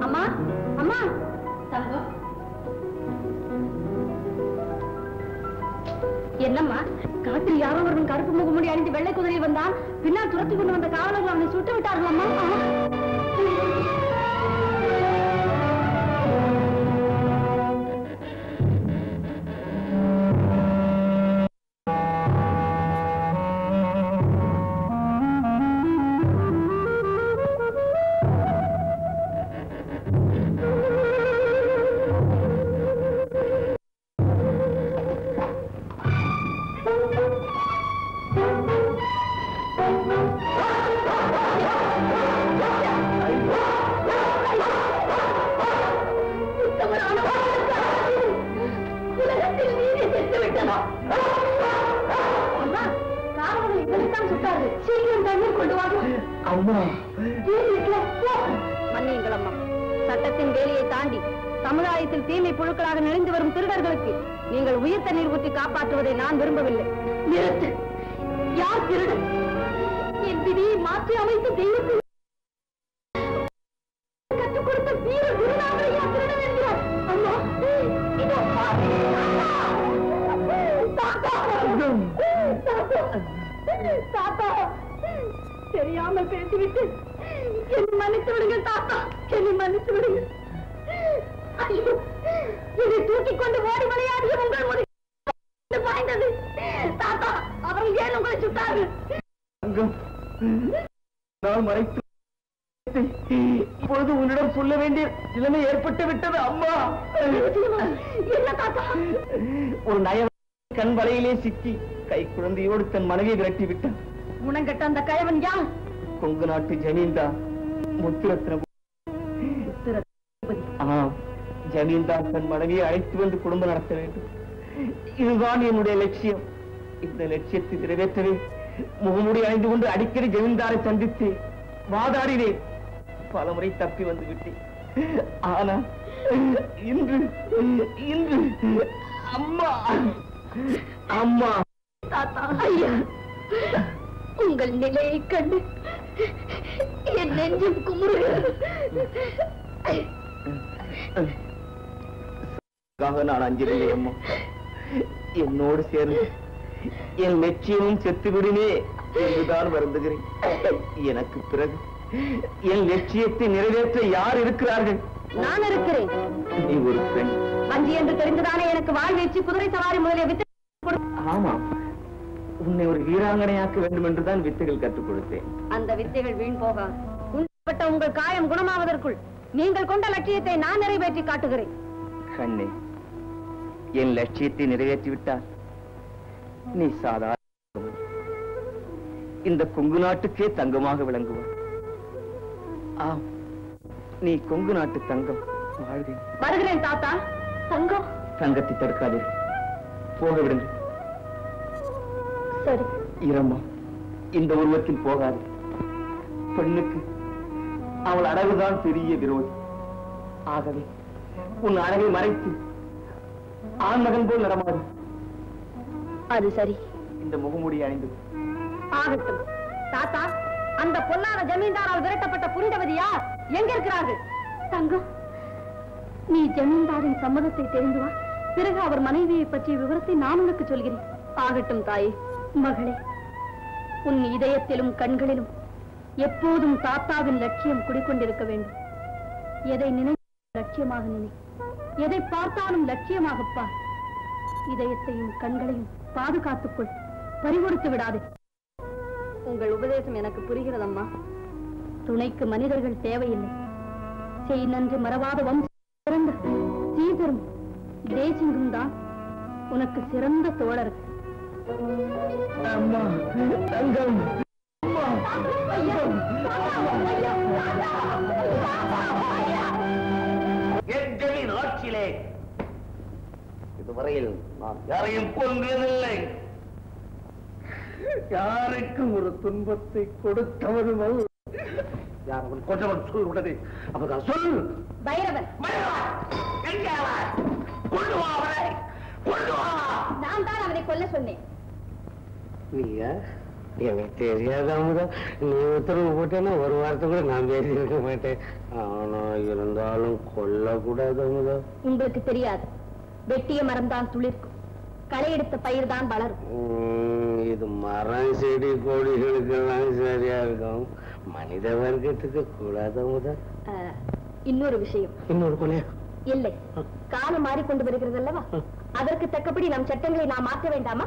அம்மா அம்மா தங்கம் என்னம்மா காட்டில் யாரோ ஒருவன் கருப்பு முகமுடி அணிந்து வெள்ளை குதிரையில் வந்தான் பின்னால் துரத்தி கொண்டு வந்த காவலர்கள் அவனை சுட்டு விட்டார்களம்மா உலகத்தில் நீதி செத்து விட்டனா அம்மா காவலர்கள் இப்படித்தான் சுட்டார்கள் சீக்கிரம் தண்ணீர் கொண்டு வாங்க அம்மா மன்னியுங்கள் அம்மா சட்டத்தின் வேலையை தாண்டி சமுதாயத்தில் தீமை புழுக்களாக நெளிந்து வரும் திருடர்களுக்கு நீங்கள் உயிர் தண்ணீர் ஊற்றி காப்பாற்றுவதை நான் விரும்பவில்லை நிறுத்து யார் திருடன் என் விதியை மாற்றி அமைத்து தெய்வத்தில் கற்றுக் கொடுத்த வீர குருநாதரையா திருடன் என்கிறார் அம்மா இதோ பாரு. தாத்தா தாத்தா தாத்தா தெரியாமல் பேசிவிட்டு என்னை மன்னித்து விடுங்கள் தாத்தா என்னை மன்னித்து விடுங்கள் ஐயோ இதை தூக்கிக் கொண்டு ஓடி விளையாடிய உங்கள் ஒரு பாய்ந்தது தாத்தா அவர்கள் ஏன் உங்களை சுட்டார்கள் தங்கம் நான் மறைத்து இப்பொழுது உன்னிடம் சொல்ல வேண்டிய நிலைமை ஏற்பட்டு விட்டது அம்மா என்ன தாத்தா ஒரு நய கண் வலையிலே சிக்கி கை குழந்தையோடு தன் மனைவியை விரட்டி விட்டான் குணங்கட்ட அந்த கயவன் யார் கொங்கு நாட்டு ஜமீன்தார் முத்துரத்ன ஆம் ஜமீன்தார் தன் மனைவியை அழைத்து வந்து குடும்பம் நடத்த வேண்டும் இதுதான் என்னுடைய லட்சியம் இந்த லட்சியத்தை நிறைவேற்றவே முகமுடி அணிந்து கொண்டு அடிக்கடி ஜமீன்தாரை சந்தித்து வாதாடினேன் பலமுறை தப்பி வந்து விட்டேன் ஆனா இன்று இன்று அம்மா அம்மா தாத்தா ஐயா உங்கள் நிலையை கண்டு என் நெஞ்சம் குமுறுகிறது அதுக்காக நான் அஞ்சிருந்தேன் அம்மா என்னோடு சேர்ந்து என் லட்சியமும் செத்து விடுமே என்றுதான் வருந்துகிறேன் எனக்கு பிறகு என் லட்சியத்தை நிறைவேற்ற யார் இருக்கிறார்கள் நான் இருக்கிறேன் நீ ஒரு பெண் வஞ்சி என்று தெரிந்துதானே எனக்கு வாழ்வீச்சு குதிரை சவாரி முதலிய வித்து கொடு- ஆமாம் உன்னை ஒரு வீராங்கனையாக்க வேண்டும் என்றுதான் வித்தைகள் கற்றுக் கொடுத்தேன் அந்த வித்தைகள் வீண் போகாது உண்பட்ட உங்கள் காயம் குணமாவதற்குள் நீங்கள் கொண்ட லட்சியத்தை நான் நிறைவேற்றி காட்டுகிறேன் கண்ணே என் லட்சியத்தை நிறைவேற்றி விட்டால் நீ சாதாரண இந்த கொங்கு நாட்டுக்கே தங்கமாக விளங்குவாய் ஆம் நீ கொங்கு நாட்டு தங்கம் வாழ்கிறேன் வருகிறேன் தாத்தா தங்கம் தங்கத்தை தடுக்காதே போக விடுங்க சரி இரம்மா இந்த உருவத்தில் போகாது பெண்ணுக்கு அவள் அழகுதான் பெரிய விரோதி ஆகவே உன் அழகை மறைத்து ஆண்மகன் போல் நடமாறு அது சரி இந்த முகமூடி அணிந்து ஆகட்டும் தாத்தா அந்த பொல்லாத ஜமீன்தாரால் விரட்டப்பட்ட புரிந்தவதி யார் எங்க இருக்கிறார்கள் தங்கம் நீ ஜமீன்தாரின் சம்மதத்தை தெரிந்து வா பிறகு அவர் மனைவியை பற்றிய விவரத்தை நான் உனக்கு சொல்கிறேன் ஆகட்டும் தாயே மகளே உன் இதயத்திலும் கண்களிலும் எப்போதும் தாத்தாவின் லட்சியம் குடிக்கொண்டிருக்க வேண்டும் எதை நினை லட்சியமாக நினை எதை பார்த்தாலும் லட்சியமாகப் பார் இதயத்தையும் கண்களையும் பாதுகாத்துக்கொள் பறிகொடுத்து விடாதே உங்கள் உபதேசம் எனக்கு புரிகிறதம்மா துணைக்கு மனிதர்கள் தேவையில்லை செய் நன்று மறவாத வம்சம் சிறந்த சீதரும் தேசிங்கும் தான் உனக்கு சிறந்த தோழர்கள் அம்மா தங்கம் அம்மா எங்களின் ஆட்சியிலே இதுவரையில் நான் யாரையும் கொன்றதில்லை யாருக்கும் ஒரு துன்பத்தை கொடுத்தவரும் அல்ல. யார் அவன் கொன்றவன் சொல் உடனே அப்பதான் சொல் பைரவன் எங்கே அவன்? கொண்டு வா அவனை கொண்டு வா நான் தான் அவனை கொல்ல சொன்னேன் நீயா எனக்கு தெரியாத அமுதா நீ உத்தரவு போட்டேன்னா ஒரு வாரத்தை கூட நான் பேசியிருக்க மாட்டேன் ஆனா இருந்தாலும் கொல்லக்கூடாது அமுதா உங்களுக்கு தெரியாது வெட்டிய மரம்தான் துளிர்க்கும் களை எடுத்த பயிர் தான் வளரும் உம், இது மரம் செடி கொடிகளுக்கெல்லாம் சரியா இருக்கும் மனித வர்க்கத்துக்கு கூடாது அமுதா அஹ், இன்னொரு விஷயம் இன்னொரு கொலையா இல்லை காலம் மாறிக்கொண்டு வருகிறது அல்லவா அதற்கு தக்கபடி நம் சட்டங்களை நாம் மாற்ற வேண்டாமா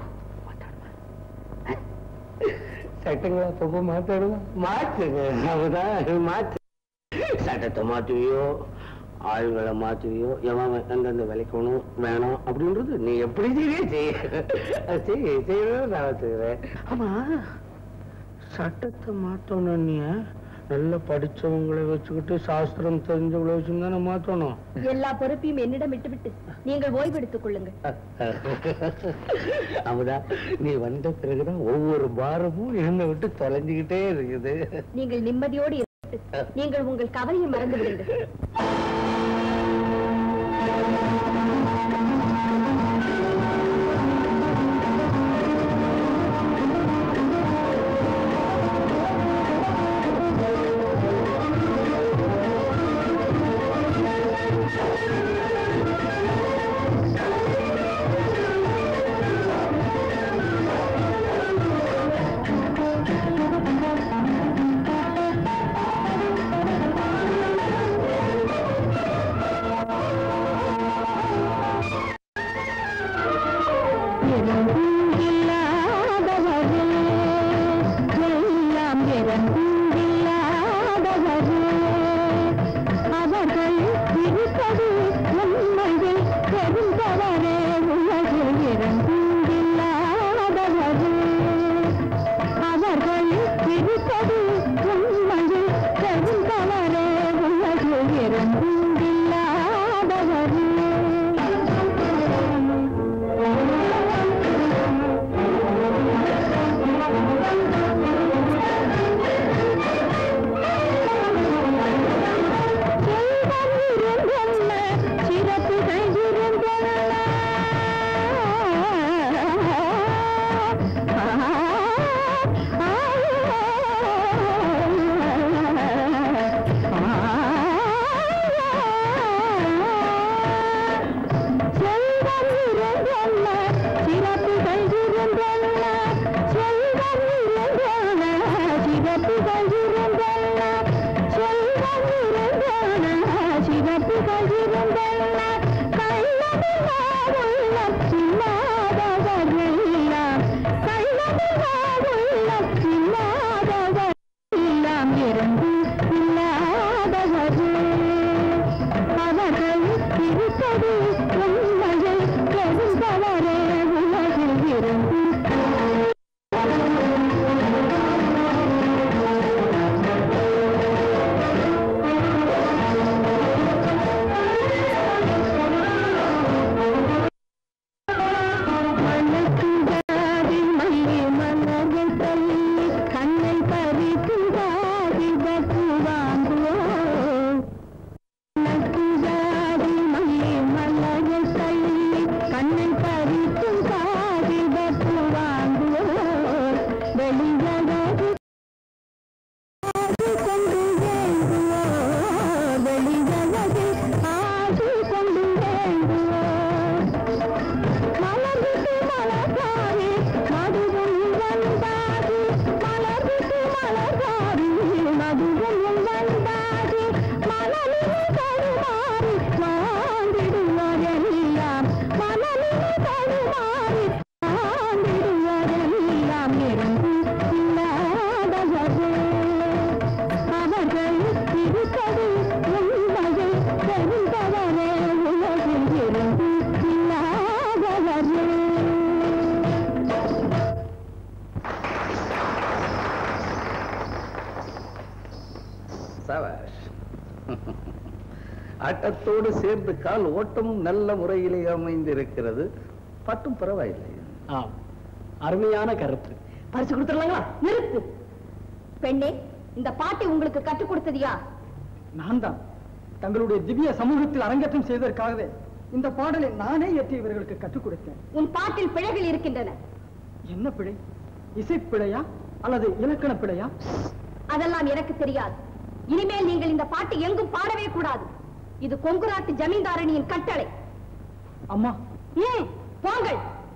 சட்டங்களை அப்பப்போ மாத்தாடுவோம் மாத்துங்க அமுதான் மாத்து சட்டத்தை மாத்துவியோ ஆளுங்களை மாத்துவியோ எவன் எந்தெந்த விளைக்கணும் வேணும் அப்படின்றது நீ எப்படி செய்ய செய்ய செய்ய செய்யணும் நான் வச்சுக்கிறேன் ஆமா சட்டத்தை மாத்தணும் நீ நல்லா படிச்சவங்களை வச்சுக்கிட்டு சாஸ்திரம் தெரிஞ்சவங்களை வச்சுன்னு தானே மாத்தணும் எல்லா பொறுப்பையும் என்னிடம் விட்டுவிட்டு நீங்கள் ஓய்வெடுத்துக் கொள்ளுங்கள் அமுதா நீ வந்த பிறகுதான் ஒவ்வொரு பாரமும் என்னை விட்டு தொலைஞ்சுக்கிட்டே இருக்குது நீங்கள் நிம்மதியோடு இருந்து நீங்கள் உங்கள் கவலையை மறந்து விடுங்கள் அவர்கள் இருப்பது உண்மையில் தெரிந்தவரே உலகில் இறங்கில்லாதவரே அவர்கள் இருப்பது உண்மையில் தெரிந்தவரே உலகில் சிறப்புகள் செல்வம் இருந்தல்ல சிறப்புகள் இருந்தல்ல செல்வம் இருந்தல்ல சிறப்புகள் இருந்தல்ல செல்வம் இருந்தல்ல சிறப்புகள் இருந்தல்ல கள்ளமில்லா உள்ளம் இல்லாதவர் எல்லாம் கள்ளமில்லா உள்ளம் இல்லாதவர் எல்லாம் இருந்து இல்லாதவர் அவர்கள் இருப்பது உண்மையை தெரிந்தவரே உலகில் இருந்து மணக்குதாதி மல்லி மலர்கள் தள்ளி கண்ணை பறிக்குதாதி பட்டு வாங்குவோம் நக்குதாதி மல்லி மலர்கள் தள்ளி கண்ணை பறிக்கும் காதி பட்டு வாங்குவோம் வெளியழகு ஆசை கொண்டு வேண்டுவோம் வெளியழகு ஆசை கொண்டு வேண்டுவோம் மலர்விட்டு மலர்காரி மதுவும் வந்தாதி மலர்விட்டு மலர்காரி மதுவும் வந்தாதி மலரில் தடுமாறி வாழ்ந்திடுவதெல்லாம் மலரில் தடுமாறி வாழ்ந்திடுவதெல்லாம் இருந்து இல்லாதவரே அவர்கள் இருப்பது உண்மையை தெரிந்தவரே உலகில் இருந்து இல்லாதவரே சபாஷ் ஆட்டத்தோடு சேர்ந்து கால் ஓட்டமும் நல்ல முறையிலே அமைந்திருக்கிறது பட்டும் பரவாயில்லை ஆம் அருமையான கருத்து பரிசு கொடுத்துடலாங்களா நிறுத்து பெண்ணே இந்த பாட்டை உங்களுக்கு கற்றுக் கொடுத்தது யார் நான் தான் தங்களுடைய திவ்ய சமூகத்தில் அரங்கேற்றம் செய்வதற்காகவே இந்த பாடலை நானே இயற்றி இவர்களுக்கு கற்றுக் கொடுத்தேன் உன் பாட்டில் பிழைகள் இருக்கின்றன என்ன பிழை இசைப்பிழையா அல்லது இலக்கண பிழையா அதெல்லாம் எனக்கு தெரியாது இனிமேல் நீங்கள் இந்த பாட்டு எங்கும் பாடவே கூடாது இது கொங்குராட்டு ஜமீன்தாரணியின் கட்டளை அம்மா ம், போங்கள்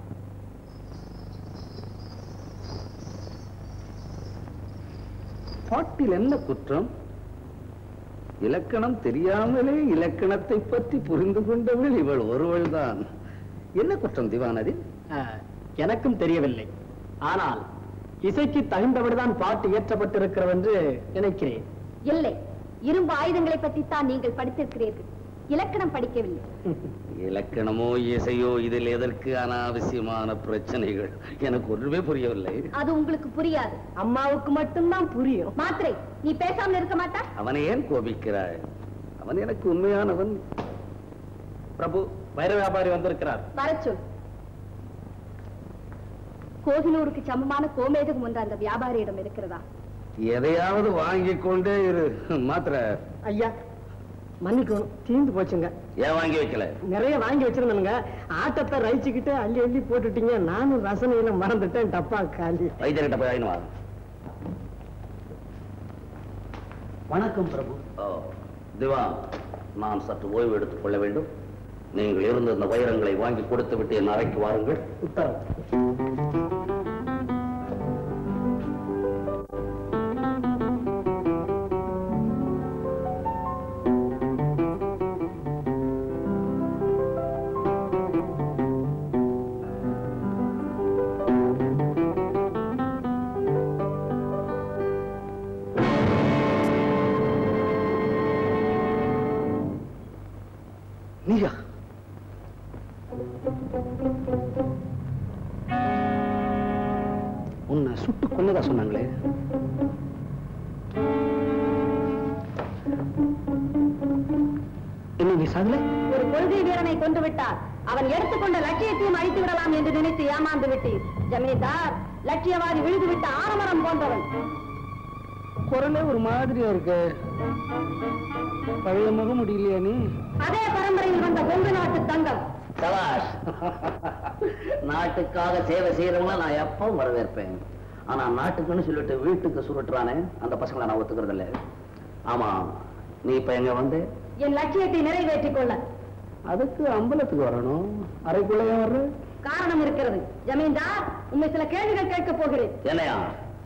பாட்டில் என்ன குற்றம் இலக்கணம் தெரியாமலே இலக்கணத்தை பற்றி புரிந்து கொண்டவள் இவள் ஒருவள் தான் என்ன குற்றம் திவானதி எனக்கும் தெரியவில்லை ஆனால் இசைக்கு தகுந்தபடிதான் பாட்டு இயற்றப்பட்டிருக்கிறது என்று நினைக்கிறேன் இல்லை இரும்பு ஆயுதங்களை பற்றித்தான் நீங்கள் படித்திருக்கிறீர்கள் இலக்கணம் படிக்கவில்லை இலக்கணமோ இசையோ இதில் எதற்கு அனாவசியமான பிரச்சனைகள் எனக்கு ஒன்றுமே புரியவில்லை அது உங்களுக்கு புரியாது அம்மாவுக்கு மட்டும்தான் புரியும் மாத்திரை நீ பேசாமல் இருக்க மாட்டா அவனை ஏன் கோபிக்கிறாய் அவன் எனக்கு உண்மையானவன் பிரபு வைர வியாபாரி வந்திருக்கிறார் வரச் சொல் கோகினூருக்கு சமமான கோமேதகம் ஒன்று அந்த வியாபாரியிடம் இருக்கிறதா எதையாவது வாங்கிக் கொண்டே இரு மாத்திர ஐயா மன்னிக்கணும் தீந்து போச்சுங்க ஏன் வாங்கி வைக்கல நிறைய வாங்கி வச்சிருந்தேனுங்க ஆட்டத்தை ரசிச்சுக்கிட்டு அள்ளி அள்ளி போட்டுட்டீங்க நானும் ரசனையில மறந்துட்டேன் டப்பா காலி வைத்தியர்கிட்ட போய் வாங்கினு வா வணக்கம் பிரபு ஓ, திவா நான் சற்று ஓய்வு எடுத்துக் கொள்ள வேண்டும் நீங்கள் இருந்த இந்த வைரங்களை வாங்கி கொடுத்து விட்டு என் அறைக்கு வாருங்கள் உத்தரவு நீயா உன்னை சுட்டு கொன்னதா சொன்னாங்களே என்ன நீ சாகல ஒரு கொள்கை வீரனை கொண்டு விட்டார் அவன் எடுத்துக்கொண்ட லட்சியத்தையும் அழித்து விடலாம் என்று நினைத்து ஏமாந்து விட்டீர் ஜமீன்தார் லட்சியவாதி விழுது விட்ட ஆரமரம் போன்றவன் குரலே ஒரு மாதிரியா இருக்கு பழைய முக முடியலையா நீ அதே பரம்பரையில் வந்த கொங்கு நாட்டு தங்கம் சபாஷ் நாட்டுக்காக சேவை செய்யறவங்கள நான் எப்பவும் வரவேற்பேன் ஆனா நாட்டுக்குன்னு சொல்லிட்டு வீட்டுக்கு சுருட்டுறானே அந்த பசங்களை நான் ஒத்துக்கிறது இல்ல ஆமா நீ இப்ப எங்க வந்து என் லட்சியத்தை நிறைவேற்றிக் கொள்ள அதுக்கு அம்பலத்துக்கு வரணும் அறைக்குள்ள ஏன் வர்ற காரணம் இருக்கிறது ஜமீன்தார் உண்மை சில கேள்விகள் கேட்கப் போகிறேன் என்னையா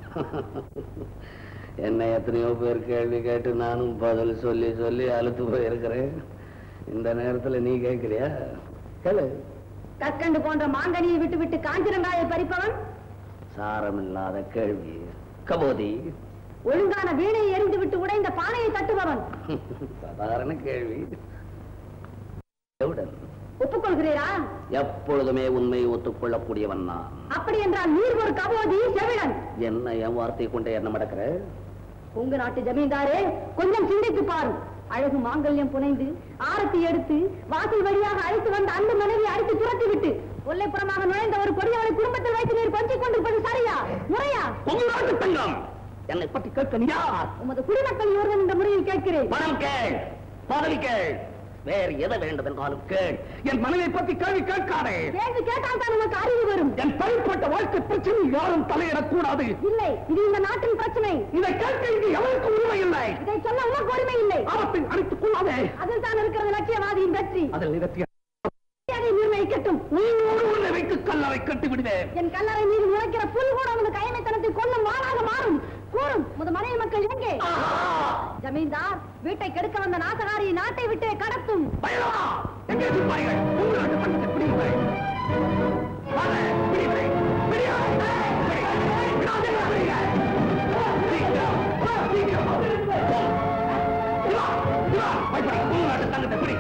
என்ன எத்தனையோ பேர் கேள்வி கேட்டு நானும் பதில் சொல்லி சொல்லி அழுத்து போயிருக்கிறேன் இந்த நேரத்துல நீ கேட்கிறியா கேளு கற்கண்டு போன்ற மாங்கனியை விட்டு விட்டு காஞ்சிரங்காயை பறிப்பவன் சாரமில்லாத கேள்வி கபோதி ஒழுங்கான வீணையை எரிந்து விட்டு உடைந்த பானையை தட்டுபவன் சாதாரண கேள்வி எவுடன் ஒப்புக்கொள்கிறீரா எப்பொழுதுமே உண்மையை ஒத்துக்கொள்ளக்கூடியவன் நான் அப்படி என்றால் நீர் ஒரு கபோதி செவிடன் என்ன என் வார்த்தை கொண்டு என்ன மடக்கிற உங்க நாட்டு ஜமீன்தாரே கொஞ்சம் சிந்தித்து பாரு அழகு மாங்கல்யம் புனைந்து ஆரத்தி எடுத்து வாசல் வழியாக அழைத்து வந்த அந்த மனைவி அழைத்து துரத்தி விட்டு கொல்லைப்புறமாக நுழைந்த ஒரு கொடியவனை குடும்பத்தில் வைத்து நீர் கொஞ்சிக் கொண்டிருப்பது சரியா முறையா உங்க நாட்டு தங்கம் என்னை பற்றி கேட்க நீ யார் உமது குடிமக்கள் இவர்கள் என்ற முறையில் கேட்கிறேன் பணம் கேள் பதவி கேள் வேறு எதை வேண்டும் என்றாலும் கேள் என் மனைவியை பற்றி கேள்வி கேட்காதே கேள்வி கேட்டால் தான் உனக்கு அறிவு வரும் என் தனிப்பட்ட வாழ்க்கை பிரச்சனை யாரும் தலையிடக்கூடாது இல்லை இது இந்த நாட்டின் பிரச்சனை இதை கேட்க இங்கு எவருக்கு உரிமை இல்லை இதை சொல்ல உனக்கு உரிமை இல்லை ஆபத்தை அடித்துக் கொள்ளாதே அதில் தான் இருக்கிறது லட்சியவாதியின் வெற்றி அதில் நிறுத்திய அதை நிர்ணயிக்கட்டும் நீ ஒரு உன்னை வைத்து கல்லறை கட்டி விடுவேன் என் கல்லறை மீது முளைக்கிற புல் கூட உனது கைமைத்தனத்தை கொல்லும் வாளாக மாறும் கூறும் உமது மனைவி மக்கள் எங்கே ஜமீன்தார் வீட்டை கெடுக்க வந்த நாசகாரி நாட்டை விட்டு கடத்தும் பயலவா எங்கே சிப்பாய்கள் உங்கள் நாட்டு பட்டத்தை பிடிங்கள் வாங்க, பிடிங்களை, பிடிங்களை, பிடிங்களை, விடாதீங்க, பிடிங்க. சீக்கிரம், சீக்கிரம். இவா, இவா, பயப்படாத, உங்கள் நாட்டு தங்கத்தை பிடி.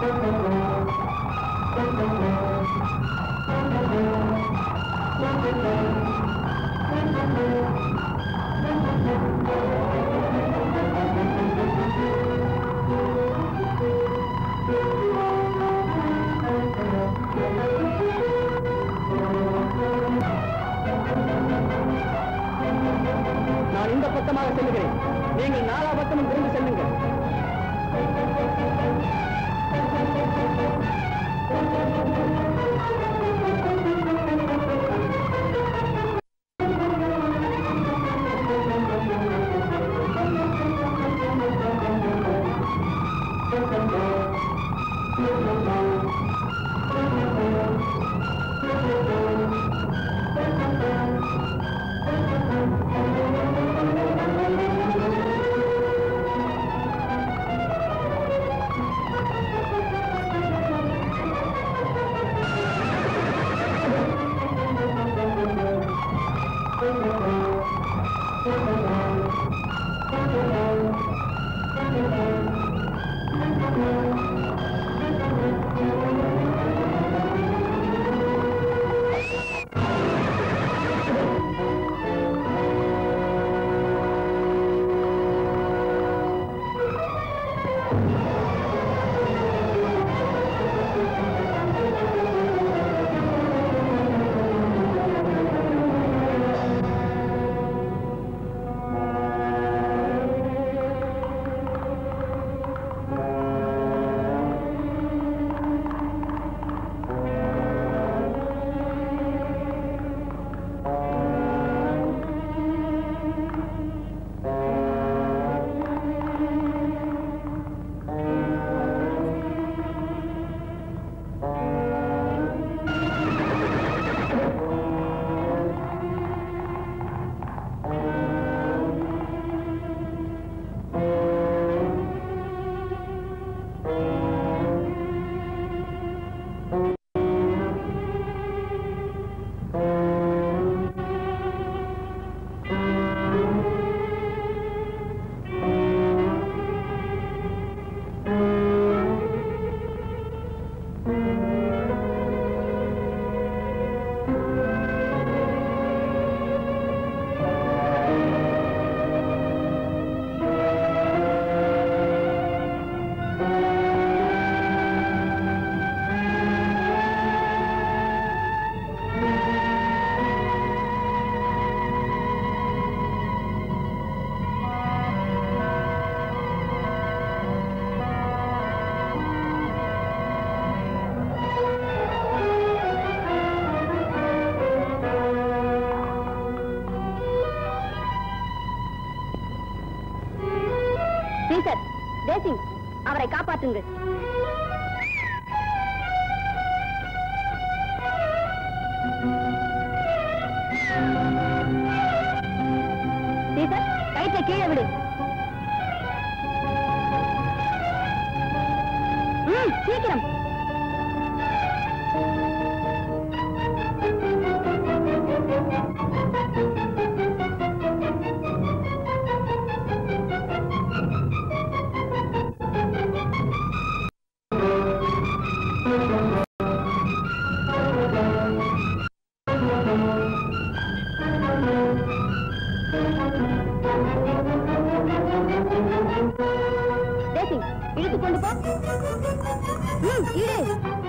நான் இந்த பக்கமாக செல்லுகிறேன் நீங்கள் நாலா பக்கமும் திரும்பி செல்லுங்கள் சீசர் தேசிங் அவரை காப்பாற்றுங்கள் சீசர் கயிற்றை கீழே விடு ம், சீக்கிரம் தேசிங் இழுத்து கொண்டு போ ம், இழு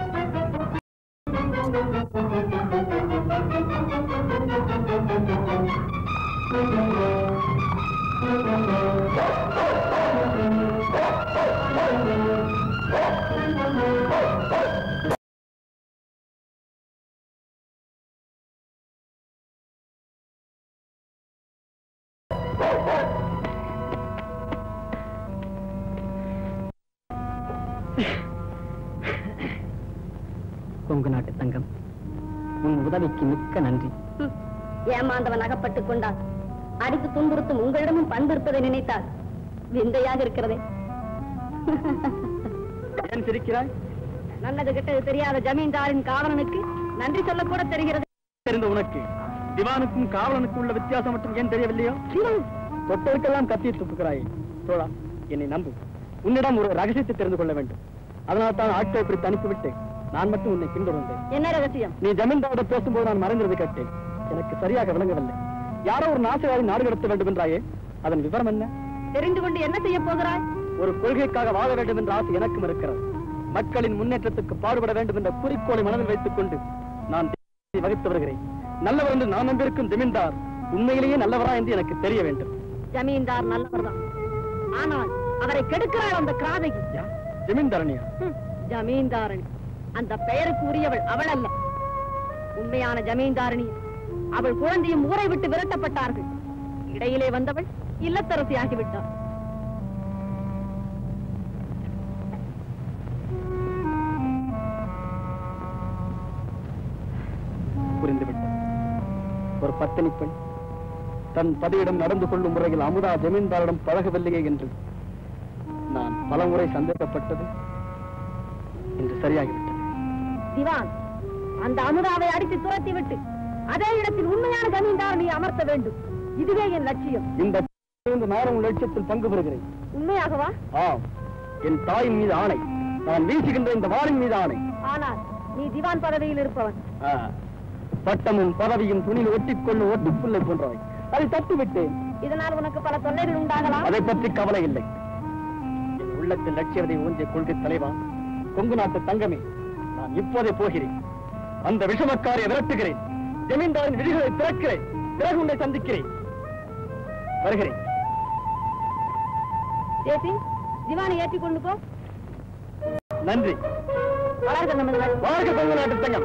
கொங்கு நாட்டு தங்கம் உன் உதவிக்கு மிக்க நன்றி ம், ஏமாந்தவன் அகப்பட்டுக் கொண்டான் அடித்து துன்புறுத்தும் உங்களிடமும் பண்பு இருப்பதை நினைத்தால் விந்தையாக இருக்கிறதே ஏன் சிரிக்கிறாய் நல்லது கெட்டது தெரியாத ஜமீன்தாரின் காவலனுக்கு நன்றி சொல்ல கூட தெரிகிறது தெரிந்த உனக்கு திவானுக்கும் காவலனுக்கும் உள்ள வித்தியாசம் மட்டும் ஏன் தெரியவில்லையோ தொட்டதுக்கெல்லாம் கத்தியை துப்புகிறாய் தோழா என்னை நம்பு உன்னிடம் ஒரு ரகசியத்தை தெரிந்து கொள்ள வேண்டும் அதனால தான் ஆட்களை இப்படி அனுப்பிவிட்டு நான் மட்டும் உன்னை பின்தொடர்ந்தேன் என்ன ரகசியம் நீ ஜமீன்தாரிடம் பேசும்போது நான் மறைந்திருந்தது கேட்டேன் எனக்கு சரியாக விளங்கவில்லை யாரோ ஒரு நாசகாரி நாடு கடத்த வேண்டும் என்றாயே அதன் விவரம் என்ன தெரிந்து கொண்டு என்ன செய்ய போகிறாய் ஒரு கொள்கைக்காக வாழ வேண்டும் என்ற ஆசை எனக்கும் இருக்கிறது மக்களின் முன்னேற்றத்துக்கு பாடுபட வேண்டும் என்ற குறிக்கோளை மனதில் வைத்துக் கொண்டு நான் தேசத்தை வகித்து வருகிறேன் நல்லவர் என்று நான் நம்பியிருக்கும் ஜமீன்தார் உண்மையிலேயே நல்லவரா என்று எனக்கு தெரிய வேண்டும் ஜமீன்தார் நல்லவர்தான் ஆனால் அவரை கெடுக்கிறாள் அந்த கிராதகி யா, ஜமீன்தாரணியா ஹம், ஜமீன்தாரணி அந்த பெயருக்கு உரியவள் அவள் அல்ல உண்மையான ஜமீன்தாரணி அவள் குழந்தையும் ஊரை விட்டு விரட்டப்பட்டார்கள் இடையிலே வந்தவள் இல்லத்தரசி ஆகிவிட்டாள் புரிந்துவிட்டது ஒரு பத்தினி பெண் தன் பதியிடம் நடந்து கொள்ளும் முறையில் அமுதா ஜமீன்தாரிடம் பழகவில்லையே என்று நான் பலமுறை சந்தேகப்பட்டது இன்று சரியாகிவிட்டது திவான் அந்த அமுதாவை அடித்து துரத்தி விட்டு அதே இடத்தில் உண்மையான ஜமீன்தாரணியை அமர்த்த வேண்டும் இதுவே என் லட்சியம் இந்த இருந்து நான் உன் லட்சியத்தில் பங்கு பெறுகிறேன் உண்மையாகவா ஆம் என் தாயின் மீது ஆணை நான் வீசுகின்ற இந்த வாளின் மீது ஆணை ஆனால் நீ திவான் பதவியில் இருப்பவன் ஆ, பட்டமும் பதவியும் துணியில் ஒட்டிக்கொள்ளும் ஒட்டிப்புள்ளை போன்றவை அதை தட்டி விட்டேன் இதனால் உனக்கு பல தொல்லைகள் உண்டாகலாம் அதை பற்றி கவலை இல்லை என் உள்ளத்தில் லட்சியத்தை ஊன்றிய கொள்கை தலைவா கொங்கு நாட்டு தங்கமே நான் இப்போதே போகிறேன் அந்த விஷமக்காரியை விரட்டுகிறேன் ஜமீன்தாரின் விதிகளை திறக்கிறேன் பிறகு உன்னை சந்திக்கிறேன் வருகிறேன் தேசி திவானை ஏற்றிக் கொண்டு போ நன்றி வளர்க நமது வாழ்க கொங்கு நாட்டு தங்கம்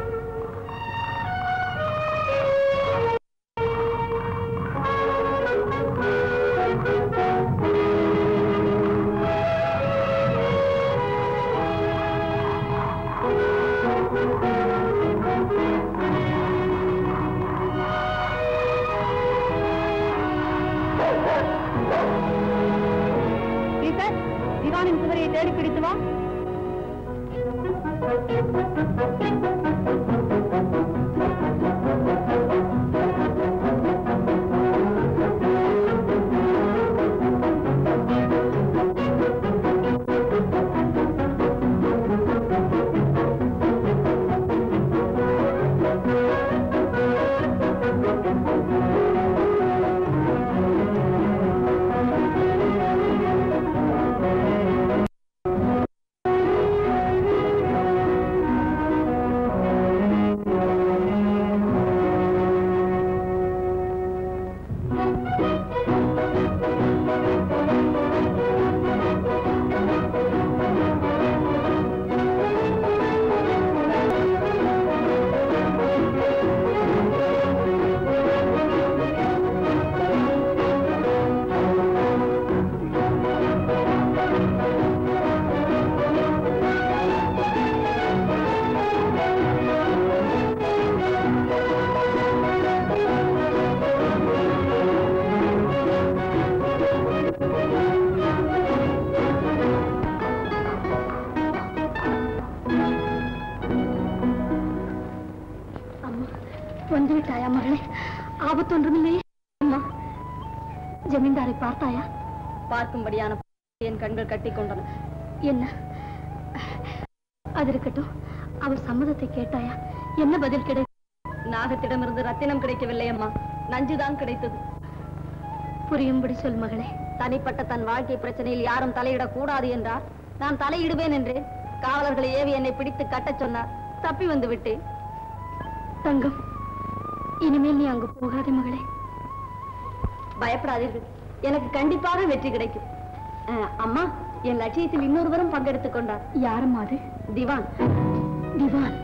பீட்டர் திவானின் குதிரையை தேடி பிடித்து வா அம்மா வந்து விட்டாயா மகளே ஆபத்தொன்றுமில்லையே அம்மா ஜமீன்தாரை பார்த்தாயா பார்க்கும்படியான என் கண்கள் கட்டிக் கொண்டன என்ன அது இருக்கட்டும் அவர் சம்மதத்தை கேட்டாயா என்ன பதில் கிடை நாகத்திடமிருந்து ரத்தினம் கிடைக்கவில்லை அம்மா நஞ்சுதான் கிடைத்தது புரியும்படி சொல் மகளே தனிப்பட்ட தன் வாழ்க்கை பிரச்சனையில் யாரும் தலையிடக் கூடாது என்றார் நான் தலையிடுவேன் என்றேன் காவலர்களை ஏவி என்னை பிடித்து கட்டச் சொன்னார் தப்பி வந்து விட்டேன் தங்கம் இனிமேல் நீ அங்கு போகாதே மகளே பயப்படாதீர்கள் எனக்கு கண்டிப்பாக வெற்றி கிடைக்கும் அஹ், அம்மா என் லட்சியத்தில் இன்னொருவரும் பங்கெடுத்துக் கொண்டார் யாரும் அது திவான் திவான்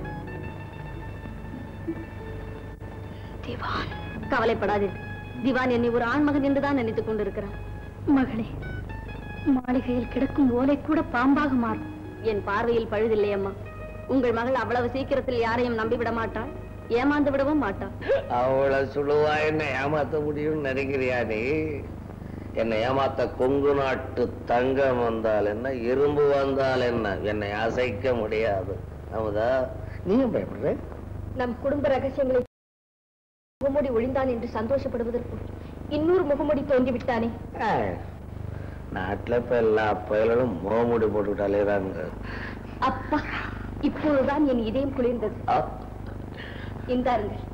திவான் கவலைப்படாதீர்கள் திவான் என்னை ஒரு ஆண்மகன் என்றுதான் நினைத்துக் கொண்டிருக்கிறார் மகளே மாளிகையில் கிடக்கும் ஓலை கூட பாம்பாக மாறும் என் பார்வையில் பழுதில்லை அம்மா உங்கள் மகள் அவ்வளவு சீக்கிரத்தில் யாரையும் நம்பிவிட மாட்டாள் ஏமாந்து விடவும் மாட்டாள் அவ்வளவு சுழுவா என்ன ஏமாத்த முடியும்னு நினைக்கிறியா நீ என்னை ஏமாத்த கொங்கு நாட்டு தங்கம் வந்தால் என்ன இரும்பு வந்தால் என்ன என்னை அசைக்க முடியாது அமுதா நீயும் பயப்படுற நம் குடும்ப ரகசியங்களை முகமூடி ஒழிந்தான் என்று சந்தோஷப்படுவதற்கு இன்னொரு முகமூடி தோன்றிவிட்டானே நாட்டுல இப்ப எல்லா பயலும் முகமூடி போட்டுக்கிட்டு அலையிறாங்க அப்பா இப்போதுதான் என் இதயம் குளிர்ந்தது இந்தாருங்கள்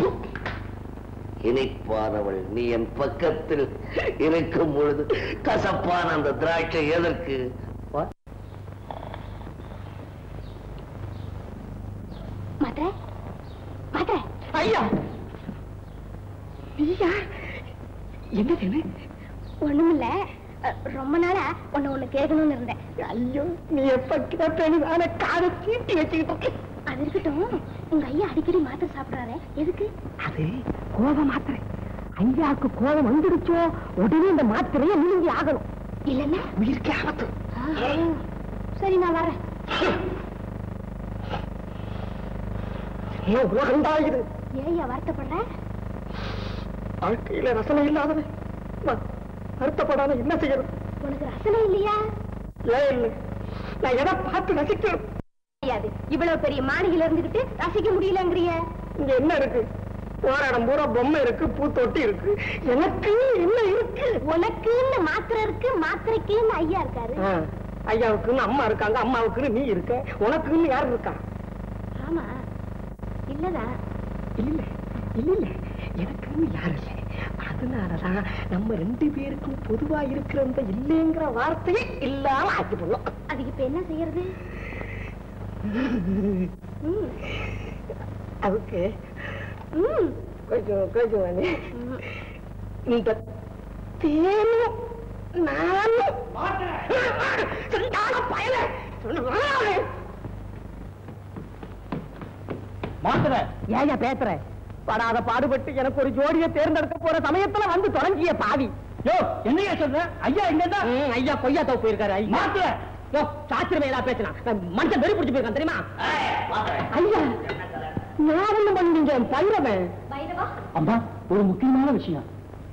இனிப்பானவள் நீ என் பக்கத்தில் இருக்கும் பொழுது கசப்பான அந்த திராட்சை எதற்கு வா. மாத்திரை மாத்திரை ஐயா நீயா என்ன என்ன ஒண்ணுமில்ல அஹ், ரொம்ப நாளா ஒண்ணு ஒண்ணு கேட்கணும்னு இருந்தேன் ஐயோ நீ எப்ப கேட்டேன்னு நானே காதை தீட்டி வச்சுக்கிட்டு இருக்கேன் அது இருக்கட்டும் உங்க ஐயா அடிக்கடி மாத்திரை சாப்பிடுறாரே எதுக்கு அது கோபம் மாத்திரை ஐயாவுக்கு கோபம் வந்துடுச்சோ உடனே இந்த மாத்திரையை முழுங்கி ஆகணும் இல்லன்னா உயிருக்கு ஆபத்து சரி நான் வரேன் ஏன் உலகண்டா இது ஏன் ஐயா வருத்தப்படுற வாழ்க்கையில ரசனை இல்லாதவன் நான் வருத்தப்படாம என்ன செய்யறது உனக்கு ரசனை இல்லையா ஏன் இல்லை நான் எதை பார்த்து ரசிக்கிறேன் முடியாது இவ்வளவு பெரிய மாளிகையில இருந்துகிட்டு ரசிக்க முடியலங்கிறிய இங்க என்ன இருக்கு போராடம் பூரா பொம்மை இருக்கு பூத்தொட்டி இருக்கு எனக்கு என்ன இருக்கு உனக்குன்னு மாத்திரை இருக்கு மாத்திரைக்குன்னு ஐயா இருக்காரு ஆ, ஐயாவுக்குன்னு அம்மா இருக்காங்க அம்மாவுக்குன்னு நீ இருக்க உனக்குன்னு யார் இருக்கா ஆமா இல்லதான் இல்ல இல்ல இல்ல எனக்குன்னு யாரும் இல்லை அதனாலதான் நம்ம ரெண்டு பேருக்கும் பொதுவா இருக்கிற அந்த இல்லைங்கிற வார்த்தையை இல்லாம ஆக்கி போடலாம் அதுக்கு இப்ப என்ன செய்யறது ம், அதுக்கு ம், கொஞ்சம் கொஞ்சம் வந்து ம். இந்த தேனும் நானும் சண்டால பயல மாத்திரை ஏயா பேசுற படாத பாடுபட்டு எனக்கு ஒரு ஜோடியை தேர்ந்தெடுக்க போற சமயத்துல வந்து தொடங்கிய பாவி யோ என்னையா சொல்ற ஐயா எங்க ம், ஐயா பொய்யா தோ போயிருக்காரு ஐயா மாத்திரை யோ சாஸ்திரமே ஏதா பேசினா மனுஷன் வெறி பிடிச்சு போயிருக்கான் தெரியுமா ஐயா நான் என்ன பண்ணுவீங்க பயிரவன் பைரவா அம்மா ஒரு முக்கியமான விஷயம்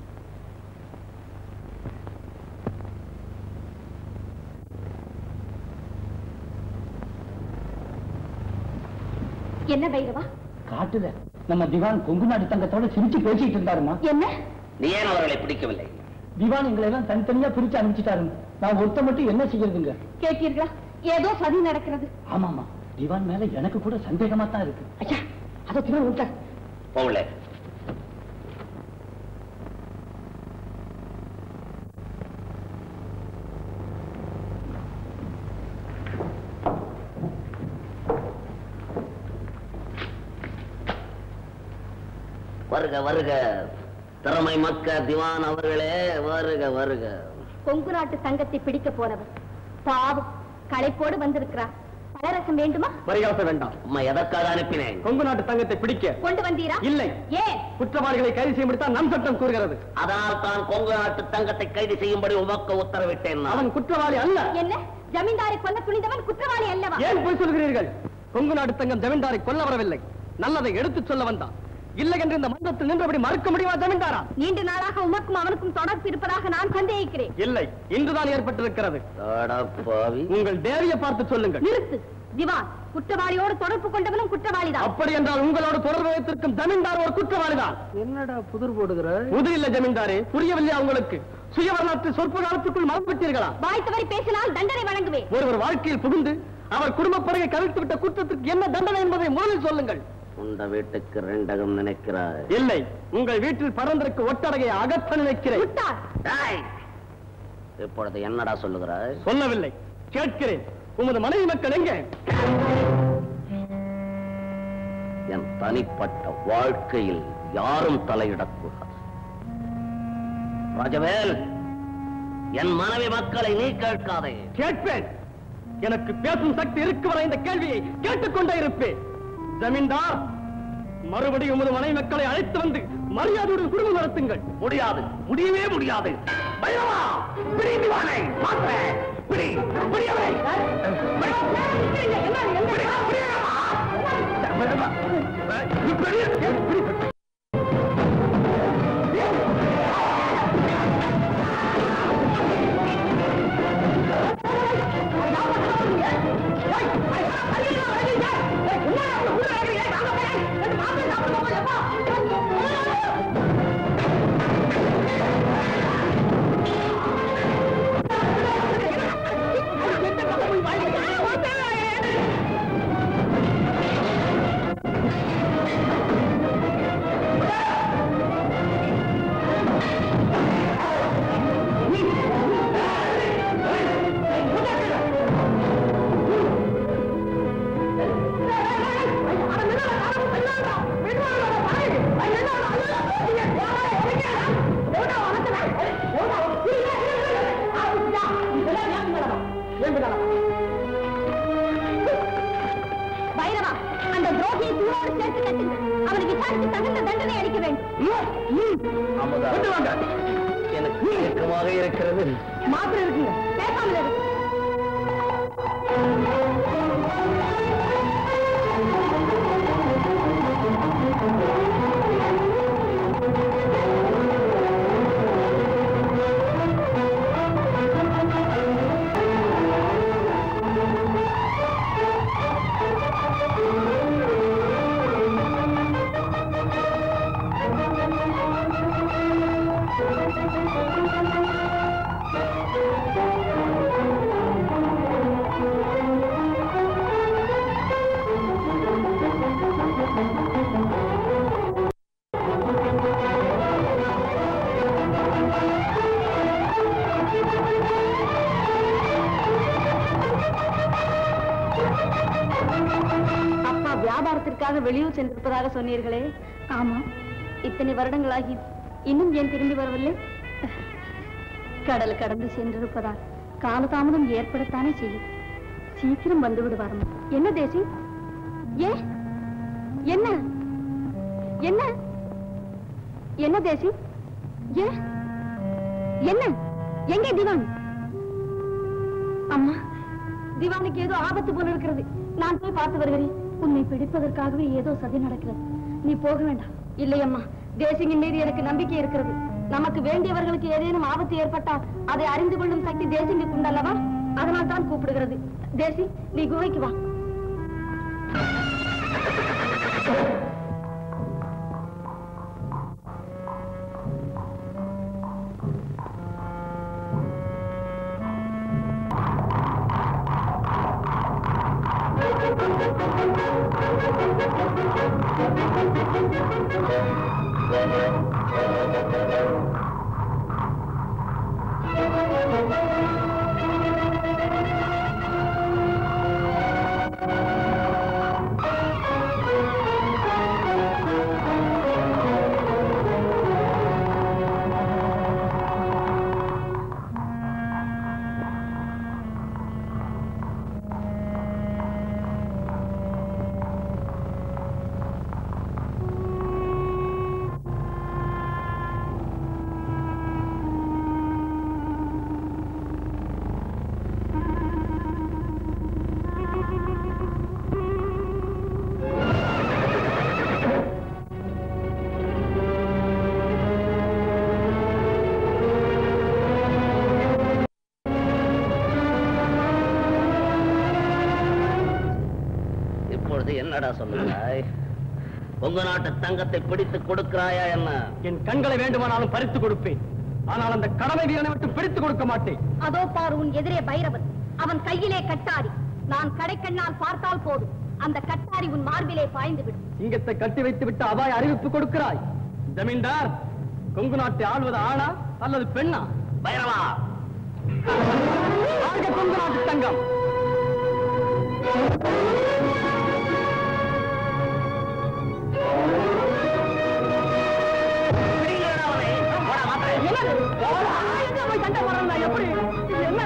என்ன பைரவா காட்டுல நம்ம திவான் கொங்கு நாடு தங்கத்தோட சிரிச்சு பேசிட்டு இருந்தாருமா என்ன நீ ஏன் அவர்களை பிடிக்கவில்லை திவான் எங்களை எல்லாம் தனித்தனியா பிரிச்சு அனுப்பிச்சிட்டாருங்க நான் ஒருத்த மட்டும் என்ன செய்யறதுங்க கேட்டீர்களா ஏதோ சதி நடக்கிறது ஆமாமா திவான் மேல எனக்கு கூட சந்தேகமா தான் இருக்கு ஐயா அதை தினம் விட்டா போகல வருக வருக திறமை மக்க திவான் அவர்களே வருக வருக கொங்கு நாட்டு தங்கத்தை பிடிக்க போனவர் பாவம் களைப்போடு வந்திருக்கிறார் பலரசம் வேண்டுமா பரிகாசம் வேண்டாம் அம்மா எதற்காக அனுப்பினேன் கொங்கு நாட்டு தங்கத்தை பிடிக்க கொண்டு வந்தீரா இல்லை ஏன் குற்றவாளிகளை கைது செய்யும்படித்தான் நம் சட்டம் கூறுகிறது அதனால் தான் கொங்கு நாட்டு தங்கத்தை கைது செய்யும்படி உமக்கு உத்தரவிட்டேன் நான். அவன் குற்றவாளி அல்ல என்ன ஜமீன்தாரை கொல்ல துணிந்தவன் குற்றவாளி அல்லவா ஏன் போய் சொல்கிறீர்கள் கொங்கு நாடு தங்கம் ஜமீன்தாரை கொல்ல வரவில்லை நல்லதை எடுத்துச் சொல்ல வந்தான் இல்லை என்று இந்த மன்றத்தில் நின்றபடி மறுக்க முடியுமா ஜமீன்தாரா நீண்ட நாளாக உமக்கும் அவனுக்கும் தொடர்பு இருப்பதாக நான் சந்தேகிக்கிறேன் இல்லை இன்றுதான் ஏற்பட்டிருக்கிறது அடப்பாவி உங்கள் தேவியை பார்த்து சொல்லுங்கள் நிறுத்து திவான் குற்றவாளியோடு தொடர்பு கொண்டவனும் குற்றவாளிதான் அப்படி என்றால் உங்களோடு தொடர்பு வைத்திருக்கும் ஜமீன்தார் ஒரு குற்றவாளிதான் என்னடா புதிர் போடுகிற புது இல்ல ஜமீன்தாரே புரியவில்லையா உங்களுக்கு சுய வரலாற்று சொற்ப காலத்துக்குள் மறந்துவிட்டீர்களா வாய் தவறி பேசினால் தண்டனை வழங்குவேன் ஒருவர் வாழ்க்கையில் புகுந்து அவர் குடும்ப படகை கவிழ்த்து விட்ட குற்றத்திற்கு என்ன தண்டனை என்பதை முதலில் சொல்லுங்கள் உண்ட வீட்டுக்கு ரெண்டகம் நினைக்கிறாய் இல்லை உங்கள் வீட்டில் பறந்திருக்கு ஒட்டடகை அகற்ற நினைக்கிறேன் விட்டார் டேய்! இப்பொழுது என்னடா சொல்லுகிறாய் சொல்லவில்லை கேட்கிறேன் உமது மனைவி மக்கள் எங்கே என் தனிப்பட்ட வாழ்க்கையில் யாரும் தலையிடக்கூடாது ராஜவேல் என் மனைவி மக்களை நீ கேட்காதே கேட்பேன் எனக்கு பேசும் சக்தி இருக்கு வரை இந்த கேள்வியை கேட்டுக்கொண்டே இருப்பேன் ஜமீன்தார் மறுபடியும் உமது மனைவி மக்களை அழைத்து வந்து மரியாதையுடன் குடும்பம் நடத்துங்கள் முடியாது முடியவே முடியாது பைரவா பிடி திவானை மாற்ற பிடி பிடி அவரை பிடி. பிடி, பிடி. பைரவா, நீ பெரிய பிடி. ஐயா துரோகியை தூரோடு சேர்த்து கட்டுங்கள் அவனை விசாரித்து தகுந்த தண்டனை அளிக்க வேண்டும் அமுதா எனக்கு இயக்கமாக இருக்கிறது மாத்திரம் இருக்குங்க பேசாமல் இருக்கு அப்பா வியாபாரத்திற்காக வெளியூர் சென்றிருப்பதாக சொன்னீர்களே ஆமா இத்தனை வருடங்களாகி இன்னும் ஏன் திரும்பி வரவில்லை கடல் கடந்து சென்றிருப்பதால் காலதாமதம் ஏற்படத்தானே செய்யும் சீக்கிரம் வந்து விடுவார் என்ன தேசி ஏ என்ன என்ன என்ன தேசி ஏ என்ன எங்கே திவான் அம்மா திவானுக்கு ஏதோ ஆபத்து போல இருக்கிறது நான் போய் பார்த்து வருகிறேன் உன்னை பிடிப்பதற்காகவே ஏதோ சதி நடக்கிறது நீ போக வேண்டாம் இல்லையம்மா தேசிங்கின் மீது எனக்கு நம்பிக்கை இருக்கிறது நமக்கு வேண்டியவர்களுக்கு ஏதேனும் ஆபத்து ஏற்பட்டால் அதை அறிந்து கொள்ளும் சக்தி தேசிங்குக்கு உண்டல்லவா அதனால் தான் கூப்பிடுகிறது தேசி நீ குகைக்கு வா இப்பொழுது என்னடா சொல்லுகிறாய் உங்க நாட்டு தங்கத்தை பிடித்து கொடுக்கிறாயா என்ன என் கண்களை வேண்டுமானாலும் பறித்து கொடுப்பேன் ஆனால் அந்த கடமை வீரனை விட்டு பிடித்து கொடுக்க மாட்டேன் அதோ பார் உன் எதிரே பைரவன் அவன் கையிலே கட்டாரி நான் கடைக்கண்ணால் பார்த்தால் போதும் அந்த கட்டாரி உன் மார்பிலே பாய்ந்து விடும் சிங்கத்தை கட்டி வைத்து விட்டு அபாய அறிவிப்பு கொடுக்கிறாய் ஜமீன்தார் கொங்கு நாட்டை ஆள்வது ஆணா அல்லது பெண்ணா பைரவா வாழ்க கொங்கு நாட்டு தங்கம் பிடிங்கடா அவனை. போடா, மாத்திரை. எப்படி என்ன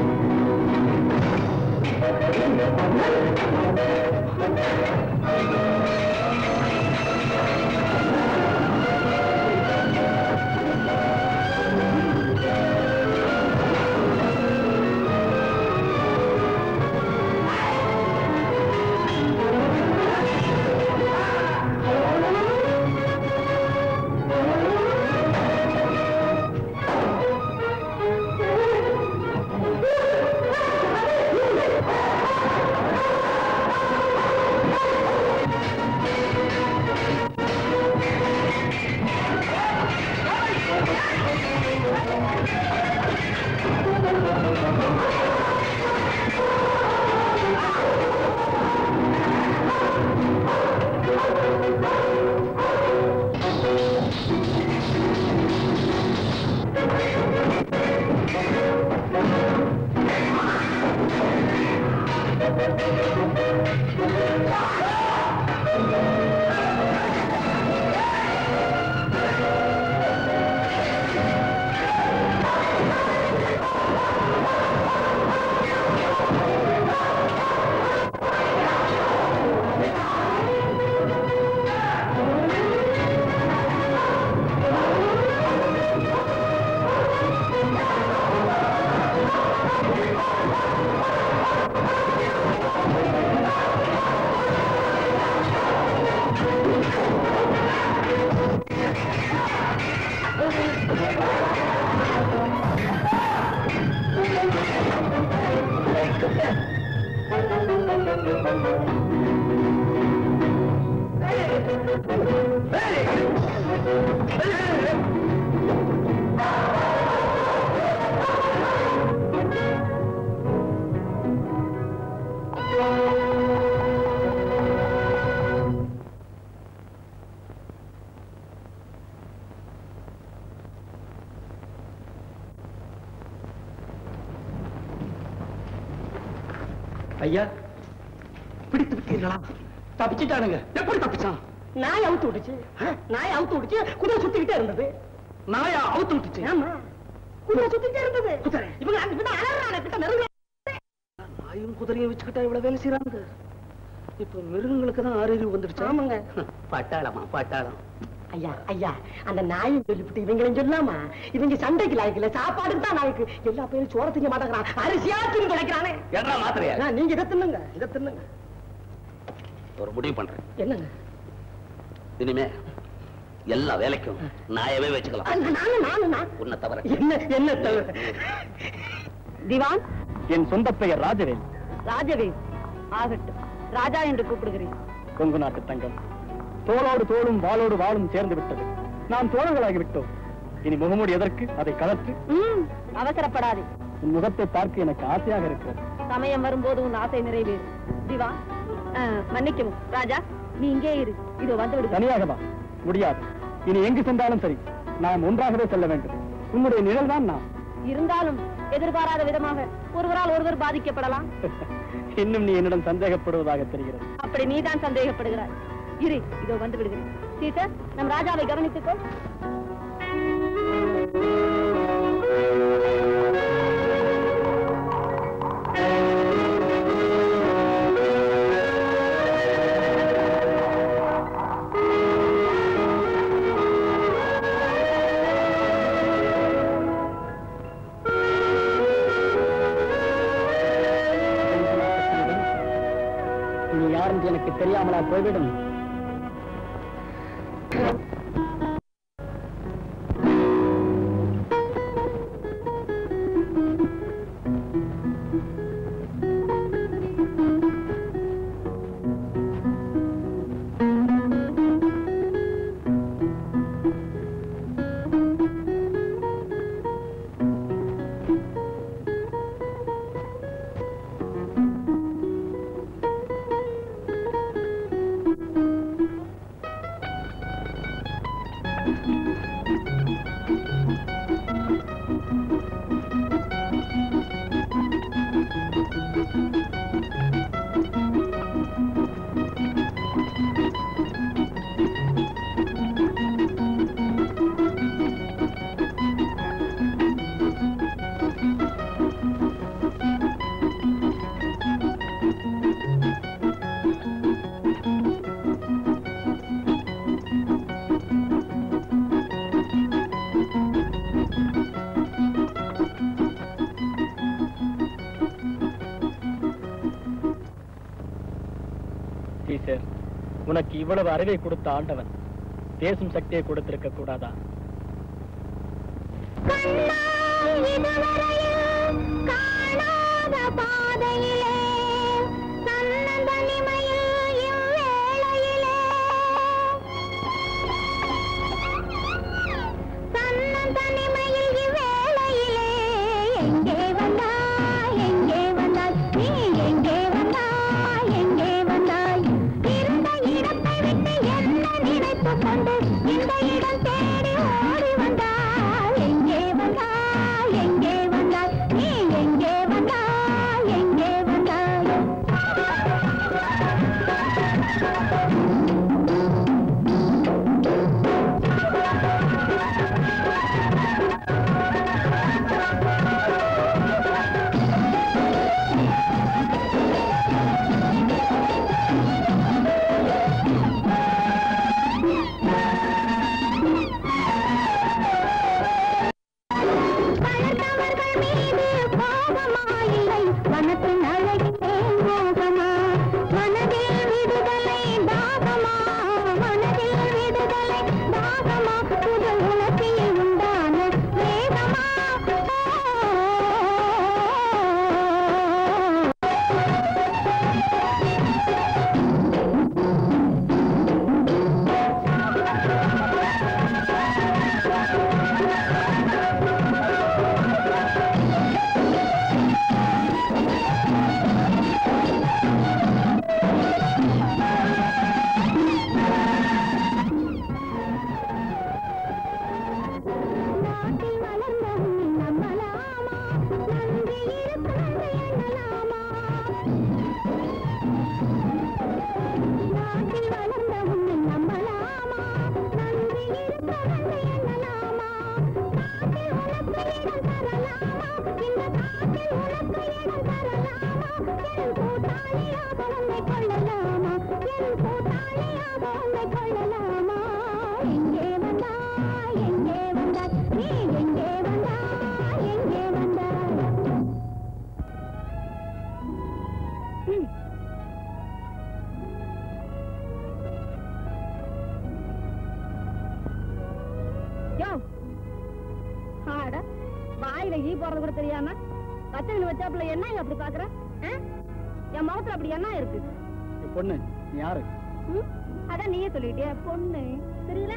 ஆ ஐயா பிடித்து விட்டீர்களா தப்பிச்சுட்டானுங்க எப்படி தப்பிச்சான் நாய் அவுத்து விட்டுச்சு நாய் அவுத்து விட்டுச்சு குதிரை சுத்திக்கிட்டே இருந்தது நாயா அவுத்து விட்டுச்சு ஆமா குதிரை சுத்திக்கிட்டே இருந்தது குதிரை. இவங்க அந்த கிட்ட அலறான கிட்ட நெருங்க நாயும் குதிரையும் வச்சுக்கிட்டா இவ்வளவு வேலை செய்யறாங்க இப்ப மிருகங்களுக்கு தான் அறிவு வந்துடுச்சு ஆமாங்க பட்டாளமா பட்டாளம் ஐயா ஐயா அந்த நாயும் சொல்லிவிட்டு இவங்களையும் சொல்லாமா இவங்க சண்டைக்கு லாய்க்கல சாப்பாடுக்கு தான் நாய்க்கு எல்லா பேரும் சோற திங்க மாட்டேங்கிறான் அரிசியா தின்னு கிடைக்கிறானே என்ன மாத்திரையா ஆ, நீங்க இதை தின்னுங்க இதை தின்னுங்க ஒரு முடிவு பண்றேன் என்னங்க இனிமே எல்லா வேலைக்கும் நாயவே ஆ, வச்சுக்கலாம் நானு நானு நான் உன்னை தவிர என்ன என்ன தவிர திவான் என் சொந்த பெயர் ராஜவேல் ராஜவே ஆகட்டும் ராஜா என்று கூப்பிடுகிறேன் கொங்கு நாட்டு தங்கம் தோளோடு தோளும் வாளோடு வாளும் சேர்ந்து விட்டது நாம் தோழர்களாகி விட்டோம் இனி முகமூடி எதற்கு அதை கலற்று ம், அவசரப்படாதே உன் முகத்தை பார்க்க எனக்கு ஆசையாக இருக்கிறது சமயம் வரும்போது உன் ஆசை நிறைவேறும் திவா ஆ, மன்னிக்கவும் ராஜா நீ இங்கே இரு இதோ வந்து விடுகிறேன் தனியாகவா முடியாது இனி எங்கு சென்றாலும் சரி நாம் ஒன்றாகவே செல்ல வேண்டும் உன்னுடைய நிழல் தான் நான் இருந்தாலும் எதிர்பாராத விதமாக ஒருவரால் ஒருவர் பாதிக்கப்படலாம் இன்னும் நீ என்னிடம் சந்தேகப்படுவதாக தெரிகிறது அப்படி நீதான் சந்தேகப்படுகிறாய் இரு இதோ வந்து விடுகிறேன் சீசர் நம் ராஜாவை கவனித்துக்கோ நீ யார் என்று எனக்கு தெரியாமலா போய்விடும் டீச்சர் உனக்கு இவ்வளவு அறிவை கொடுத்த ஆண்டவன் பேசும் சக்தியை கொடுத்திருக்க கூடாதா கொண்டு இந்த இடம் தேடி ஓடி வந்தாய் எங்கே வந்தாய் எங்கே வந்தாய் நீ எங்கே வந்தாய் எங்கே வந்தாய் என் கூட்டாளியாக உன்னை கொள்ளலாமா எங்கே வந்தாய் எங்கே வந்தாய் நீ எங்கே வந்தாய் எங்கே வந்தாய் யோ ஆட வாயில ஈ போறது கூட தெரியாம பச்சை வச்சாப்புல என்ன அப்படி பாக்குற ஆ? என் முகத்துல அப்படி என்ன இருக்கு என் பொண்ணு நீ யாரு ம்? அதான் நீயே சொல்லிட்டிய பொண்ணு தெரியல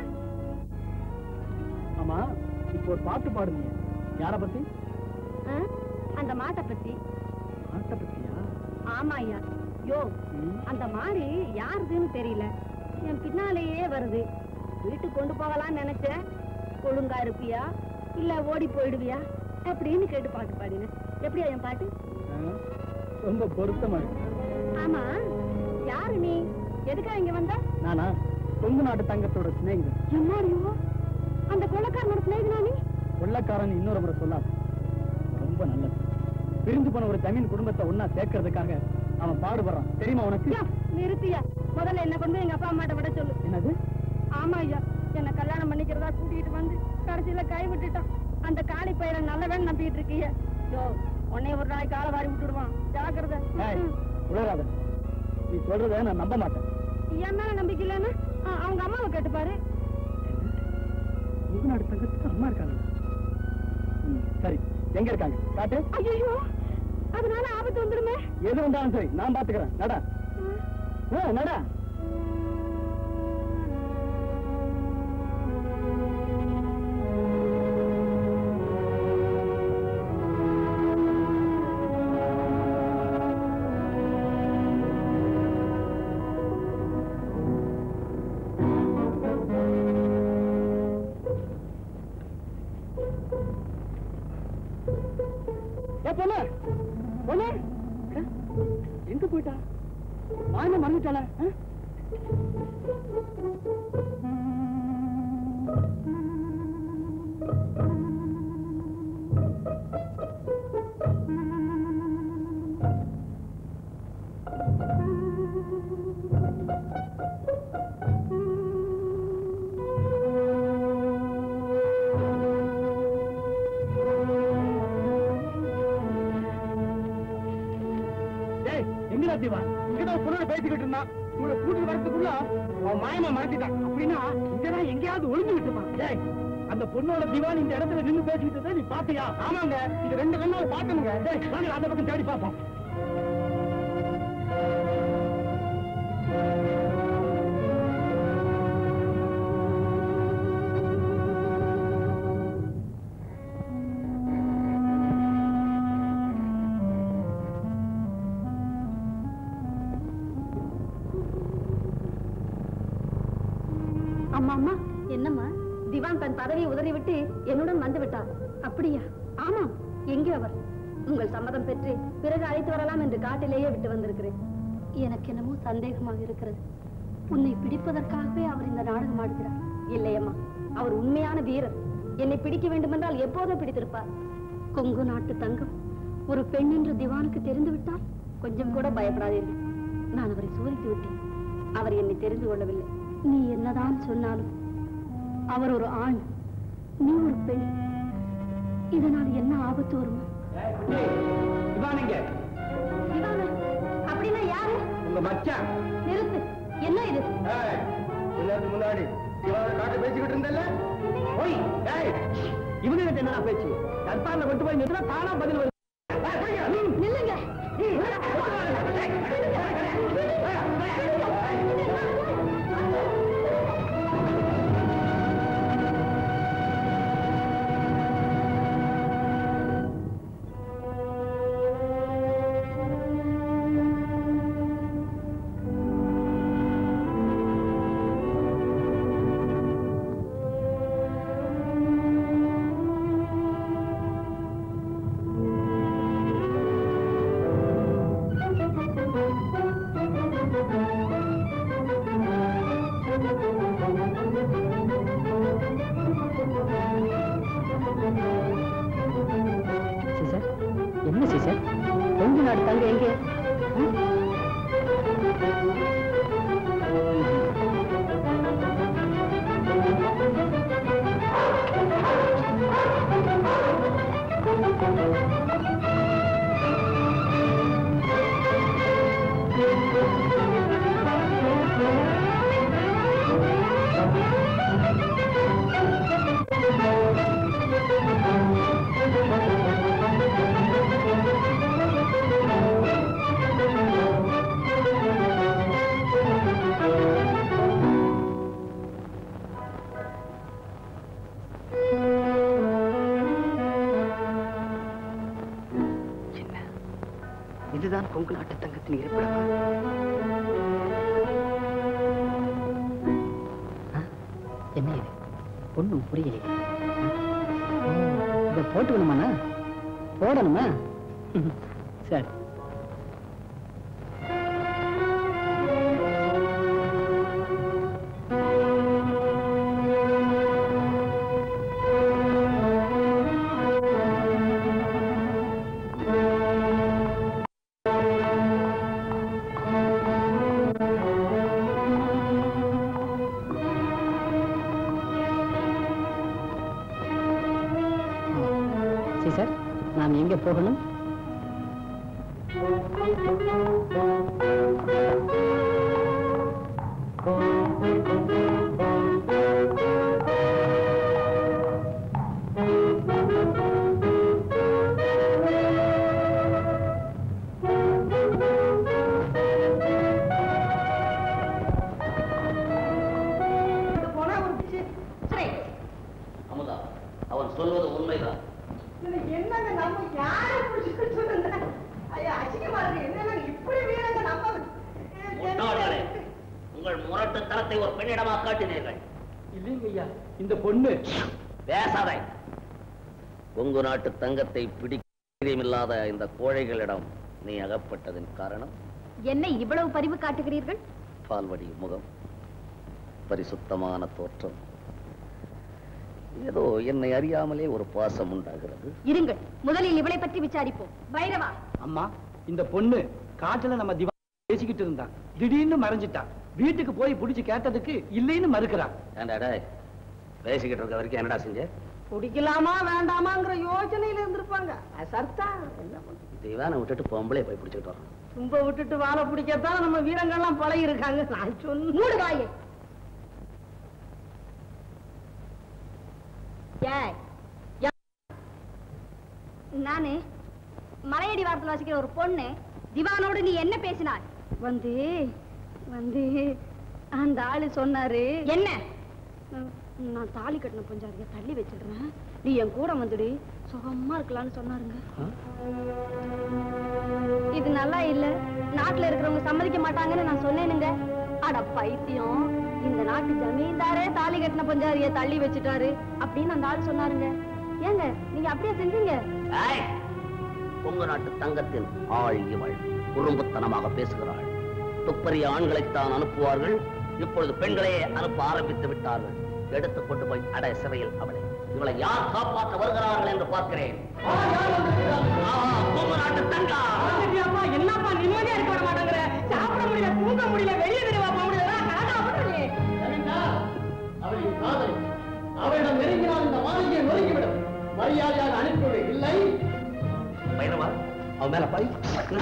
ஆமா இப்போ ஒரு பாட்டு பாடுங்க யார பத்தி ஆ? அந்த மாட்டை பத்தி பாட்டை பத்தியா ஆமா ஐயா யோ ம். அந்த மாடு யாருதுன்னு தெரியல என் பின்னாலேயே வருது வீட்டுக்கு கொண்டு போகலாம்னு நினைச்சேன் ஒழுங்கா இருப்பியா இல்ல ஓடி போயிடுவியா அப்படின்னு கேட்டு பாட்டு பாடினேன் எப்படியா என் பாட்டு ஆ, ரொம்ப பொருத்தமா இருக்கு ஆமா யாரு நீ எதுக்கா இங்க வந்த நானா கொங்கு நாட்டு தங்கத்தோட சிநேகிதன் எம்மாடியோ அந்த கொள்ளக்காரனோட சிநேகிதனா நீ கொள்ளக்காரன் இன்னொரு முறை சொல்லாது ரொம்ப நல்லது பிரிஞ்சு போன ஒரு ஜமீன் குடும்பத்தை ஒன்னா சேர்க்கறதுக்காக அவன் பாடுபடுறான் தெரியுமா உனக்கு யா, நிறுத்தியா முதல்ல என்ன கொண்டு போய் எங்க அப்பா அம்மாட்ட விட சொல்லு என்னது ஆமா ஐயா என்ன கல்யாணம் பண்ணிக்கிறதா கூட்டிட்டு வந்து கடைசியில கை விட்டுட்டான் அந்த காளி பையனை நல்லவன் நம்பிட்டு இருக்கீங்க யோ உன்னை ஒரு நாளைக்கு காலை வாரி விட்டுடுவான் ஜாக்கிரதை ஏய், ம். உளறாத நீ சொல்றத நான் நம்ப மாட்டேன் என் மேல நம்பிக்கை இல்லைன்னா ஆ, அவங்க அம்மாவை கேட்டுப்பாரு கொங்கு நாட்டு தங்கத்துக்கு அம்மா இருக்காங்க ம், சரி எங்க இருக்காங்க காட்டு ஐயோ அதனால ஆபத்து வந்துருமே எது வந்தாலும் சரி நான் பாத்துக்கிறேன் நடா ஆ, நடா ஏ பொண்ணு பொண்ணு ஆ? எங்க போயிட்டா மாயமா மறந்துட்டாள டேய் எங்கடா தீவா இங்கதான் பொண்ணோட பேசிக்கிட்டு இருந்தான் உங்களை கூட்டிட்டு வரதுக்குள்ள அவன் மாயமா மறந்துட்டான் அப்படின்னா இங்கதான் எங்கேயாவது ஒளிஞ்சுகிட்டு இருப்பான் டேய் அந்த பொண்ணோட திவான் இந்த இடத்துல நின்னு பேசிக்கிட்டு இருந்தா நீ பாத்தியா ஆமாங்க இது ரெண்டு கண்ணால பாக்கணுங்க டேய் வாங்க அந்த பக்கம் தேடி பாப்போம் அம்மா அம்மா என்னம்மா திவான் தன் பதவியை உதறிவிட்டு என்னுடன் வந்து விட்டார் அப்படியா ஆமா எங்கே அவர் உங்கள் சம்மதம் பெற்று பிறகு அழைத்து வரலாம் என்று காட்டிலேயே விட்டு வந்திருக்கிறேன் எனக்கு என்னமோ சந்தேகமாக இருக்கிறது உன்னை பிடிப்பதற்காகவே அவர் இந்த நாடகம் ஆடுகிறார் இல்லையம்மா அவர் உண்மையான வீரர் என்னை பிடிக்க வேண்டுமென்றால் எப்போதோ பிடித்திருப்பார் கொங்கு நாட்டு தங்கம் ஒரு பெண் என்று திவானுக்கு தெரிந்து விட்டால் கொஞ்சம் கூட பயப்படாதீர்கள் நான் அவரை சோதித்து விட்டேன் அவர் என்னை தெரிந்து கொள்ளவில்லை நீ என்னதான் சொன்னாலும் அவர் ஒரு ஆண் நீ ஒரு பெண் இதனால் என்ன ஆபத்து வருமோ இவானுங்க இவனா? அப்படின்னா யாரு உங்க மச்சான் நிறுத்து என்ன இது எல்லாத்துக்கு முன்னாடி இவனோட காட்ட பேசிக்கிட்டு இருந்தல்ல போய் டேய் இவங்க கிட்ட என்ன பேச்சு தற்பாரில் கொண்டு போய் நிறுத்தினா தானா பதில் வருது ஏய், போய்யா, ம். நில்லுங்க சீசர் என்ன சீசர் கொங்கு நாடு தங்க எங்கே கொங்கு நாட்டு தங்கத்தின் இருப்பிடமா ஆ, என்ன இது ஒண்ணும் புரியலையே ஓ, இதை போட்டு விடுமாண்ணா போடணுமா சரி சரி சார் நாம் எங்க போகணும் போனா ஒரு பிச்சு- சரி. அமுதா அவன் சொல்வது உண்மைதான் இதுல என்னங்க நம்ம யாரை பிடிச்சிட்டு சொல்லுங்க ஐயா அசிங்கமா இருக்கு என்னங்க இப்படி வீரங்க நம்ம முட்டாள்களே உங்கள் முரட்டுத்தனத்தை ஒரு பெண்ணிடமா காட்டினீர்கள் இல்லைங்க ஐயா இந்த பொண்ணு பேசாதே கொங்கு நாட்டு தங்கத்தை பிடிக்கமில்லாத இந்த கோழைகளிடம் நீ அகப்பட்டதின் காரணம் என்னை இவ்வளவு பரிவு காட்டுகிறீர்கள் பால்வடி முகம் பரிசுத்தமான தோற்றம் ஏதோ என்னை அறியாமலே ஒரு பாசம் உண்டாகிறது இருங்கள் முதலில் இவளை பற்றி விசாரிப்போம் பைரவா அம்மா இந்த பொண்ணு காட்டுல நம்ம திவா பேசிக்கிட்டு இருந்தான் திடீர்னு மறைஞ்சிட்டான் வீட்டுக்கு போய் புடிச்சு கேட்டதுக்கு இல்லைன்னு மறுக்கிறான் ஏண்டா டேய், பேசிக்கிட்டு இருக்க வரைக்கும் என்னடா செஞ்ச குடிக்கலாமா வேண்டாமாங்கிற யோசனையில இருந்திருப்பாங்க சர்த்தா என்ன பண்றது? திவானை விட்டுட்டு பொம்பளை போய் பிடிச்சிட்டு வரோம் தும்ப விட்டுட்டு வாழை பிடிக்கத்தான் நம்ம வீரங்கள்லாம் பழகி இருக்காங்க நான் சொன்ன மூடு வாயே ஏய், யா- நானு மலையடி வாரத்தில் வசிக்கிற ஒரு பொண்ணு திவானோடு நீ என்ன பேசினாய் வந்து வந்து அந்த ஆளு சொன்னாரு என்ன நான் தாலி கட்டின பஞ்சாதிய தள்ளி வச்சிடுறேன் நீ என் கூட வந்துடு சுகமா இருக்கலாம்னு சொன்னாருங்க இது நல்லா இல்ல நாட்டுல இருக்கிறவங்க சம்மதிக்க மாட்டாங்கன்னு நான் சொன்னேனுங்க அட பைத்தியம் இந்த நாட்டு ஜமீன்தாரே தாலி கட்டின பஞ்சாதிய தள்ளி வச்சுட்டாரு அப்படின்னு அந்த ஆள் சொன்னாருங்க ஏங்க நீங்க அப்படியே செஞ்சீங்க ஏய், கொங்கு நாட்டு தங்கத்தின் ஆள் இவள் குறும்புத்தனமாக பேசுகிறாள் துப்பறிய ஆண்களைத்தான் அனுப்புவார்கள் இப்பொழுது பெண்களையே அனுப்ப ஆரம்பித்து விட்டார்கள் எடுத்துக் கொண்டு போய் அடை சிறையில் அவளை இவளை யார் காப்பாற்ற வருகிறார்கள் என்று பார்க்கிறேன் ஆஹா, கொங்கு நாட்டு தங்கா அம்மா என்னப்பா நிம்மதியா இருக்க விட மாட்டேங்கிற சாப்பிட முடியல தூங்க முடியல வெளியே தெரியவா போக முடியல கணக்கா பண்ணுறீங்க அவளின் காதலி அவளிடம் நெருங்கினால் இந்த மாளிகையை நொறுங்கிவிடும் மரியாதையாக அனுப்பிவிடு இல்லை பைரவா அவன் மேல பாய்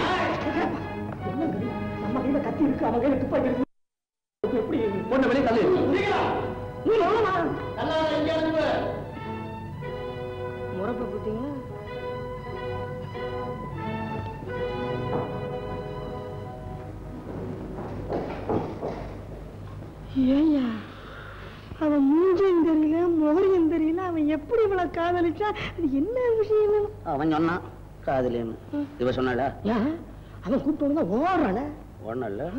நம்ம கையில கத்தி இருக்கு அவன் கையில துப்பாக்கி இருக்கு எப்படி பொண்ணு வெளியே தள்ளு நீ எவ்வளவு நல்லா இங்கே அனுப்பு முறப்ப பார்த்தீங்களா ஏய்யா அவன் மூஞ்சியும் தெரியல முகரையும் தெரியல அவன் எப்படி இவ்வளவு காதலிச்சா அது என்ன விஷயம் அவன் சொன்னான் காதலின்னு இவ சொன்னாளா ஏன் அவன் கூப்பிட்டு வந்தா ஓடுறானே ஒண்ணும் இல்ல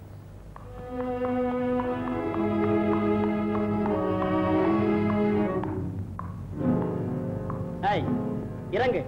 ஏய் இறங்கு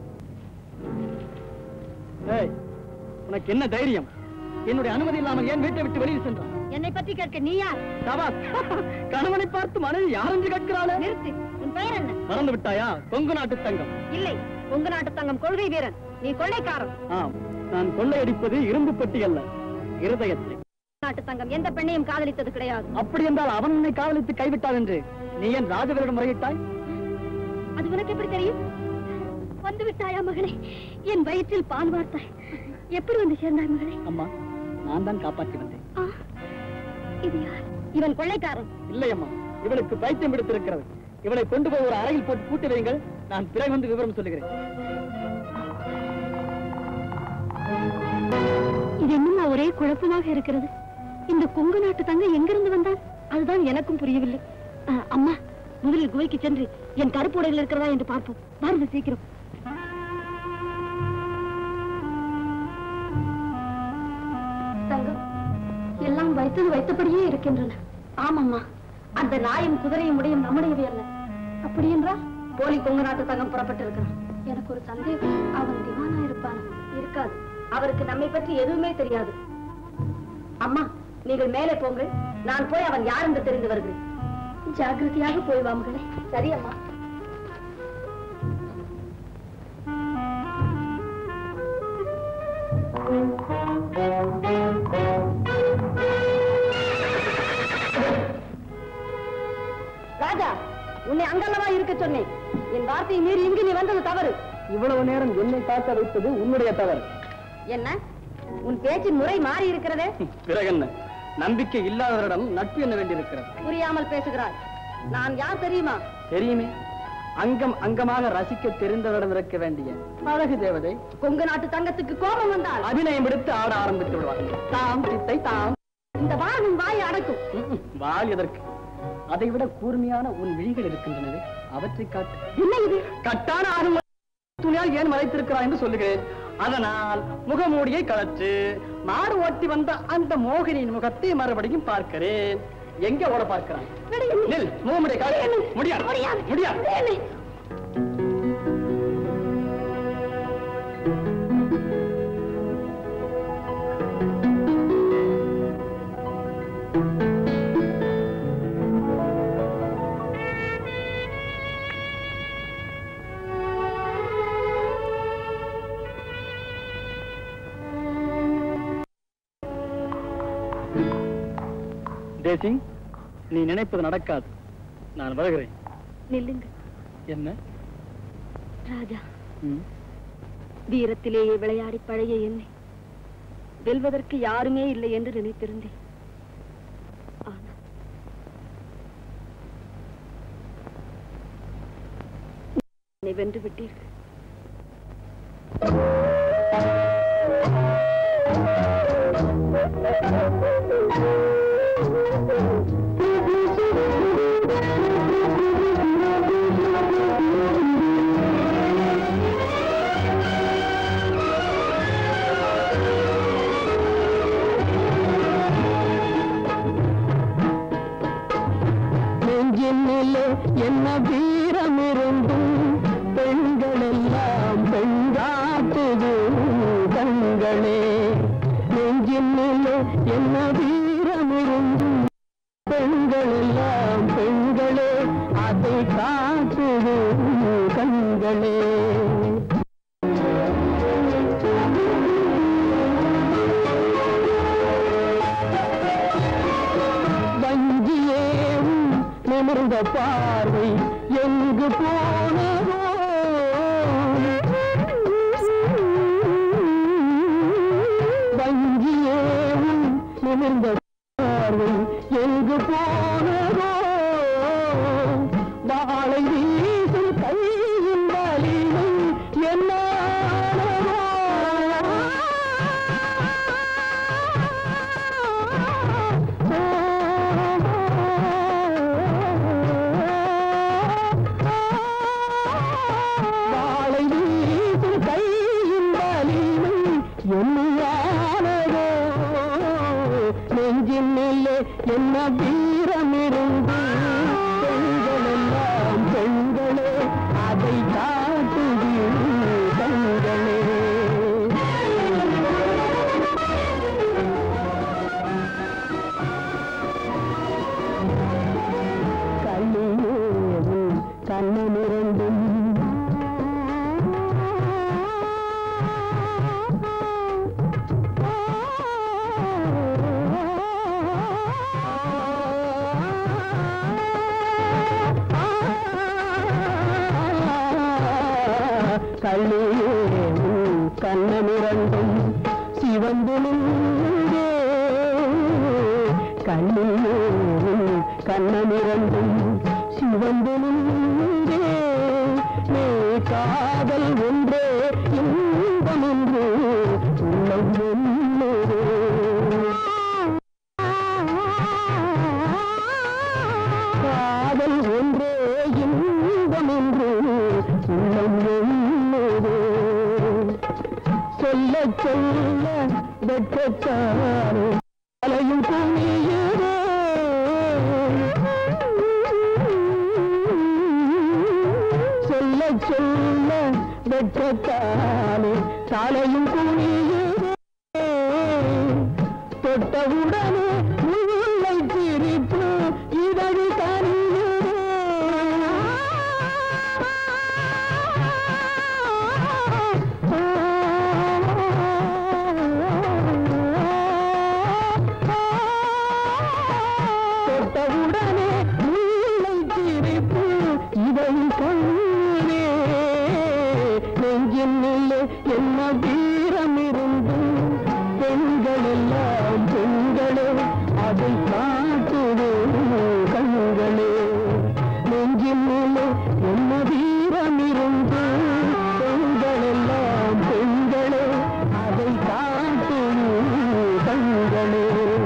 ஏய் உனக்கு என்ன தைரியம் என்னுடைய அனுமதி இல்லாமல் ஏன் வீட்டை விட்டு வெளியில் சென்றான் என்னை பற்றி கேட்க நீ யார் சபாஸ் கணவனை பார்த்து மனைவி யாரென்று கேட்கிறாளே நிறுத்து உன் பெயர் என்ன மறந்து விட்டாயா கொங்கு நாட்டு தங்கம் இல்லை உங்க நாட்டு தங்கம் கொள்கை வீரன் நீ கொள்ளைக்காரன் ஆம் நான் கொள்ளையடிப்பது இரும்பு பெட்டி அல்ல இருதயத்தை நாட்டு தங்கம் எந்த பெண்ணையும் காதலித்தது கிடையாது அப்படி என்றால் அவன் உன்னை காவலித்து கைவிட்டான் என்று நீ ஏன் ராஜவரிடம் முறையிட்டாய் அது உனக்கு எப்படி தெரியும் வந்து விட்டாயா மகனே என் வயிற்றில் பால் வார்த்தாய் எப்படி வந்து சேர்ந்தாய் மகனே அம்மா நான் தான் காப்பாற்றி வந்தேன் ஆ, இது யார் இவன் கொள்ளைக்காரன் இல்லை அம்மா இவளுக்கு பைத்தியம் பிடித்திருக்கிறது இவளை கொண்டு போய் ஒரு அறையில் போட்டு பூட்டி வையுங்கள் நான் பிறகு வந்து விவரம் சொல்லுகிறேன் இது என்னமா ஒரே குழப்பமாக இருக்கிறது இந்த கொங்கு நாட்டு தங்க எங்கிருந்து வந்தான் அதுதான் எனக்கும் புரியவில்லை ஆ, அம்மா முதலில் குகைக்கு சென்று என் கருப்பு உடையில் இருக்கிறதா என்று பார்ப்போம் வாருங்க சீக்கிரம் வைத்தது வைத்தபடியே இருக்கின்றன ஆமாம்மா அந்த நாயும் குதிரையும் உடையும் நம்முடையவை அல்ல அப்படி என்றால் போலி கொங்கு நாட்டு தங்கம் புறப்பட்டிருக்கிறான் எனக்கு ஒரு சந்தேகம் அவன் திவானா இருப்பான் இருக்காது அவருக்கு நம்மை பற்றி எதுவுமே தெரியாது அம்மா நீங்கள் மேலே போங்கள் நான் போய் அவன் யார் என்று தெரிந்து வருகிறேன் ஜாக்கிரதையாக போய் வா மகளே சரி அம்மா ராஜா உன்னை அங்கல்லவா இருக்க சொன்னேன் என் வார்த்தையை மீறி இங்கு நீ வந்தது தவறு இவ்வளவு நேரம் என்னை காக்க வைத்தது உன்னுடைய தவறு என்ன உன் பேச்சின் முறை மாறி இருக்கிறதே பிறகு என்ன நம்பிக்கை இல்லாதவரிடம் நட்பு என்ன வேண்டியிருக்கிறது புரியாமல் பேசுகிறாய் நான் யார் தெரியுமா தெரியுமே அங்கம் அங்கமாக ரசிக்க தெரிந்தவரிடம் இருக்க வேண்டிய அழகு தேவதை கொங்கு நாட்டு தங்கத்துக்கு கோபம் வந்தால் அபிநயம் எடுத்து ஆட ஆரம்பித்து விடுவார்கள் தாம் சித்தை தாம் இந்த வாள் உன் வாயை அடக்கும் ம்ம். வாள் எதற்கு அதை விட கூர்மையான உன் விழிகள் இருக்கின்றனவே அவற்றை காட்டு என்ன இது கட்டான ஆகும் துணியால் ஏன் மறைத்திருக்கிறாய் என்று சொல்லுகிறேன் அதனால் முகமூடியை கழற்று மாடு ஓட்டி வந்த அந்த மோகினியின் முகத்தை மறுபடியும் பார்க்கிறேன் எங்க ஓட பார்க்கிறான் நில் முகமுடியை காட்டு முடியாது முடியாது தேசிங் நீ நினைப்பது நடக்காது நான் வருகிறேன் நில்லுங்க என்ன ராஜா ம், வீரத்திலேயே விளையாடி பழைய என்னை வெல்வதற்கு யாருமே இல்லை என்று நினைத்திருந்தேன் ஆனால் என்னை வென்று விட்டீர்கள் நெஞ்சினிலே என்ன வீரம் இருந்தும் பெண்கள் எல்லாம் பெண்காட்டுது கண்களே நெஞ்சினிலே என்ன வீரம் இருந்தும் பெண்கள் எல்லாம் பெண்களே அதை காட்டுது கண்களே வஞ்சியேவும் நிமிர்ந்த பார்வை எங்கு போனதோ வஞ்சியேவும் நிமிர்ந்த பார்வை எங்கு போனதோ வாழை வீசும் கையின் வலிமை வாழை வீசும் கையின் வலிமை என்னையானதோ நெஞ்சின் மேலே என்ன வீரம் இருந்து பெண்கள் எல்லாம் பெண்களே அதை காட்டுது கண்களே கண்ணியேவும் கண்ணனிரண்டும் கண்ணியேவும் கண்ணனிரண்டும் சிவந்து நின்றே கண்ணியேவும் கண்ணனிரண்டும் சிவந்து நின்றே நீ காதல் ஒன்றே இன்பம் என்று உள்ளம் என்னதோ காதல் ஒன்றே இன்பம் என்று உள்ளம் என்னதோ சொல்ல சொல்ல வெட்கத்தாரே அலையும் துணிய சாலையும் குனியுதே தொட்டவுடனே முல்லை சிரிப்பு இதழி தொட்டவுடனே முல்லை சிரிப்பு இதழி கண்ணே நெஞ்சினிலே என்ன வீரம் இருந்து பெண்கள் எல்லாம் பெண்களே அதை காட்டுது கண்களே நெஞ்சினிலே என்ன வீரம் இருந்து பெண்கள் எல்லாம் பெண்களே அதை காட்டுது கண்களே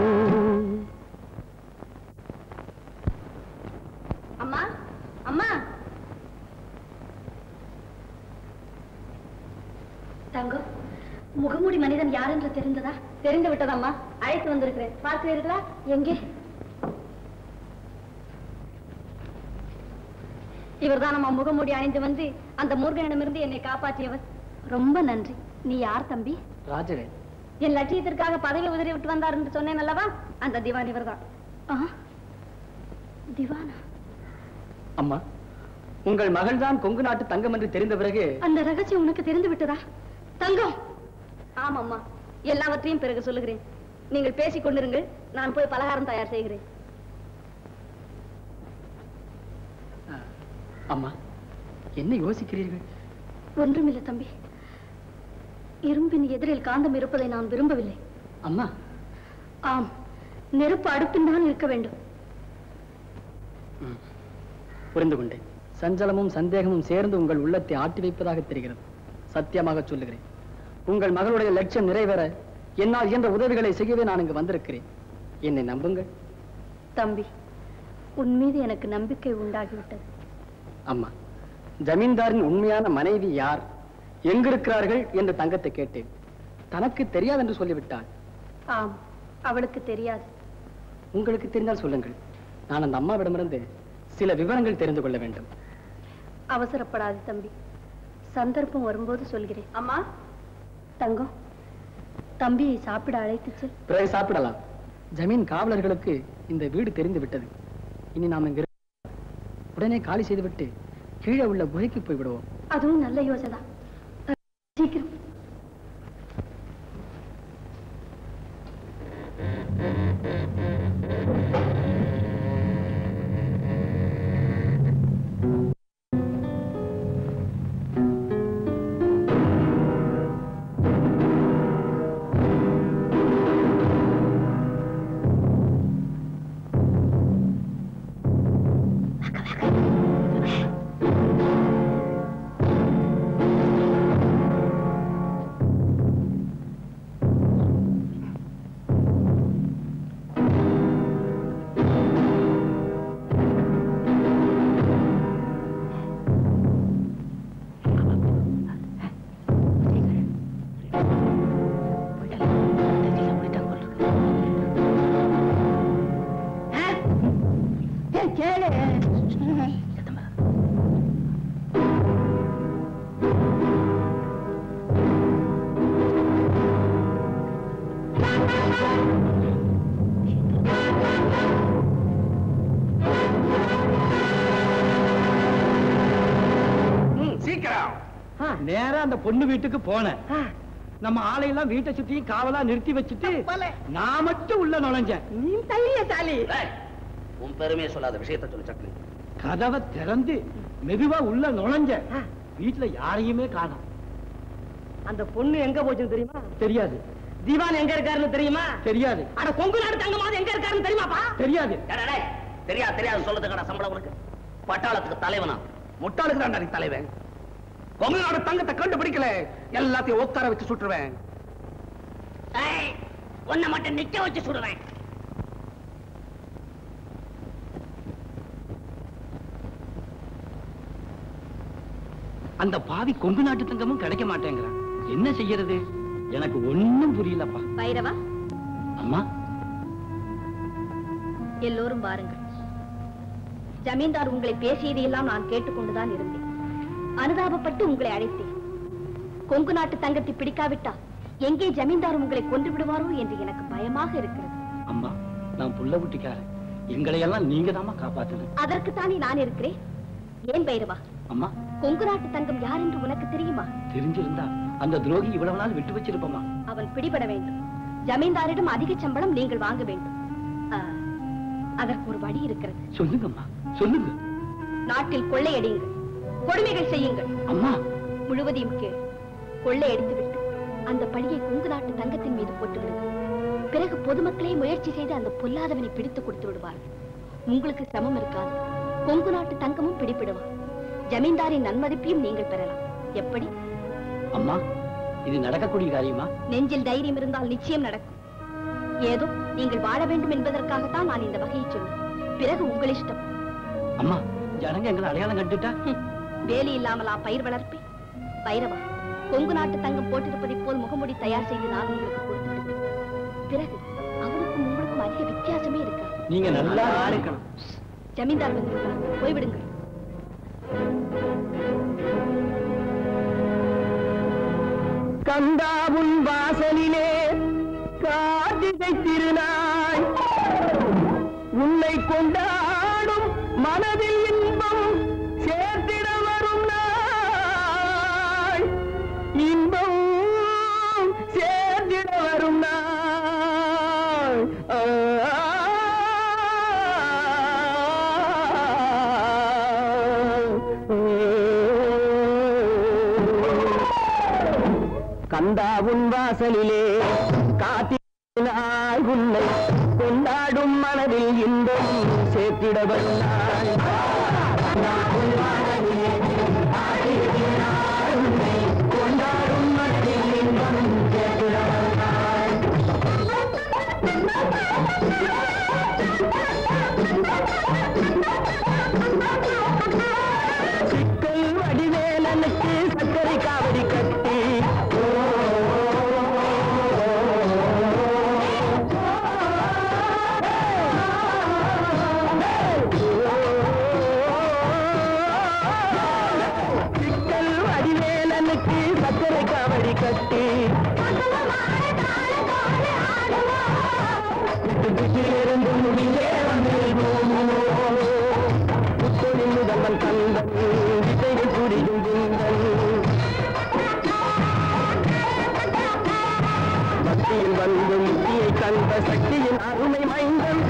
அம்மா அம்மா தங்கம் முகமூடி மனிதன் யார் என்று தெரிந்ததா தெரிந்து விட்டதம்மா அழைத்து வந்திருக்கிறேன் பார்க்கிறீர்களா எங்கே இவர்தான் நம்ம முகமூடி அணிந்து வந்து அந்த மூர்கனிடமிருந்து என்னை காப்பாற்றியவர் ரொம்ப நன்றி நீ யார் தம்பி ராஜரே என் லட்சியத்திற்காக பதவி உதறி விட்டு வந்தார் என்று சொன்னேன் அல்லவா அந்த திவான் இவர்தான் ஆ, திவானா அம்மா உங்கள் மகள்தான் கொங்கு நாட்டு தங்கம் என்று தெரிந்த பிறகு அந்த ரகசியம் உனக்கு தெரிந்து விட்டதா தங்கம் ஆமாம்மா எல்லாவற்றையும் பிறகு சொல்லுகிறேன் நீங்கள் பேசிக் கொண்டிருங்கள் நான் போய் பலகாரம் தயார் செய்கிறேன் அம்மா என்ன யோசிக்கிறீர்கள் ஒன்றுமில்லை தம்பி இரும்பின் எதிரில் காந்தம் இருப்பதை நான் விரும்பவில்லை அம்மா ஆம் நெருப்பு அடுப்பில் தான் இருக்க வேண்டும் புரிந்து கொண்டேன் சஞ்சலமும் சந்தேகமும் சேர்ந்து உங்கள் உள்ளத்தை ஆட்டி வைப்பதாக தெரிகிறது சத்தியமாக சொல்லுகிறேன் உங்கள் மகளுடைய லட்சியம் நிறைவேற என்னால் இயன்ற உதவிகளை செய்யவே நான் இங்கு வந்திருக்கிறேன் என்னை நம்புங்கள் தம்பி உன் மீது எனக்கு நம்பிக்கை உண்டாகிவிட்டது அம்மா ஜமீன்தாரின் உண்மையான மனைவி யார் எங்கிருக்கிறார்கள் என்று தங்கத்தை கேட்டேன் தனக்கு தெரியாது என்று சொல்லிவிட்டாள் ஆம் அவளுக்கு தெரியாது உங்களுக்கு தெரிந்தால் சொல்லுங்கள் நான் அந்த அம்மாவிடமிருந்து சில விவரங்கள் தெரிந்து கொள்ள வேண்டும் அவசரப்படாது தம்பி சந்தர்ப்பம் வரும்போது சொல்கிறேன் அம்மா தங்கம் தம்பியை சாப்பிட அழைத்துச் செல் பிறகு சாப்பிடலாம் ஜமீன் காவலர்களுக்கு இந்த வீடு தெரிந்து விட்டது இனி நாம் இங்க இருக்க- உடனே காலி செய்துவிட்டு கீழே உள்ள குகைக்கு போய் விடுவோம் அதுவும் நல்ல யோசனை சீக்கிரம் சீக்கிரம் நேரா அந்த பொண்ணு வீட்டுக்கு போனேன் நம்ம ஆளையெல்லாம் வீட்டை சுத்தியும் காவலா நிறுத்தி வச்சுட்டு நான் மட்டும் உள்ள நுழைஞ்சேன் நீ தைரியசாலி ஏய், உன் பெருமையை சொல்லாத விஷயத்தை சொல்லு சட்னி கதவை திறந்து மெதுவா உள்ள நுழைஞ்சேன் வீட்டுல யாரையுமே காணோம் அந்த பொண்ணு எங்க போச்சுன்னு தெரியுமா தெரியாது திவான் எங்க இருக்காருன்னு தெரியுமா தெரியாது அட கொங்கு நாடு தங்கமாவது எங்க இருக்காருன்னு தெரியுமாப்பா தெரியாது டேய், டேய், தெரியாது தெரியாது சொல்லதுக்கான சம்பளம் உனக்கு பட்டாளத்துக்கு தலைவனா முட்டாளுக்கு தான் நீ தலைவன் உங்களோட தங்கத்தை கண்டுபிடிக்கல எல்லாத்தையும் உட்கார வச்சு சுட்டுருவேன் உன்னை மட்டும் நிக்க வச்சு சுடுவேன் அந்த பாவி கொங்கு நாட்டு தங்கமும் கிடைக்க மாட்டேங்கிறான் என்ன செய்யறது எனக்கு ஒண்ணும் புரியலப்பா பைரவா அம்மா எல்லோரும் வாருங்கள் ஜமீன்தார் உங்களை பேசியதையெல்லாம் நான் கேட்டுக்கொண்டுதான் இருந்தேன் அனுதாபப்பட்டு உங்களை அழைத்தேன் கொங்கு நாட்டு தங்கத்தை பிடிக்காவிட்டா எங்கே ஜமீன்தார் உங்களை கொன்று விடுவாரோ என்று எனக்கு பயமாக இருக்கிறது அம்மா நான் புள்ள குட்டிக்காரன் எங்களை எல்லாம் நீங்க தாமா காப்பாத்தணும் அதற்குத்தானே நான் இருக்கிறேன் ஏன் பைரவா அம்மா கொங்கு நாட்டு தங்கம் யார் என்று உனக்கு தெரியுமா தெரிஞ்சிருந்தா அந்த துரோகி இவ்வளவு நாள் விட்டு வச்சிருப்போமா அவன் பிடிபட வேண்டும் ஜமீன்தாரிடம் அதிக சம்பளம் நீங்கள் வாங்க வேண்டும் ஆ, அதற்கு ஒரு வழி இருக்கிறது சொல்லுங்கம்மா சொல்லுங்க நாட்டில் கொள்ளையடியுங்கள் கொடுமைகள் செய்யுங்கள் அம்மா முழுவதையும் கேள் கொள்ளையடித்து விட்டு அந்த பழியை கொங்கு நாட்டு தங்கத்தின் மீது போட்டு விடுங்கள் பிறகு பொதுமக்களே முயற்சி செய்து அந்த பொல்லாதவனை பிடித்து கொடுத்து விடுவார்கள் உங்களுக்கு சிரமம் இருக்காது கொங்கு நாட்டு தங்கமும் பிடிப்பிடுவான் ஜமீன்தாரின் நன்மதிப்பையும் நீங்கள் பெறலாம் எப்படி அம்மா இது நடக்கக்கூடிய காரியமா நெஞ்சில் தைரியம் இருந்தால் நிச்சயம் நடக்கும் ஏதோ நீங்கள் வாழ வேண்டும் என்பதற்காகத்தான் நான் இந்த வகையை சொன்னேன் பிறகு உங்கள் இஷ்டம் அம்மா ஜனங்க எங்களை அடையாளம் கண்டுட்டா ஹம், வேலி இல்லாமலா பயிர் வளர்ப்பே பைரவா கொங்கு நாட்டு தங்கம் போட்டிருப்பதைப் போல் முகமுடி தயார் செய்து நான் உங்களுக்கு கொடுத்து விடுவேன் பிறகு அவனுக்கும் உங்களுக்கும் அதிக வித்தியாசமே இருக்காது நீங்க நல்லா இருக்கணும் ஜமீன்தார் வந்திருக்கிறார் போய்விடுங்கள் கந்தாவுன் வாசலிலே கார்த்திகை திருநாள் உன்னை கொண்டாடும் மனதில் இன்பம் சேர்த்திட வரும் நாள் இன்பம் சேர்த்திட வரும் நாள் ஆ, கந்தா உன் வாசலிலே காத்தினாய் உன்னை கொண்டாடும் மனதில் இன்பம் சேர்த்திட வந்தாய் கந்தா உன் வாசலிலே காத்தினாய் உன்னை கொண்டாடும் மனதில் இன்பம் சேர்த்திட வந்தாய் சிக்கல் வடிவேலனுக்கு சர்க்கரை காவடி கட்டி சிக்கல் வடிவேலனுக்கு சர்க்கரை காவடி கட்டி இருந்து முடியே வந்து புத்தொழில் முதல்வன் கந்தன் வித்தைகள் புரியும் குந்தன் பக்தியில் வந்து முக்தியை கண்ட சக்தியின் அருமை மைந்தன்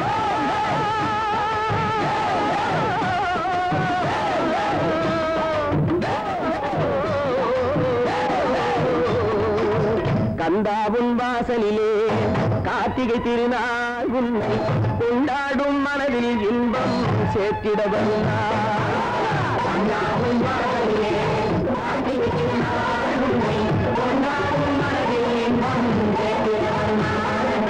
கந்தாவுன் வாசலிலே கார்த்திகை திருநாள் உன்னை கொண்டாடும் மனதில் இன்பம் சேர்த்திட வந்தார் கந்தாவுன் வாசலிலே கார்த்திகை திருநாள் உன்னை கொண்டாடும் மனதில் இன்பம் சேர்த்திட வந்தார்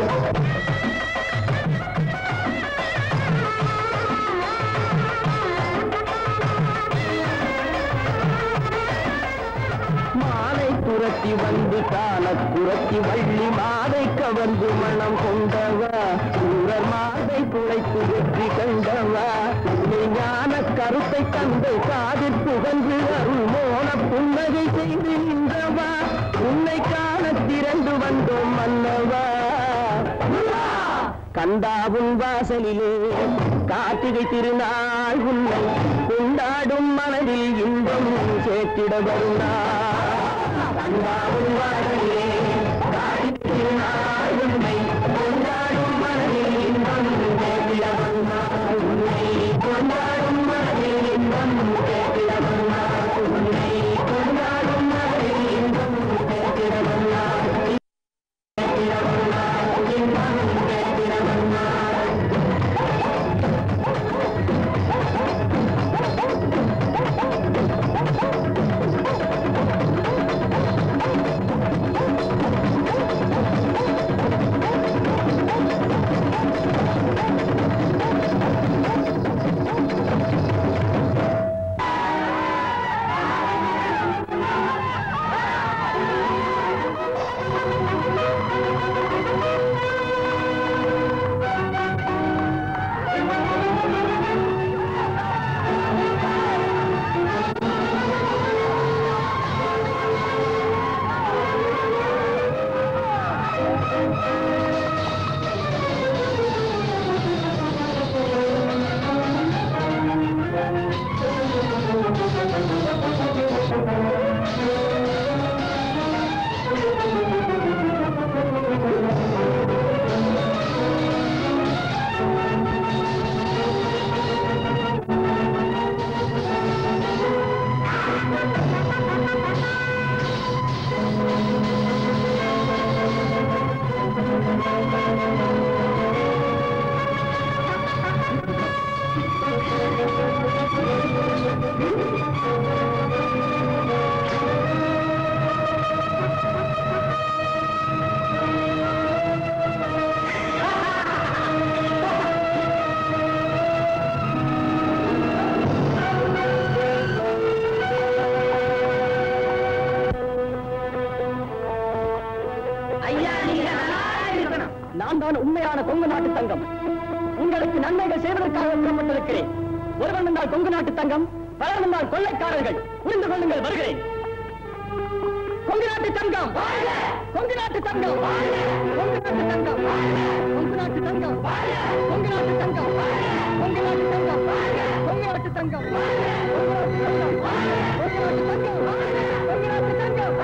மாலை துரத்தி வந்து கால துரத்தி வள்ளி மாதை கவர்ந்து மனம் கொண்டவா சூரர் மாதை துளைத்து வெற்றி கண்டவா ஞான கருத்தை கண்டு காதில் புகழ்ந்து அருள் மோன புன்னகை செய்து நின்றவா உன்னை காண திரண்டு வந்தோம் மன்னவா கந்தாவும் வாசலிலே கார்த்திகை திருநாள் உன்னை கொண்டாடும் மனதில் இன்பம் சேர்த்திட வருநாள் கந்தாவும் வாசலிலே கார்த்திகை திருநாள் உன்னை கொண்டாடும் மனதில் இன்பம் சேர்த்திட வருநாள் உன்னை கொண்டாடும் மனதில் இன்பம் சேர்த்திட வருநாள் உன்னை கொண்டாடும் மனதில் இன்பம் சேர்த்திட வருநாள் சேர்த்திட வருநாள் இன்பம் சேர்த்திட வருநாள் ஆ உங்களுக்கு நன்மைகள் செய்வதற்காக புறப்பட்டிருக்கிறேன் ஒருவன் என்றால் கொங்கு நாட்டு தங்கம் பலர் என்றால் கொள்ளைக்காரர்கள் புரிந்து கொள்ளுங்கள் வருகிறேன் கொங்கு நாட்டு தங்கம் கொங்கு நாட்டு தங்கம் கொங்கு நாட்டு தங்கம் கொங்கு நாட்டு தங்கம் கொங்கு நாட்டு தங்கம் கொங்கு நாட்டு தங்கம் கொங்கு நாட்டு தங்கம் கொங்கு நாட்டு தங்கம் கொங்கு நாட்டு தங்கம் கொங்கு நாட்டு தங்கம்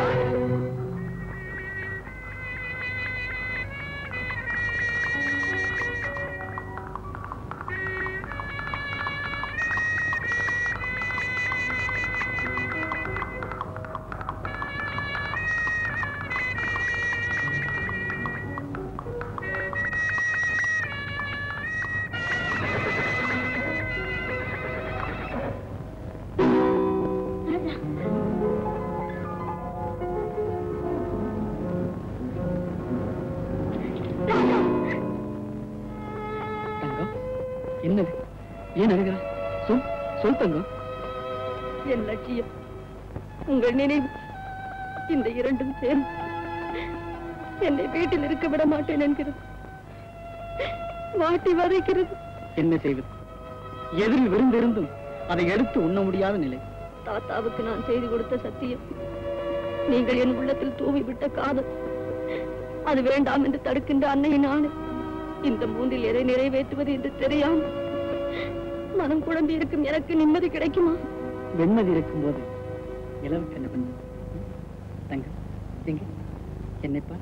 தங்கம் என்னது ஏன் அழுகிற சொல் சொல் தங்கம் என் லட்சியம் உங்கள் நினைவு இந்த இரண்டும் சேர்ந்து என்னை வீட்டில் இருக்க விட மாட்டேன் என்கிறது வாட்டி வதைக்கிறது என்ன செய்வது எதிரில் விருந்திருந்தும் அதை எடுத்து உண்ண முடியாத நிலை தாத்தாவுக்கு நான் செய்து கொடுத்த சத்தியம் நீங்கள் என் உள்ளத்தில் தூவி விட்ட காதல் அது வேண்டாம் என்று தடுக்கின்ற அன்னையின் ஆணை இந்த மூன்றில் எதை நிறைவேற்றுவது என்று தெரியாமல் மனம் குழம்பி இருக்கும் எனக்கு நிம்மதி கிடைக்குமா வெண்மதி இருக்கும்போது நிலவுக்கு என்ன பண்ண தங்கம் எங்க என்னை பார்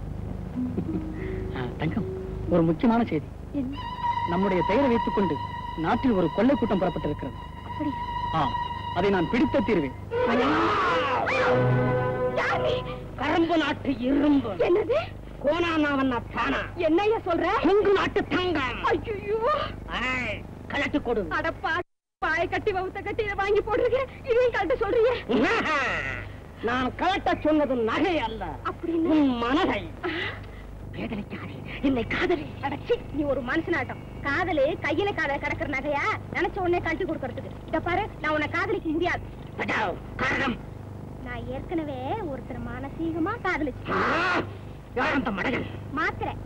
ஆ, தங்கம் ஒரு முக்கியமான செய்தி என்ன நம்முடைய பெயரை வைத்துக் கொண்டு நாட்டில் ஒரு கொள்ளை கூட்டம் புறப்பட்டிருக்கிறது அப்படி ஆம் அதை நான் பிடித்த தீர்வேன் கரும்பு நாட்டு இரும்பு என்னது கோணானாவண்ணா தானா என்னையா சொல்ற கொங்கு நாட்டு தங்கம் ஐயோ ஏய், கழட்டு கொடு அடப்பா பாய கட்டி வவுத்த கட்டி இதை வாங்கி போடுறீங்க இதையும் கழட்ட சொல்றீங்க நான் கழட்ட சொன்னது நகை அல்ல அப்படின்னு உன் மனதை வேதனைக்காதே என்னை காதலி அடச்சி நீ ஒரு மனுஷனாட்டம் காதலு கையில காதல கிடக்குற நகையா நினைச்ச உடனே கழட்டி கொடுக்கறதுக்கு இத பாரு நான் உன்னை காதலிக்க முடியாது பட்டாவ், காரணம் நான் ஏற்கனவே ஒருத்தர் மானசீகமா காதலிச்சு ஆ, யார் அந்த மடையன் மாத்திரேன்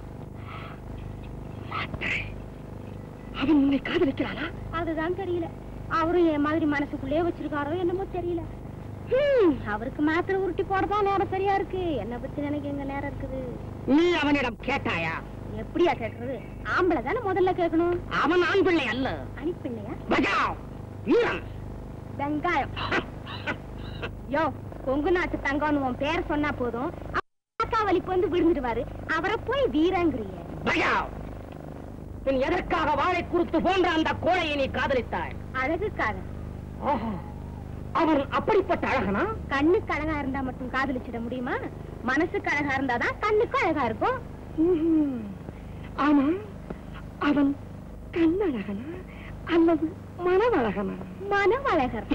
அவன் உன்னை காதலிக்கிறானா அதுதான் தெரியல அவரும் என் மாதிரி மனசுக்குள்ளே வச்சிருக்காரோ என்னமோ தெரியல ஹம், அவருக்கு மாத்திரை உருட்டி போடதான் நேரம் சரியா இருக்கு என்ன பத்தி நினைக்க எங்க நேரம் இருக்குது நீ அவனிடம் கேட்டாயா எப்படியா கேக்குறது ஆம்பளை தானே முதல்ல கேட்கணும் அவன் ஆண் பிள்ளை அல்ல அனுப்பில்லையா பஜாவ் வீரன் வெங்காயம் யோ கொங்கு நாட்டு தங்கம்னு உன் பேர் சொன்னா போதும் அக்கா வலிப்பு வந்து விழுந்துடுவாரு அவரை போய் வீரங்கிறிய பஜாவ் பின் எதற்காக வாழை குறுத்து போன்ற அந்த கோழையை நீ காதலித்தாய் அழகுக்காக ஓஹோ அவன் அப்படிப்பட்ட அழகனா கண்ணுக்கு அழகா இருந்தா மட்டும் காதலிச்சிட முடியுமா மனசுக்கு அழகா இருந்தாதான் கண்ணுக்கும் அழகா இருக்கும் ம்ஹும். ஆமா அவன் கண்ணழகனா அல்லது மனவழகனா மனவழகர்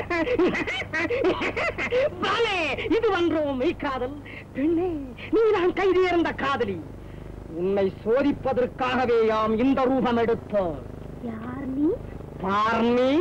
பாலே இது வன்றோம் மெய் காதல் பெண்ணே நீ நான் கைது இருந்த காதலி உன்னை சோதிப்பதற்காகவே யாம் இந்த ரூபம் எடுத்தோம் யார் நீ பார்னி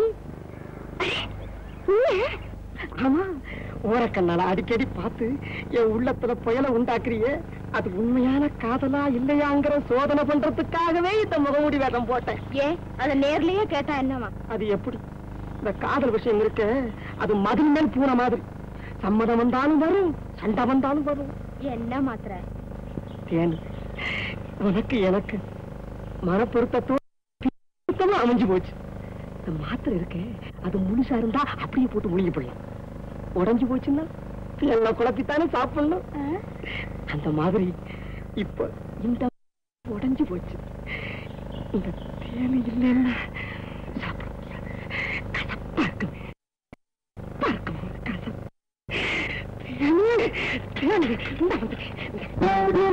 ஆமா ஓரக்கண்ணால அடிக்கடி பார்த்து என் உள்ளத்துல புயலை உண்டாக்குறியே அது உண்மையான காதலா இல்லையாங்கிற சோதனை பண்றதுக்காகவே இந்த முகமூடி வேடம் போட்டேன் ஏன் அத நேர்லயே கேட்டா என்னவா அது எப்படி இந்த காதல் விஷயம் இருக்கு அது மதில் மேல் பூனை மாதிரி சம்மதம் வந்தாலும் வரும் சண்டை வந்தாலும் வரும் என்ன மாத்திர தேன் உனக்கு எனக்கு மனப்பொருத்தத்தோட அமைஞ்சு போச்சு இந்த மாத்திரை இருக்கு அது முழுசா இருந்தா அப்படியே போட்டு முழுங்கி போடலாம் உடைஞ்சு போச்சுன்னா எல்லாம் குழப்பித்தானே சாப்பிடணும் அந்த மாதிரி இப்ப இந்த உடைஞ்சு போச்சு இந்த தேனி இல்லைன்னா சாப்பிட முடியாது கசப்பா இருக்குமே கசப்பா இருக்குமே, கசப்பு. தேனி, தேனி, இந்தா வந்துச்சு.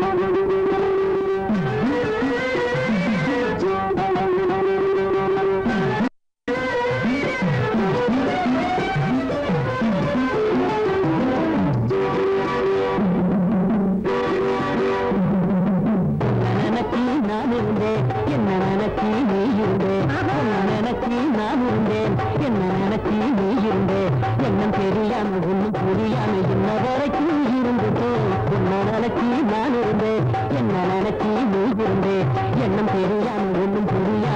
நினைச்சி நான் இருந்தேன் என்ன நினைச்சி நீ இருந்தேன் உன்னை நினைச்சி நான் இருந்தேன் என்ன நினைச்சி நீ இருந்தேன் என்னும் தெரியாம ஒன்னும் புரியாம இன்ன வரைக்கும் இருந்துட்டு உன்னை நினைச்சி நான் இருந்தேன் என்ன நினைச்சி நீ இருந்தேன் என்னும் தெரியாம ஒன்னும் புரியாம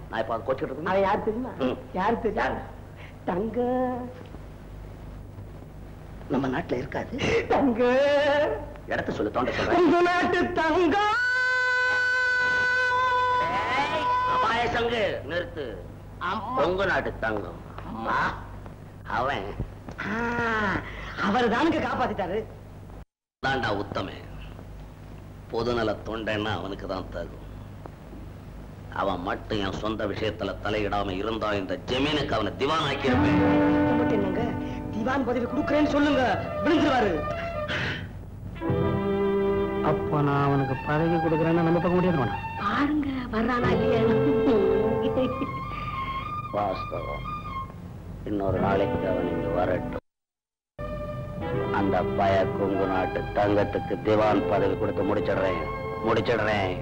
நான் இப்ப கோச்சுக்கிட்டு இருக்கேன் அவன் யார் தெரியுமா ம். யார் தெரியுமா தங்க நம்ம நாட்டுல இருக்காது தங்க இடத்த சொல்லு தோண்ட சொல்றேன் உங்க நாட்டு தங்கம் ஏய், அபாய சங்கு நிறுத்து உங்க நாட்டு தங்கம் அம்மா அவன் அவர் தானுங்க காப்பாத்திட்டாரு தாண்டா உத்தமே பொதுநல தொண்டைன்னா அவனுக்கு தான் தகும் அவன் மட்டும் என் சொந்த விஷயத்துல தலையிடாம இருந்தா இந்த ஜமீனுக்கு அவனை திவானாக்கி இருப்பேன் திவான் பதவி கொடுக்குறேன்னு சொல்லுங்க விழுந்துருவாரு அப்போ நான் அவனுக்கு பதவி கொடுக்குறேன்னு நம்ம பார்க்க முடியாது வேணாம் பாருங்க வர்றானா இல்லையா வாஸ்தவம் இன்னொரு நாளைக்கு அவன் இங்க வரட்டும் அந்த பய கொங்கு நாட்டு தங்கத்துக்கு திவான் பதவி கொடுத்து முடிச்சிடுறேன் முடிச்சிடுறேன்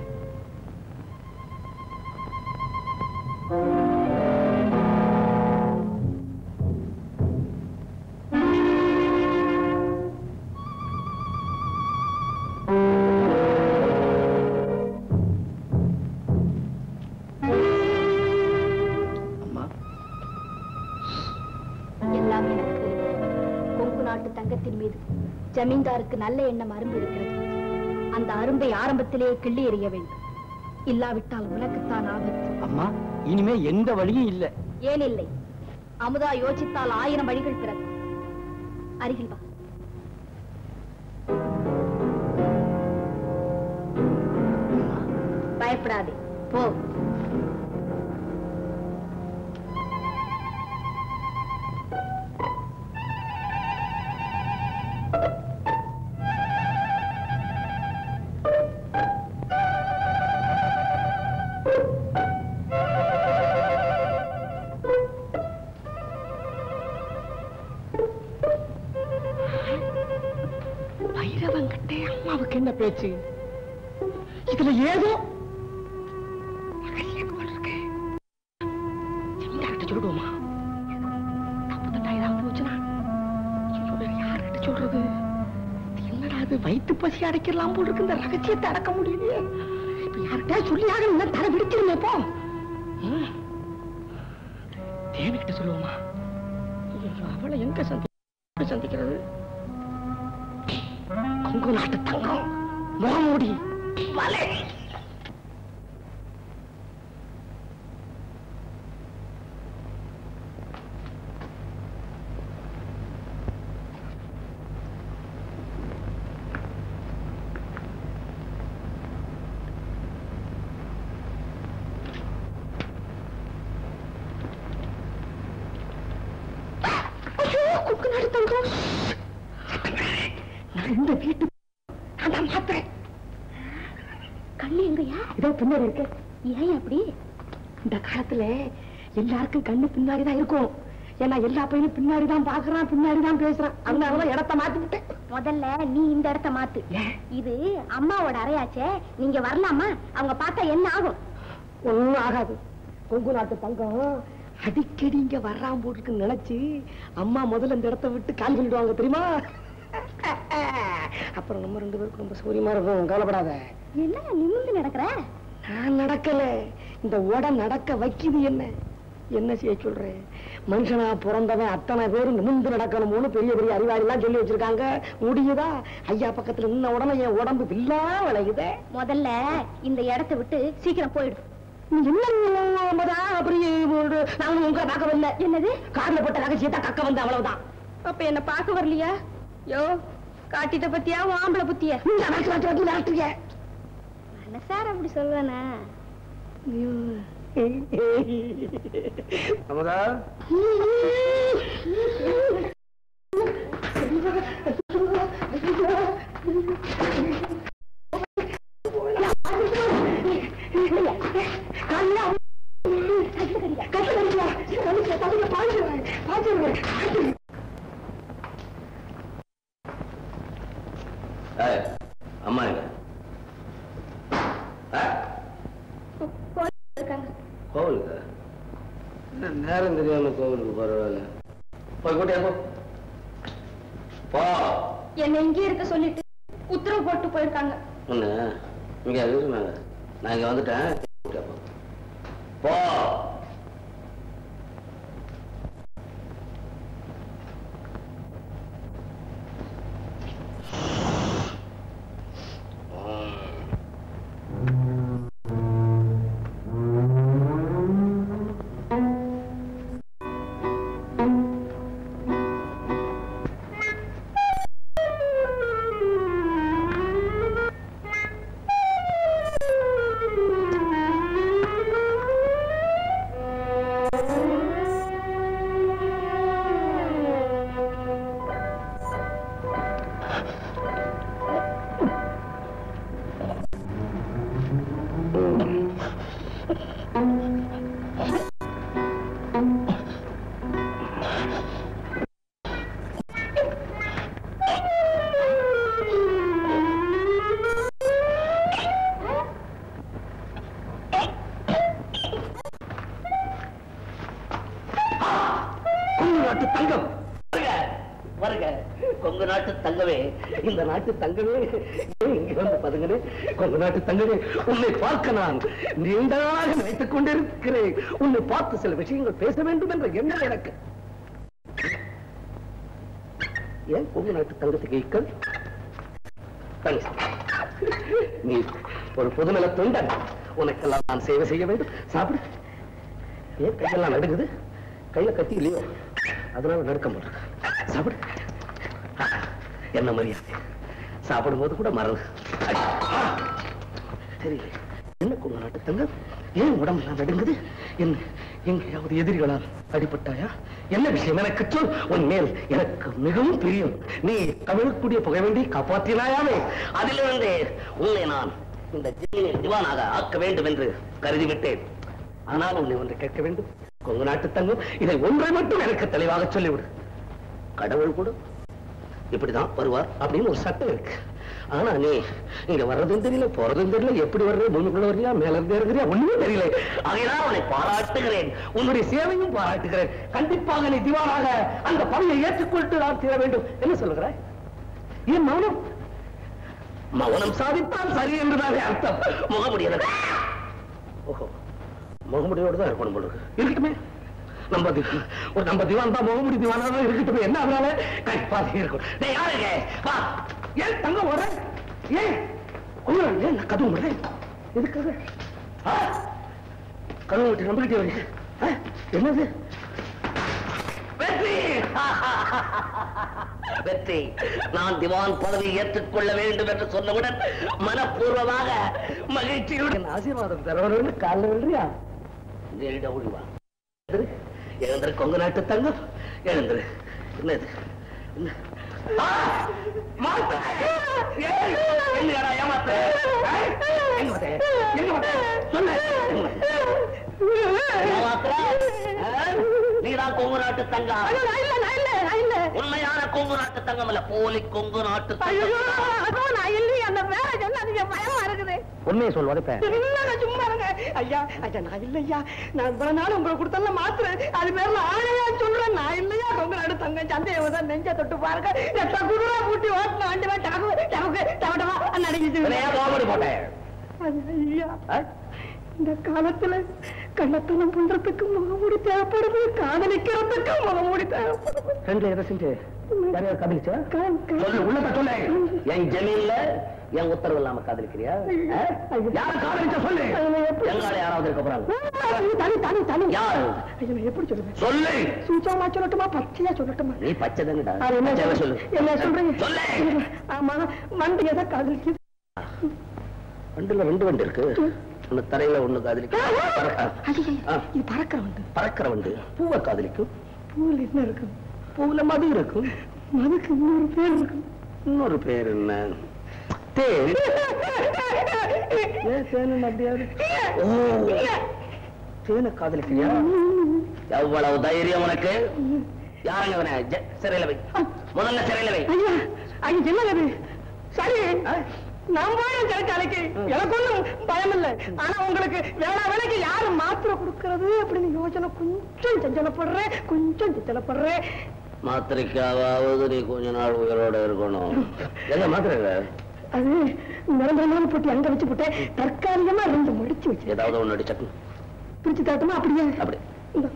எல்லாம் எனக்கு தெரியும். கொங்கு நாட்டு தங்கத்தின் மீது ஜமீன்தாருக்கு நல்ல எண்ணம் அரும்பு இருக்கிறது அந்த அரும்பை ஆரம்பத்திலேயே கிள்ளி எறிய வேண்டும் இல்லாவிட்டால் உனக்குத்தான் ஆபத்து அம்மா இனிமே எந்த வழியும் இல்ல ஏன் இல்லை அமுதா யோசித்தால் ஆயிரம் வழிகள் பிறக்கும் அருகில் வா பயப்படாதே போ பைரவங்கிட்டே அம்மாவுக்கு என்ன பேச்சு இதுல ஏதோ ரகசியம் போல இருக்கு. ஜமீன்தார்கிட்ட சொல்லிடுவோமா தப்பு தட்டா ஏதாவது போச்சுன்னா ஐயோ, வேற யார்கிட்ட சொல்றது இது என்னடா அது வயிற்று பசி அடைக்கலாம் போல இருக்கு இந்த ரகசியத்தை அடக்க முடியலையே இப்ப யார்கிட்ட சொல்லி ஆகணும் தலை விடுச்சிருமே போ ம். தேனுக்கிட்ட சொல்லுவோமா ஐயோ, அவளை எங்க சந்தி சந்திக்கிறது கொங்கு நாட்டு தங்கம் முகமூடி வலை ஐயோ கொங்கு நாட்டு தங்கம் நான் இந்த வீட்டு நான் தான் மாத்துறேன் கண்ணு எங்கயா இதோ பின்னாடி இருக்கு ஏன் அப்படி இந்த காலத்துல எல்லாருக்கும் கண்ணு பின்னாடி தான் இருக்கும் ஏன்னா எல்லா பையனும் பின்னாடி தான் பாக்குறான் பின்னாடி தான் பேசுறான் அதனாலதான் இடத்த மாத்தி விட்டேன் முதல்ல நீ இந்த இடத்த மாத்து ஏன்? இது அம்மாவோட அறையாச்சே நீங்க வரலாமா அவங்க பார்த்தா என்ன ஆகும் ஒண்ணும் ஆகாது கொங்கு நாட்டு தங்கம் அடிக்கடி இங்க வர்றான் போட்டுருக்குன்னு நினைச்சு அம்மா முதல்ல இந்த இடத்த விட்டு காலி பண்ணிடுவாங்க தெரியுமா அப்புறம் நம்ம ரெண்டு பேருக்கும் ரொம்ப சௌரியமா இருக்கும் கவலைப்படாத என்ன நிமிர்ந்து நடக்கிற நான் நடக்கல இந்த உட நடக்க வைக்குது என்ன என்ன செய்ய சொல்றேன் மனுஷனா பிறந்தவன் அத்தனை பேரும் நிமிந்து நடக்கணும்னு பெரிய பெரிய அறிவாளி எல்லாம் சொல்லி வச்சிருக்காங்க முடியுதா ஐயா பக்கத்துல நின்ன உடனே என் உடம்பு வில்லா விளையுதே முதல்ல இந்த இடத்த விட்டு சீக்கிரம் போயிடு நீ என்ன மதா, அப்படி ஒரு நான் உங்க பார்க்க வரல என்னது கார்ல போட்ட ரகசியத்தை கக்க வந்து அவ்வளவுதான் அப்ப என்ன பார்க்க வரலையா யோ காட்டிட்ட பத்தியா உன் ஆம்பளை புத்திய நீங்க வரட்டு வரட்டு வரட்டு விளையாட்டுங்க மனசார அப்படி சொல்லுவேனா அமுதா ஏய், அம்மா எங்க ஆ? கோவிலுக்கு என்ன நேரம் தெரியாம கோவிலுக்கு பரவாயில்ல போய் கூட்டியா போ போ என்ன இங்கே இருக்க சொல்லிட்டு உத்தரவு போட்டு போயிருக்காங்க ஒண்ணு இங்க இருந்தாங்க நான் இங்க வந்துட்டேன் கூட்டியா போ. போ நாட்டு தங்கம் வருக வருக கொங்கு நாட்டு தங்கமே இந்த நாட்டு தங்கமே ஏன் இங்க வந்து பதுங்கனே கொங்கு நாட்டு தங்கமே உன்னை பார்க்க நான் நீண்டாக நினைத்துக் கொண்டிருக்கிறேன் உன்னை பார்த்து சில விஷயங்கள் பேச வேண்டும் என்ற எண்ணம் எனக்கு ஏன் கொங்கு நாட்டு தங்கத்துக்கு இக்கல் தனி நீ ஒரு பொதுநல தொண்டன் உனக்கெல்லாம் நான் சேவை செய்ய வேண்டும் சாப்பிடு ஏன் கையெல்லாம் நடுங்குது கையில கத்தி இல்லையோ அதனால நடுக்க மாட்டேன் சாப்பிடு என்ன மரியாதை சாப்பிடும்போது கூட மறந்து அடி. ஆ. தெரியல என்ன கொங்க நாட்டு தங்கம் ஏன் உடம்பெல்லாம் நடுங்குது என்ன எங்கேயாவது எதிரிகளால் அடிபட்டாயா என்ன விஷயம் எனக்கு சொல் உன் மேல் எனக்கு மிகவும் பிரியம் நீ கவிழக்கூடிய புகை வேண்டி காப்பாற்றினாயாமே அதிலிருந்தே உன்னை நான் இந்த ஜெயிலில் திவானாக ஆக்க வேண்டும் என்று கருதிவிட்டேன் ஆனால் உன்னை ஒன்று கேட்க வேண்டும் கொங்கு நாட்டு தங்கம் இதை ஒன்றை மட்டும் எனக்கு தெளிவாக சொல்லிவிடு கடவுள் கூட இப்படிதான் வருவார் அப்படின்னு ஒரு சட்டம் இருக்கு ஆனா நீ இங்க வர்றதும் தெரியல போறதும் தெரியல எப்படி வர்றது பூமிக்குள்ள வர்றியா மேல இருந்து இறங்குறியா ஒண்ணுமே தெரியல ஆகையால் உன்னை பாராட்டுகிறேன் உன்னுடைய சேவையும் பாராட்டுகிறேன் கண்டிப்பாக நீ திவானாக அந்த பணியை ஏற்றுக்கொண்டு நான் தீர வேண்டும் என்ன சொல்லுகிறாய் ஏன் மௌனம் மௌனம் சாதித்தால் சரி என்றுதானே அர்த்தம் முகமுடியல ஓஹோ முகமுடியோடு தான் இருக்கணும் போல இருக்கு. இருக்கட்டுமே நம்ம தி- ஒரு நம்ம திவான் தான் முகமுடி திவானா தான் இருக்கட்டுமே என்ன அதனால கண்டிப்பாக இருக்கும் டேய் யாருங்க வா ஏன் தங்க வர ஏன் உள்ள ஏன் நான் கதவு விடுறேன் எதுக்காக ஆ? கதவு விட்டு நம்பிக்கிட்டே வரீங்க ஆ? என்னது வெற்றி வெற்றி நான் திவான் பதவியை ஏற்றுக்கொள்ள வேண்டும் என்று சொன்னவுடன் மனப்பூர்வமாக மகிழ்ச்சியுடன் ஆசீர்வாதம் தரவன்னு காலில் விடுறியா நேரிட ஒழிவா எழுந்திரு எழுந்திரு கொங்கு நாட்டு தங்கம் எழுந்திரு என்னது என்ன ஆ! மாத்த! ஏய்! என்னடா ஏமாத்த? ஏய்! எங்க வந்த? எங்க வந்த? சொல்லு. ஏமாத்துற? ஆ? நீதான் கொங்கு நாட்டு தங்கம் நான் இல்ல நான் இல்ல நான் இல்ல உண்மையான கொங்கு நாட்டு தங்கம் இல்ல போலி கொங்கு நாட்டு ஐயோ தங்கம் அதோ நான் இல்லையே அந்த வேலை சொல்லாதீங்க பயமா இருக்குது உண்மையை சொல் உடைப்பேன் இல்லங்க சும்மா இருங்க ஐயா ஐயா நான் இல்லையா நான் இவ்வளவு நாள் உங்களுக்கு கொடுத்தல மாத்திரம் அது பேர்ல ஆணையா சொல்றேன் நான் இல்லையா கொங்க நாடு தங்க சந்தையை வந்து நெஞ்ச தொட்டு பாருங்க எட்ட குருவா பூட்டி ஓட்டின ஆண்டு டகு டகு டவடவா நடிக்கிட்டு ஏன் காமெடி போட்டேன் ஐயா ஆ? இந்த காலத்துல கள்ளத்தனம் பண்றதுக்கு முகமூடி தேவைப்படுது காதலிக்கிறதுக்கு முகமூடி தேவைப்படுது ரெண்டுல எதை செஞ்சு யாரையாவது காதலிச்சா கா- கா- சொல்லு உள்ளத சொல்லு என் ஜமீன்ல என் உத்தரவு இல்லாம காதலிக்கிறியா ஆ? யார காதலிச்ச சொல்லு எங்கால யாராவது இருக்க போறாங்க தனி தனி தனி யாரு ஐயா, நான் எப்படி சொல்லுவேன் சொல்லு சூச்சமா சொல்லட்டுமா பச்சையா சொல்லட்டுமா நீ பச்சை தானடா அது என்ன பச்சையாவே சொல்லு என்ன சொல்றீங்க சொல்லு ஆமா வண்டி எதை காதலிக்குது வண்டுல ரெண்டு வண்டு இருக்கு ஒண்ணு தரையில ஒண்ணு காதலிக்கும் பறக்க- ஐயா, ஆ. இது பறக்கிற வண்டு பறக்கிற வண்டு பூவை காதலிக்கும் பூவில் என்ன இருக்கு பூவுல மது இருக்கும் அதுக்கு இன்னொரு பேர் இருக்கு இன்னொரு பேர் என்ன தேன் ஏன் தேன் அப்படியாது ஓ தேனை காதலிக்கிறியா எவ்வளவு தைரியம் உனக்கு யாருங்க அவனை ஜ- சிறையில வை முதல்ல சிறையில வை ஐயா ஐயா என்னங்க இது சரி நான் போறேன் சிறைச்சாலைக்கு எனக்கு ஒண்ணும் பயம் இல்லை ஆனா உங்களுக்கு வேளா வேலைக்கு யாரு மாத்திரை கொடுக்கறது அப்படின்னு யோசனை கொஞ்சம் சஞ்சலப்படுறேன் கொஞ்சம் சஞ்சலப்படுறேன் மாத்திரைக்காவது நீ கொஞ்ச நாள் உயிரோட இருக்கணும் எங்க மாத்திரை அது நிரந்தரமான போட்டி அங்க வச்சு போட்டேன் தற்காலிகமா ரெண்டு முடிச்சு வச்சு ஏதாவது ஒண்ணு அடிச்சக்கு பிரிச்சு தாட்டுமா அப்படியே அப்படி இந்தா.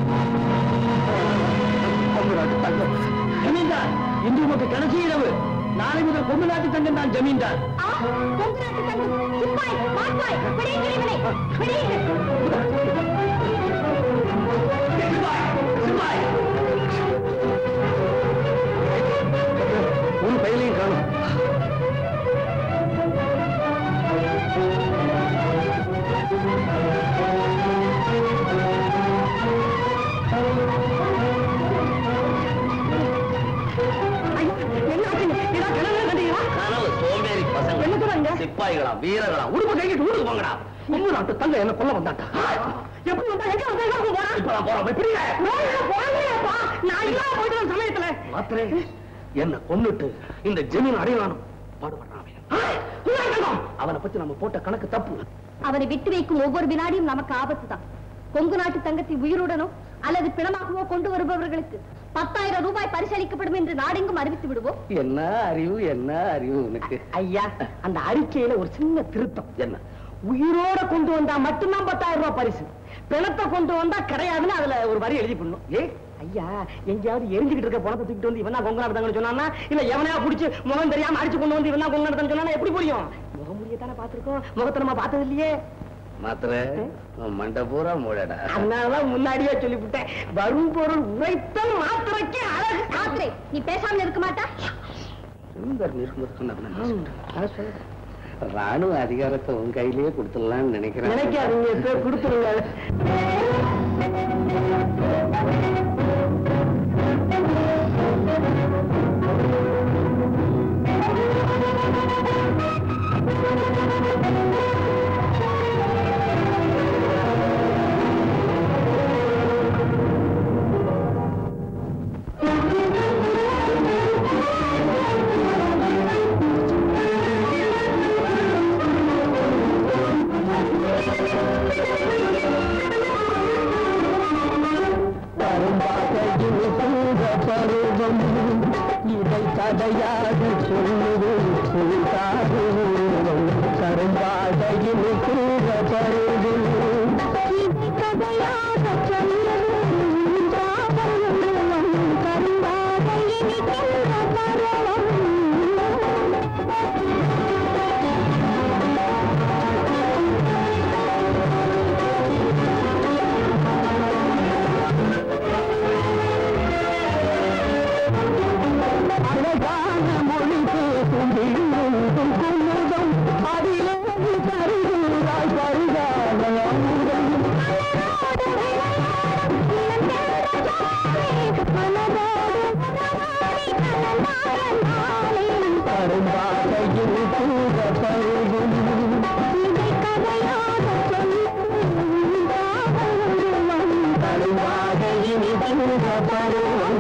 ஜமீன்தார் இன்று உமக்கு கடைசி இரவு நாளை முதல் கொங்கு நாட்டு தங்கம் நான் ஜமீன்தார் ஆ, கொங்கு நாட்டு தங்கம் சிப்பாய் மாப்பாய் விடையுங்கள் இவனை விடையுங்கள் ஒரு பயிலையும் காணும் கனவு சோம்பேறி பசங்க சிப்பாய்களா வீரர்களா உடுப்ப கைக்கிட்டு ஊருக்கு போங்கடா கொங்கு நாட்டு தங்கம் என்ன கொல்ல வந்தாட்டா எப்படி வந்தா எங்க வந்தா எங்க போறா இப்ப நான் போறேன் போய் பிடிங்க நான் இல்லாம போயிட்டு வந்த சமயத்துல மாத்திரே என்ன கொன்னுட்டு இந்த ஜமீன் அடையலானும் பாடுபடுறான் அவன். அவனை பத்தி நம்ம போட்ட கணக்கு தப்பு அவனை விட்டு வைக்கும் ஒவ்வொரு வினாடியும் நமக்கு ஆபத்து தான் கொங்கு நாட்டு தங்கத்தை உயிருடனோ அல்லது பிணமாகவோ கொண்டு வருபவர்களுக்கு பத்தாயிரம் ரூபாய் பரிசளிக்கப்படும் என்று நாடெங்கும் அறிவித்து விடுவோம் என்ன அறிவு என்ன அறிவு உனக்கு ஐயா அந்த அறிக்கையில ஒரு சின்ன திருத்தம் என்ன உயிரோட கொண்டு வந்தா மட்டும்தான் பத்தாயிரம் ரூபாய் பரிசு பிணத்தை கொண்டு வந்தா கிடையாதுன்னு அதுல ஒரு வரி எழுதி பண்ணும் ஏ ஐயா எங்கேயாவது எரிஞ்சுக்கிட்டு இருக்க பணத்தை தூக்கிட்டு வந்து இவன் தான் கொங்கு நடத்தாங்கன்னு சொன்னான்னா இல்ல எவனையா புடிச்சு முகம் தெரியாம அடிச்சு கொண்டு வந்து இவன் தான் கொங்கு நடத்தான்னு சொன்னா எப்படி புரியும் முகமுடியை தானே பாத்திருக்கோம் முகத்தை நம்ம பார்த்தது இல்லையே மாத்திரை மண்டை பூரா மூடடா அதனாலதான் முன்னாடியே சொல்லிவிட்டேன் வரும் பொருள் உரைத்தல் மாத்திரைக்கு அழகு மாத்திரை நீ பேசாமல் இருக்க மாட்டா சுந்தர் நிர்மத்துக்கு ராணுவ அதிகாரத்தை உன் கையிலேயே கொடுத்துடலாம்னு நினைக்கிறேன் நினைக்காதீங்க இப்ப கொடுத்துருங்க கரும்பாகையில் பூந்த பருவம் இதை கதையாக சொல்லுது பூத்தாது உருவம் கரும்பாகையில் பூந்த பருவம் இதை கதையாக சொல்லுது பூந்தாத உருவம் கரும்பாக இனிக்கின்ற பருவம் அழகான மொழி பேசும் விண்ணும் குமுதம் அதிலே தருகிறாய் பருகாத அமுதம் கரும்பாதையில் கூட பருகும் இதை கதையாக சொல்லும் கரும்பாதையில் கூட பருவம்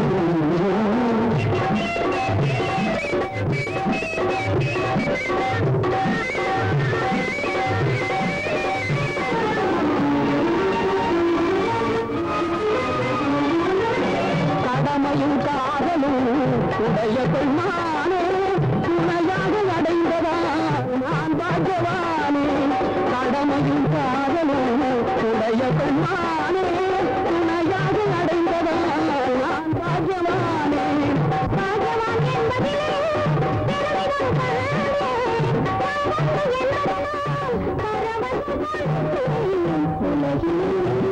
கடமையும் காதலும் உடைய பெண்மானே துணையாக அடைந்ததா நான் பாக்கியவானே கடமையும் காதலும் உடைய பெண்மானே துணையாக அடைந்ததா நான் பாக்கியவானே பாக்கியவான் என்பதிலே பெருமிதம் கண்டேன். பாவங்கள் என்பதனால் பரவசம் கொண்டேன். உலகிலே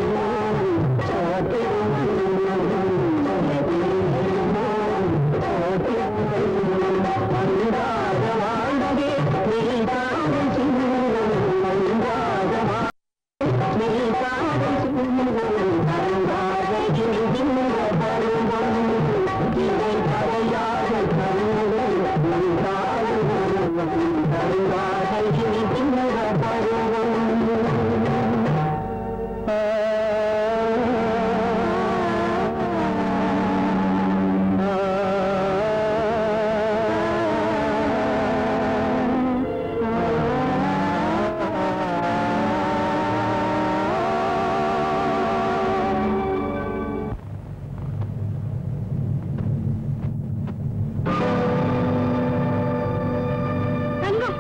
தங்கம்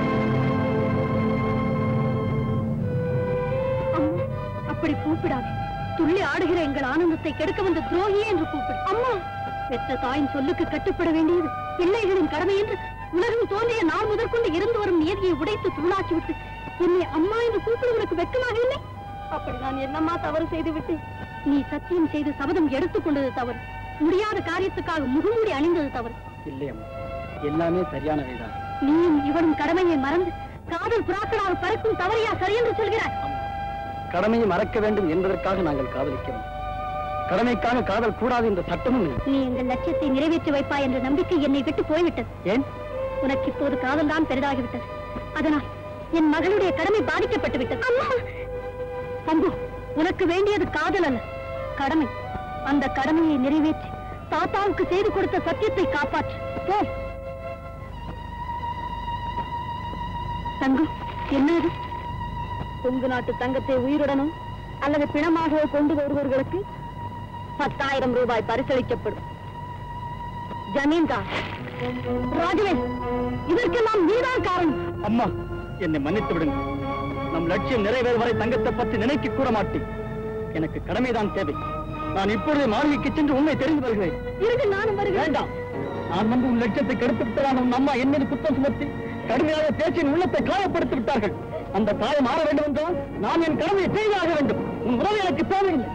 அம்மா அப்படி கூப்பிடாதே துள்ளி ஆடுகிற எங்கள் ஆனந்தத்தை கெடுக்க வந்த துரோகியே என்று கூப்பிடு அம்மா பெற்ற தாயின் சொல்லுக்கு கட்டுப்பட வேண்டியது பிள்ளைகளின் கடமை என்று உலகம் தோன்றிய நாள் முதற்கொண்டு இருந்து வரும் நியதியை உடைத்து துருளாக்கி விட்டு என்னை அம்மா என்று கூப்பிடுவதற்கு வெட்கமாக இல்லை அப்படி நான் என்னம்மா தவறு செய்து விட்டேன் நீ சத்தியம் செய்து சபதம் எடுத்துக் கொண்டது தவறு முடியாத காரியத்துக்காக முகமூடி அணிந்தது தவறு இல்லையம்மா எல்லாமே சரியானவைதான் நீயும் இவளும் கடமையை மறந்து காதல் புறாக்களாக பறக்கும் தவறியா சரியென்று சொல்கிறாய் கடமையை மறக்க வேண்டும் என்பதற்காக நாங்கள் காதலிக்கிறோம் கடமைக்காக காதல் கூடாது என்ற சட்டமும் இல்லை நீ எங்கள் லட்சியத்தை நிறைவேற்றி வைப்பாய் என்ற நம்பிக்கை என்னை விட்டு போய்விட்டது ஏன் உனக்கு இப்போது காதல் தான் பெரிதாகிவிட்டது அதனால் என் மகளுடைய கடமை பாதிக்கப்பட்டு விட்டது அம்மா அம்பு உனக்கு வேண்டியது காதல் அல்ல கடமை அந்த கடமையை நிறைவேற்றி தாத்தாவுக்கு செய்து கொடுத்த சத்தியத்தை காப்பாற்று போ தங்கம் என்ன இது கொங்கு நாட்டு தங்கத்தை உயிருடனும் அல்லது பிணமாக கொண்டு வருபவர்களுக்கு பத்தாயிரம் ரூபாய் பரிசளிக்கப்படும் ஜமீன்தார் ராஜவேல் இதற்கெல்லாம் நீதான் காரணம் அம்மா என்னை மன்னித்து விடுங்க நம் லட்சியம் நிறைவேறு வரை தங்கத்தை பற்றி நினைக்க கூற மாட்டேன் எனக்கு கடமைதான் தேவை நான் இப்பொழுதே மாளிகைக்கு சென்று உண்மை தெரிந்து வருகிறேன் இருந்து நானும் வருகிறேன் வேண்டாம் நான் வந்து உன் லட்சியத்தை கெடுத்து விட்டதான உன் அம்மா என் மீது குற்றம் சுமத்தி கடுமையாக பேச்சின் உள்ளத்தை காயப்படுத்தி விட்டார்கள் அந்த காயம் மாற வேண்டும் என்றால் நான் என் கடமையை செய்தாக வேண்டும் உன் உறவு எனக்கு தேவையில்லை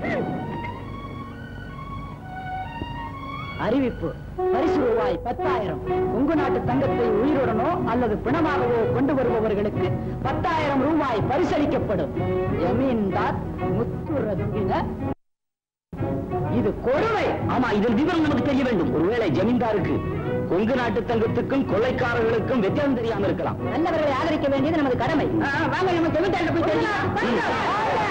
அறிவிப்பு பரிசு ரூபாய் பத்தாயிரம் உங்க நாட்டு தங்கத்தை உயிருடனோ அல்லது பிணமாகவோ கொண்டு வருபவர்களுக்கு பத்தாயிரம் ரூபாய் பரிசளிக்கப்படும் ஜமீன்தார் முத்துரத்தின இது கொடுமை ஆமா இதன் விவரம் நமக்கு தெரிய வேண்டும் ஒருவேளை ஜமீன்தாருக்கு கொங்கு நாட்டு தங்கத்துக்கும் கொள்ளைக்காரர்களுக்கும் வித்தியாசம் தெரியாம இருக்கலாம் நல்லவர்களை ஆதரிக்க வேண்டியது நமது கடமை வாங்க நம்ம ஜமீன்தார்கிட்ட போய் தெரிஞ்சுக்கலாம்.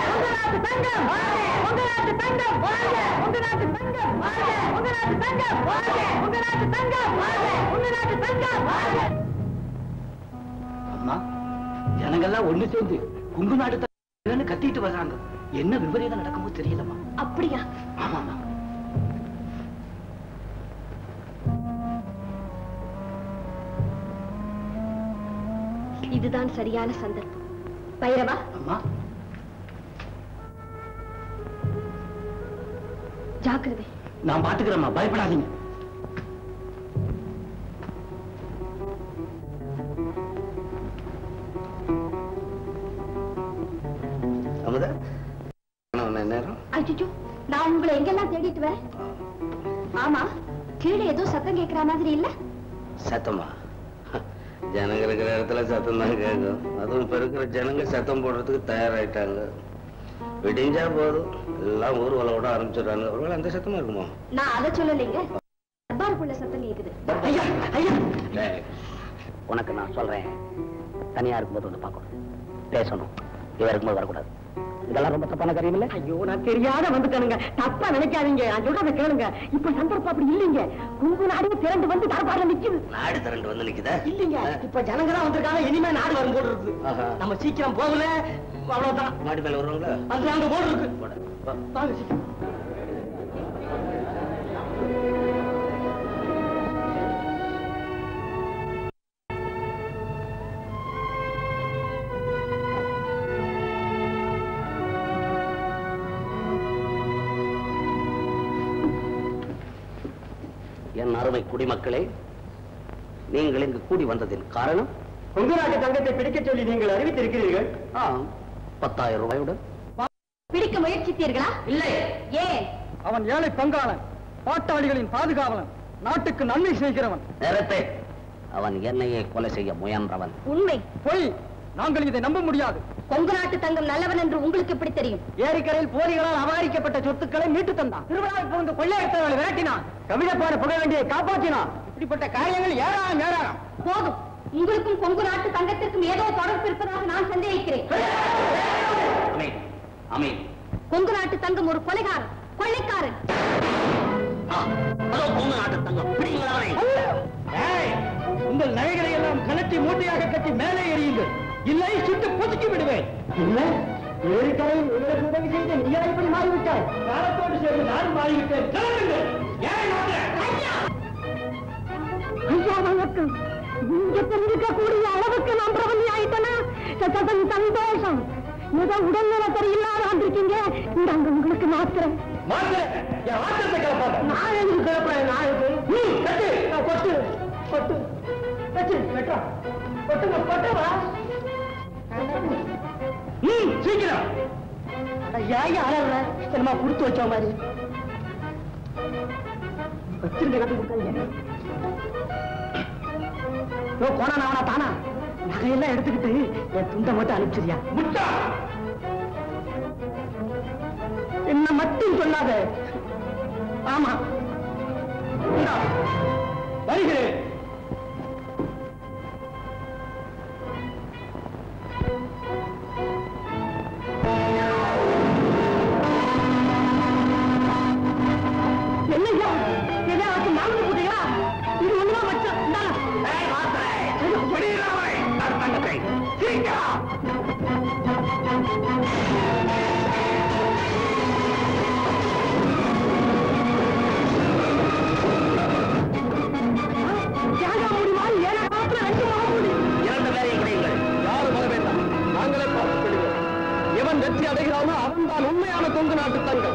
அம்மா ஜனங்கள்லாம் ஒண்ணு சேர்ந்து குங்கு நாட்டு தங்கம்னு கத்திட்டு வர்றாங்க என்ன விபரீதம் நடக்குமோ தெரியலம்மா அப்படியா ஆமாமா இதுதான் சரியான சந்தர்ப்பம் பைரவா அம்மா ஜாக்கிரதை நான் பாத்துக்கிறேம்மா பயப்படாதீங்க அமுதா என்ன நேரம் அச்சோ நான் உங்களை எங்கெல்லாம் தேடிட்டு வரேன் ஆமா கீழே ஏதோ சத்தம் கேட்கிற மாதிரி இல்ல சத்தமா ஜனங்க இருக்கிற இடத்துல சத்தம் தான் கேட்கும் அதுவும் இப்ப இருக்கிற ஜனங்க சத்தம் போடுறதுக்கு தயாராயிட்டாங்க விடிஞ்சா போதும் எல்லாம் ஊர்வலம் விட ஆரம்பிச்சிடுறாங்க ஒருவேளை அந்த சத்தமா இருக்குமா நான் அதை சொல்லலைங்க தர்பாருக்குள்ள சத்தம் கேக்குது ஐயா ஐயா டேய், உனக்கு நான் சொல்றேன் தனியா இருக்கும்போது வந்து பார்க்கணும் பேசணும் இவ இருக்கும்போது வரக்கூடாது இதெல்லாம் ரொம்ப தப்பான காரியம் இல்ல ஐயோ நான் தெரியாத வந்துட்டேனுங்க தப்பா நினைக்காதீங்க நான் சொல்றதை கேளுங்க இப்ப சந்தர்ப்பம் அப்படி இல்லைங்க கும்பு நாடு திரண்டு வந்து தரப்பாடுல நிக்குது நாடு திரண்டு வந்து நிக்குதா இல்லைங்க இப்ப ஜனங்க தான் வந்திருக்காங்க இனிமே நாடு வரும் போல இருக்கு ஆஹா. நம்ம சீக்கிரம் போகல அவ்வளவுதான் மாடி மேல வருவாங்களா அது அங்க போல இருக்கு போடா, வா. வாங்க சீக்கிரம் என் அருமை குடிமக்களே நீங்கள் இங்கு கூடி வந்ததின் காரணம் கொங்கு நாட்டு தங்கத்தை பிடிக்கச் சொல்லி நீங்கள் அறிவித்திருக்கிறீர்கள் ஆம், பத்தாயிரம் ரூபாயுடன் பிடிக்க முயற்சித்தீர்களா இல்லை ஏன் அவன் ஏழை பங்காளன் பாட்டாளிகளின் பாதுகாவலன் நாட்டுக்கு நன்மை செய்கிறவன் நேரத்தை அவன் என்னையே கொலை செய்ய முயன்றவன் உண்மை பொய் நாங்கள் இதை நம்ப முடியாது கொங்கு நாட்டு தங்கம் நல்லவன் என்று உங்களுக்கு எப்படி தெரியும் ஏரிக்கரையில் போலிகளால் அபகரிக்கப்பட்ட சொத்துக்களை மீட்டு தந்தான் திருவிழாவில் புகுந்து கொள்ளையடித்தவர்களை விரட்டினான் கவிதைப்பாட புக வேண்டியை காப்பாற்றினான் இப்படிப்பட்ட காரியங்கள் ஏராளம் ஏராளம் போதும் உங்களுக்கும் கொங்கு நாட்டு தங்கத்திற்கும் ஏதோ தொடர்பு இருப்பதாக நான் சந்தேகிக்கிறேன் அமீன் அமீன் கொங்கு நாட்டு தங்கம் ஒரு கொலைகாரன் கொள்ளைக்காரன் ஆ, அதோ கொங்கு நாட்டு தங்கம் பிடிங்களா அவனை. ஏய், உங்கள் நகைகளை எல்லாம் கலட்டி மூட்டையாக கட்டி மேலே எறியுங்கள் இல்லை சுட்டு பொசுக்கி விடுவேன் இல்ல ஏரிக்கரையில் உங்களுக்கு உதவி செய்த நீயா இப்படி மாறிவிட்டாய் காலத்தோடு சேர்ந்து நான் மாறிவிட்டேன் கிளம்புங்கள். ஏன் மாறுற? ஐயா ஐயா வணக்கம் இங்க தெரிஞ்சுக்கக்கூடிய அளவுக்கு நான் பிரபலி ஆயிட்டேனா சத்தம் சந்தோஷம் ஏதோ உடல்நல சரியில்லாத வந்திருக்கீங்க இந்தாங்க உங்களுக்கு மாத்திரம் மாறுற. என் ஆத்திரத்தை கிளப்பாத. நான் எதுக்கு கிளப்புறேன் நான் எதுக்கு? நீ கட்டு. நான் கொட்டு கொட்டு வச்சு வெட்டுறோம் கொட்டுங்க கொட்டுவா ம் சீக்கிரம் ஏன் அழற என்னமா கொடுத்து வச்ச மாதிரி வச்சிருந்த கட்டு கொடுக்காதீங்க ஓ கோணா நாவனா தானா நகையெல்லாம் எடுத்துக்கிட்டு என் துண்டை மட்டும் அனுப்பிச்சிரியா முட்டா என்ன மட்டும் சொல்லாத ஆமா இந்தா, வருகிறேன் என்னையா எதையாச்சும் மாமூல் போட்டீங்களா இது ஒண்ணுதான் மச்சம் முடியுமா ஏழை காலத்துல ரெண்டு மாமூலி இரண்டு பேரை கிடையுங்கள் யாரும் வர வேண்டாம் நாங்களே பார்த்துக் கொள்கிறோம் எவன் வெற்றி அடைகிறானோ அவன்தான் உண்மையான தொங்கு நாட்டு தங்கம்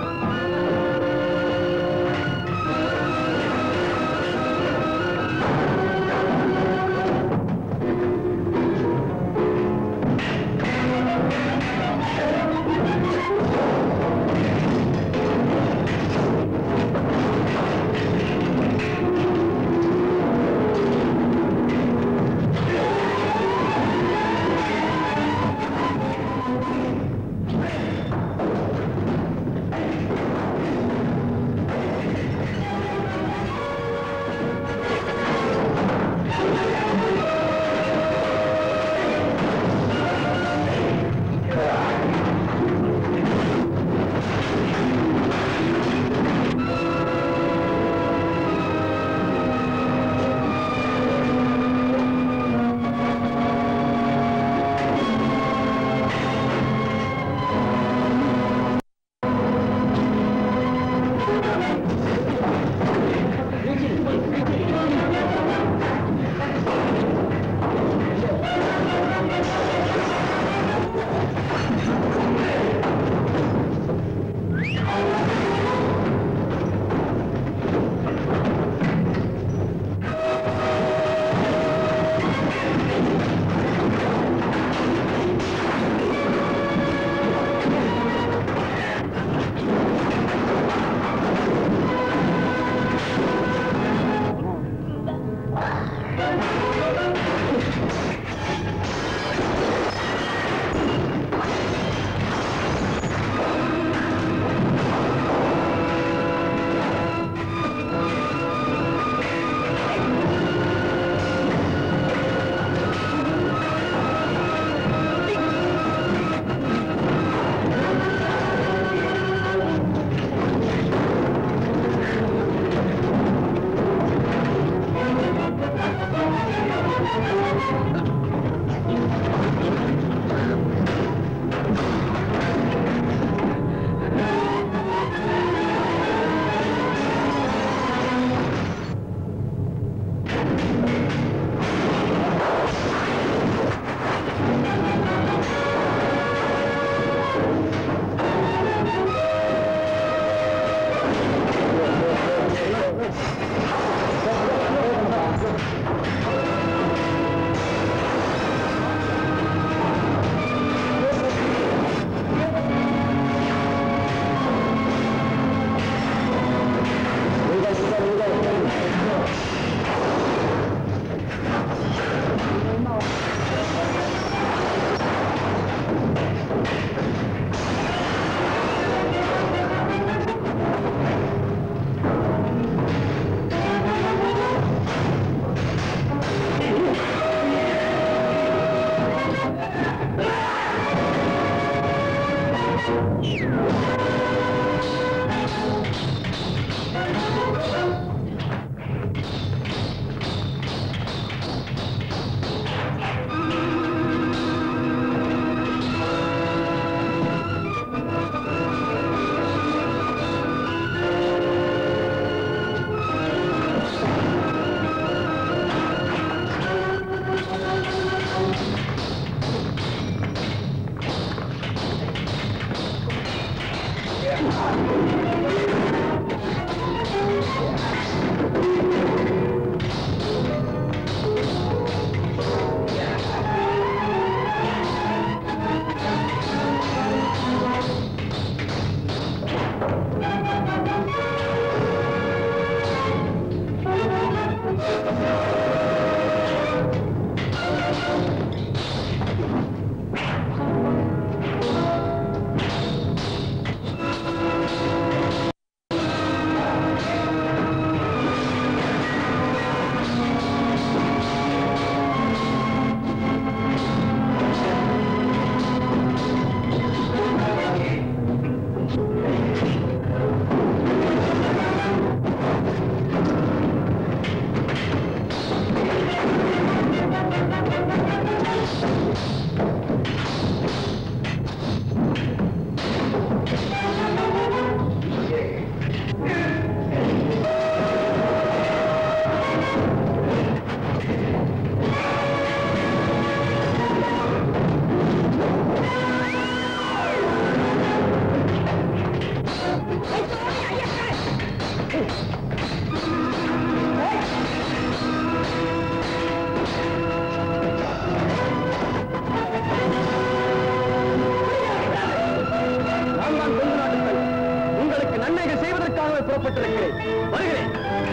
இப்போது புறப்பட்டிருக்கிறேன் வருகிறேன்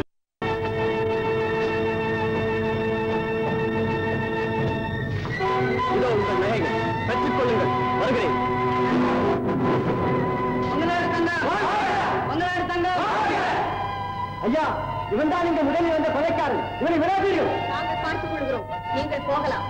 இதோ உங்கள் நகைகள் பெற்றுக் கொள்ளுங்கள் வருகிறேன் ஐயா இவன் தான் இங்க முதலில் வந்த கொலைக்காரன் இவனை விடாதீர்கள் நாங்கள் பார்த்துக் கொள்கிறோம் நீங்கள் போகலாம்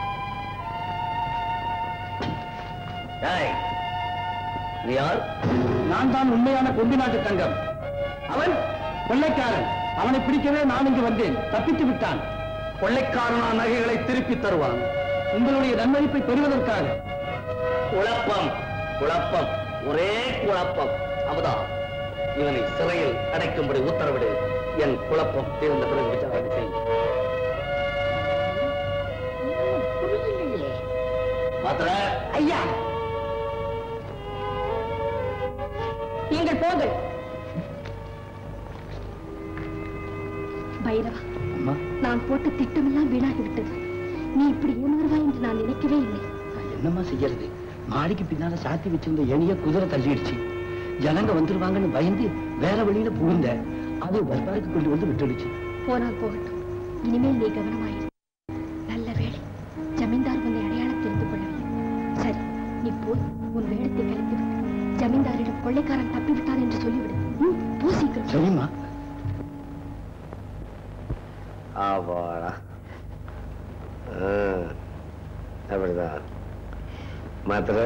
டேய், நீ யார் நான் தான் உண்மையான கொண்டு நாட்டு தங்கம் அவன் கொள்ளைக்காரன் அவனை பிடிக்கவே நான் இங்கு வந்தேன் தப்பித்து விட்டான் கொள்ளைக்காரனா நகைகளை திருப்பி தருவான் உங்களுடைய நன்மதிப்பை பெறுவதற்காக குழப்பம் குழப்பம் ஒரே குழப்பம் அமுதா இவனை சிறையில் அடைக்கும்படி உத்தரவிடு என் குழப்பம் தீர்ந்த பிறகு விசாரணை செய் மாத்திர ஐயா நீங்கள் போங்கள் பைரவா அம்மா நான் போட்ட திட்டமெல்லாம் வீணாகி விட்டது நீ இப்படி ஏமாறுவாய் என்று நான் நினைக்கவே இல்லை நான் என்னம்மா செய்யறது மாடிக்கு பின்னால சாத்தி வச்சிருந்த எளிய குதிரை தள்ளிடுச்சு ஜனங்க வந்துருவாங்கன்னு பயந்து வேற வழியில புகுந்த அது தர்பாருக்கு கொண்டு வந்து விட்டுடுச்சு போனால் போகட்டும் இனிமேல் நீ கவனமாயிரு நல்ல வேளை ஜமீன்தார் உன்னை அடையாளம் தெரிந்து கொள்ளவில்லை சரி நீ போய் உன் வேடத்தை கலைத்து விட்டு ஜமீன்தாரிடம் கொள்ளைக்காரன் தப்பிவிட்டான் என்று சொல்லிவிடு ம், போ சீக்கிரம் சரிம்மா ஆவாடா ஆ, அப்படிதான் மாத்திர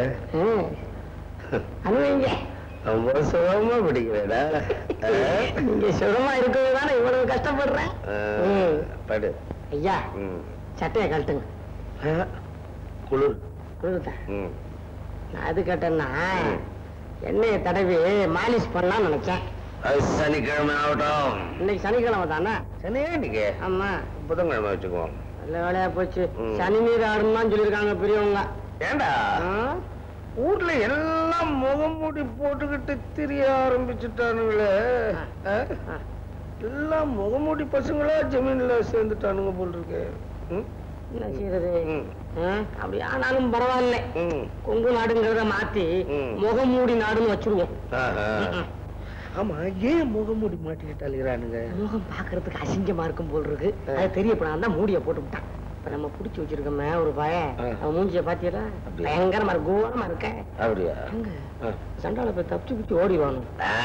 அனுபவிங்க ரொம்ப சுகமா பிடிக்கிறேடா நீங்க சுகமா இருக்கிறது தானே இவ்வளவு கஷ்டப்படுறேன் ம். படு ஐயா ம். சட்டையை கழட்டுங்க ஆ, குளிர் குளிர்தா ம். நான் அது கேட்டேன்னா எண்ணெயை தடவி மாலிஷ் பண்ணலாம்னு நினைச்சேன் அது சனிக்கிழமை ஆகட்டும் இன்னைக்கு சனிக்கிழமை தானே சனியே இன்னைக்கு ஆமா புதன்கிழமை வச்சுக்குவோம் நல்ல வேலையா போச்சு ம். சனி நீர் ஆடணும்னு சொல்லியிருக்காங்க பெரியவங்க ஏண்டா ஆ? ஊர்ல எல்லாம் முகமூடி போட்டுக்கிட்டு திரிய ஆரம்பிச்சுட்டானுங்களே ஆ? ஆ. எல்லாம் முகமூடி பசங்களா ஜமீன்ல சேர்ந்துட்டானுங்க போல் இருக்கு ம்? என்ன செய்யறது ம். ஆ? அப்படி ஆனாலும் பரவாயில்ல ம். கொங்கு நாடுங்கிறத மாத்தி ம். முகமூடி நாடுன்னு வச்சிருவோம் ஆஹா. ம். ஆமா ஏன் முகமூடி மாட்டிக்கிட்டு அழுகிறானுங்க முகம் பாக்குறதுக்கு அசிங்கமா இருக்கும் போல் இருக்கு அது தெரியப்படாம தான் மூடிய போட்டு விட்டான் இப்ப நம்ம புடிச்சு வச்சிருக்கோமே ஒரு பையன் ஆ. அவன் மூஞ்சிய பாத்தியல அப்படியா? பயங்கரமா இருக்கு கோரமா இருக்க அப்படியா எங்க ஆ. சண்டால போய் தப்பிச்சு பிடிச்சு ஓடிவானு ஆ.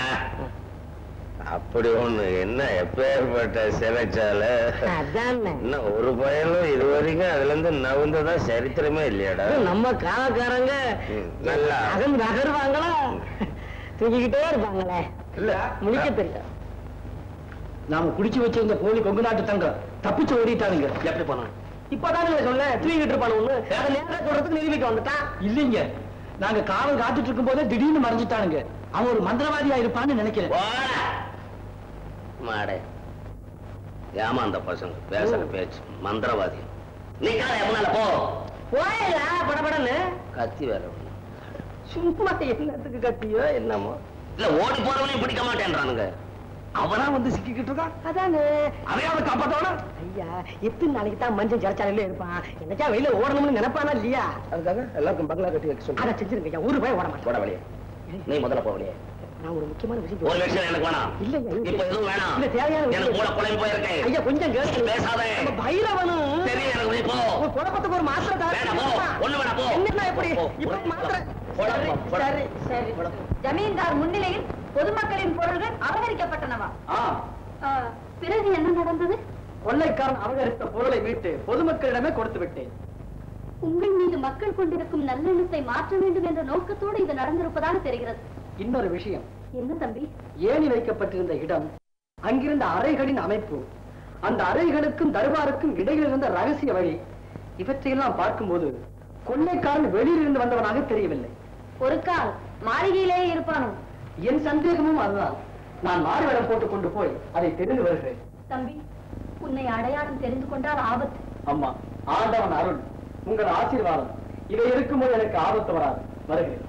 அப்படி ஒண்ணு என்ன எப்பேற்பட்ட சிறைச்சால அதானே இன்னும் ஒரு பயனும் இது வரைக்கும் அதுல இருந்து நவுந்ததா சரித்திரமே இல்லையாடா நம்ம காலக்காரங்க ம், நல்லா. நகர் நகருவாங்களா தூக்கிக்கிட்டே இருப்பாங்களே இல்ல முழிக்க தெரியும் நாம குடிச்சு வச்சிருந்த போலி கொங்கு நாட்டு தங்கம் தப்பிச்சு ஓடிட்டானுங்க எப்படி போனான் இப்பதானுங்க சொன்னேன் தூக்கிட்டு இருப்பானு ஒண்ணு அதை நேரம் சொல்றதுக்கு நிரூபிக்க வந்துட்டான் இல்லைங்க நாங்க காவல் காத்துட்டு இருக்கும் போதே திடீர்னு மறைஞ்சிட்டானுங்க அவன் ஒரு மந்திரவாதியா இருப்பான்னு நினைக்கிறேன் போடா. மாடே ஏமாந்த பசங்க பேசுற பேச்சு மந்திரவாதி நீ காலை முன்னால போ போயிடா படபடன்னு கத்தி வேற ஒண்ணு. சும்மா என்னத்துக்கு கத்தியோ என்னமோ இல்ல ஓடி போறவனையும் பிடிக்க மாட்டேன்றானுங்க அவனா வந்து சிக்கிக்கிட்டு இருக்கான் அதானே அதையாவது காப்பாத்தவனா ஐயா எத்தனை நாளைக்கு தான் மஞ்சள் ஜலச்சாலையில இருப்பான் என்னச்சா வெளியில ஓடணும்னு நினைப்பானா இல்லையா அதுக்காக எல்லாருக்கும் பங்களா கட்டி வைக்க அதை செஞ்சிருங்க ஐயா ஊரு போய் ஓட மாட்டேன் போட வழியே நீ முதல்ல போ வழியே நான் ஒரு முக்கியமான விஷயம் ஒரு சொல்றேன். விஷயம் எனக்கு வேணாம் இல்லைங்க, இல்ல. இப்ப எதுவும் வேணாம் இல்ல, தேவையான விஷயம். எனக்கு மூளை குழம்பு போயிருக்கேன் ஐயா கொஞ்சம் கேளு பேசாதே. நம்ம பைரவனும் தெரியும் எனக்கு நீ போ ஒரு குழப்பத்துக்கு ஒரு மாத்திரை தர வேணாம், போ. ஒண்ணு வேணாம், போ. என்ன எப்படி போ, இப்ப போ. மாத்திரை போடா, சரி, போ, போடா. சரி சரி ஜமீன்தார் முன்னிலையில் பொதுமக்களின் பொருள்கள் அபகரிக்கப்பட்டனவா ஆ, ஆ, பிறகு என்ன நடந்தது கொள்ளைக்காரன் அபகரித்த பொருளை மீட்டு பொதுமக்களிடமே கொடுத்து விட்டேன் உங்கள் மீது மக்கள் கொண்டிருக்கும் நல்லெண்ணத்தை மாற்ற வேண்டும் என்ற நோக்கத்தோடு இது நடந்திருப்பதாக தெரிகிறது இன்னொரு விஷயம் என்ன தம்பி ஏணி வைக்கப்பட்டிருந்த இடம் அங்கிருந்த அறைகளின் அமைப்பு அந்த அறைகளுக்கும் தர்பாருக்கும் இடையில் இருந்த ரகசிய வழி இவற்றையெல்லாம் பார்க்கும்போது கொள்ளைக்காரன் வெளியிலிருந்து வந்தவனாக தெரியவில்லை ஒரு கால் மாளிகையிலேயே இருப்பானோ என் சந்தேகமும் அதுதான் நான் மாறுவேடம் போட்டுக் கொண்டு போய் அதை தெரிந்து வருகிறேன் தம்பி உன்னை அடையாளம் தெரிந்து கொண்டால் ஆபத்து அம்மா ஆண்டவன் அருள் உங்கள் ஆசீர்வாதம் இவை இருக்கும்போது எனக்கு ஆபத்து வராது வருகிறேன்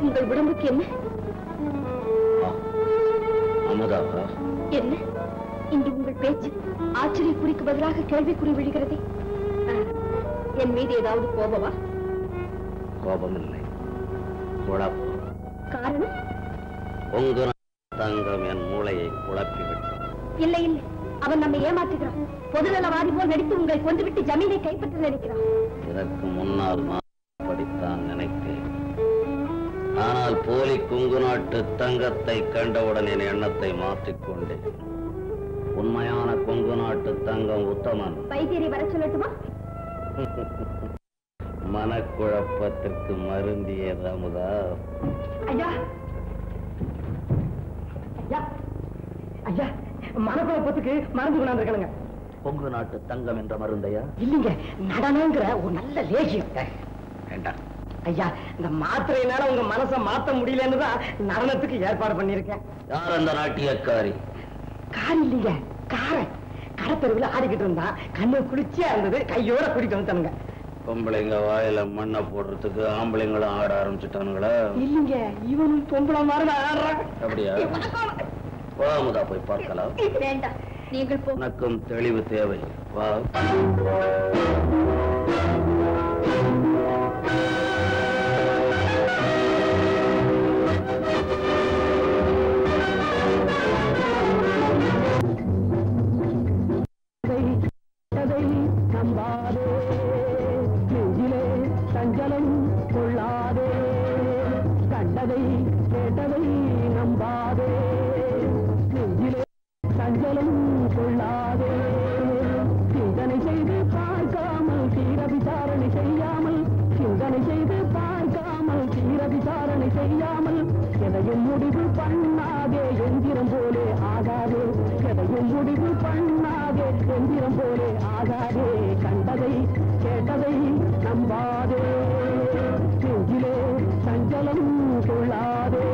உங்கள் உடம்புக்கு என்ன அமுதாவா என்ன இன்று உங்கள் பேச்சு ஆச்சரியக்குறிக்கு பதிலாக கேள்விக்குறி விழுகிறதே ஆ, என் மீது ஏதாவது கோபமா கோபமில்லை குழப்பம் காரணம் பொங்கு தங்கம் என் மூளையை குழப்பிவிட்டது இல்லை இல்லை அவன் நம்மை ஏமாற்றுகிறான் பொதுநலவாதி போல் நடித்து உங்களை கொண்டுவிட்டு ஜமீனை கைப்பற்ற நினைக்கிறான் இதற்கு முன்னால் நான் படித்தான் நினைத்தேன் ஆனால் போலி குங்கு நாட்டு தங்கத்தை கண்டவுடன் என் எண்ணத்தை மாற்றிக்கொண்டேன் உண்மையான கொங்கு நாட்டு தங்கம் உத்தமன் வைத்தியரை வர சொல்லட்டுமா மனக்குழப்பத்திற்கு மருந்தியது அமுதா ஐயா ஐயா ஐயா மனக்குழப்பத்துக்கு மருந்து கொண்டாந்துருக்கணுங்க கொங்கு நாட்டு தங்கம் என்ற மருந்தையா இல்லைங்க நடனங்கிற ஒரு நல்ல லேசியம் வேண்டாம் ஐயா இந்த மாத்திரையினால உங்க மனசை மாத்த முடியலன்னு தான் நடனத்துக்கு ஏற்பாடு பண்ணிருக்கேன் யார் அந்த நாட்டியக்காரி கார் இல்லைங்க காரை கடத்தெருவில் ஆடிக்கிட்டு இருந்தா கண்ணு குளிர்ச்சியா இருந்தது கையோட குடிக்க வந்துட்டானுங்க பொம்பளைங்க வாயில மண்ணை போடுறதுக்கு ஆம்பளைங்களும் ஆட ஆரம்பிச்சுட்டானுங்களா இல்லைங்க இவனும் பொம்பளை மாதிரி தான் ஆடுறான் அப்படியா வா அமுதா போய் பார்க்கலாம் வேண்டாம் நீங்கள் போ உனக்கும் தெளிவு தேவை வா கதை நம்பாதே நெஞ்சிலே சஞ்சலம் கொள்ளாதே கண்டதை கேட்டதை நம்பாதே நெஞ்சிலே சஞ்சலம் கொள்ளாதே சிந்தனை செய்து பார்க்காமல் தீர விசாரணை செய்யாமல் சிந்தனை செய்து பார்க்காமல் தீர விசாரணை செய்யாமல் எதையும் முடிவு பண்ணாதே எந்திரம் போலே ஆகாதே எதையும் முடிவு பண்ணாதே எந்திரம் போலே ஆகாதே கண்டதை கேட்டதை நம்பாதே நெஞ்சிலே சஞ்சலம் கொள்ளாதே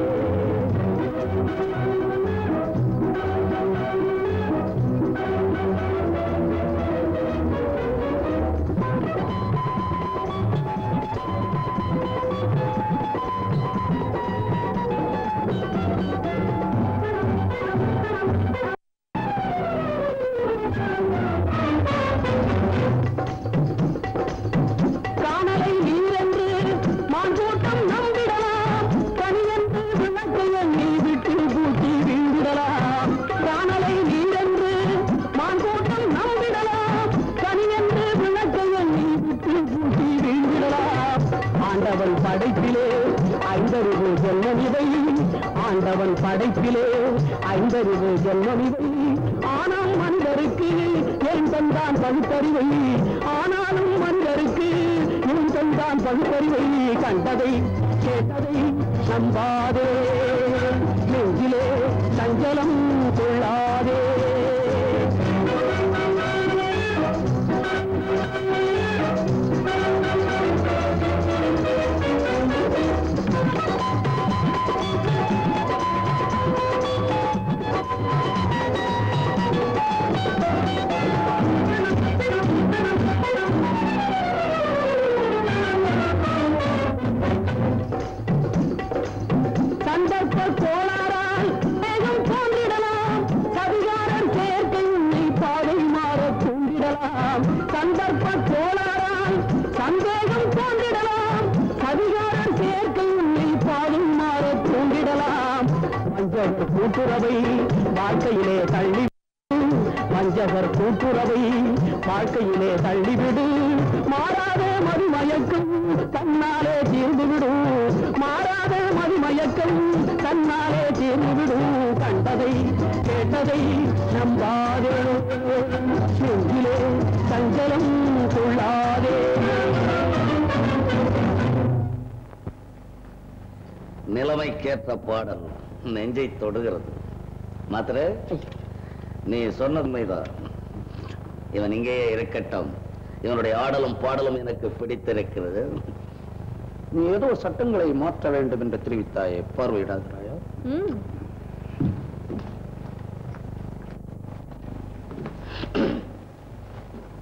காணலை நீரென்று மாஞ்சோட்டம் நம்பிடலாம் கனியென்று விளக்கை எண்ணி விட்டு பூட்டி வீழ்ந்திடலாம் காணலை நீரென்று மாஞ்சோட்டம் நம்பிடலாம் கனியென்று விளக்கை எண்ணி விட்டு பூட்டி வீழ்ந்திடலாம் ஆண்டவன் படைப்பிலே ஐந்தறிவு ஜென்மமிதை ஆண்டவன் படைப்பிலே ஐந்தறிவு ஜென்மமிதை ஆனால் மனிதருக்கு ஏன் தந்தான் பகுத்தறிவை ஆனாலும் மனிதருக்கு ஏன் தந்தான் பகுத்தறிவை கண்டதை கேட்டதை நம்பாதே நெஞ்சிலே சஞ்சலம் கொள்ளாதே சந்தர்ப்ப கோளாறால் வேகம் தோன்றிடலாம் சதிகாரன் சேர்க்கை உன்னை பாதை மாற தூண்டிடலாம் சந்தர்ப்ப கோளாறால் சந்தேகம் தோன்றிடலாம் சதிகாரன் சேர்க்கை உன்னை பாதை மாற தூண்டிடலாம் வஞ்சகர் கூட்டுறவை வாழ்க்கையிலே தள்ளி வஞ்சகர் கூட்டுறவை வாழ்க்கையிலே தள்ளிவிடு மாறாத மறுமயக்கம் தன்னாலே தீர்ந்துவிடும் மாறாத மறுமயக்கம் தன்னாலே தீர்ந்துவிடும் கண்டதை கேட்டதை நம்பாதே நெஞ்சிலே சஞ்சலம் கொள்ளாதே நிலைமைக்கேற்ற பாடல் நெஞ்சை தொடுகிறது மாத்திர நீ சொன்னது உண்மைதான் இவன் இங்கேயே இருக்கட்டும் இவனுடைய ஆடலும் பாடலும் எனக்கு பிடித்திருக்கிறது நீ ஏதோ சட்டங்களை மாற்ற வேண்டும் என்று தெரிவித்தாயே பார்வையிடாகிறாயா ம்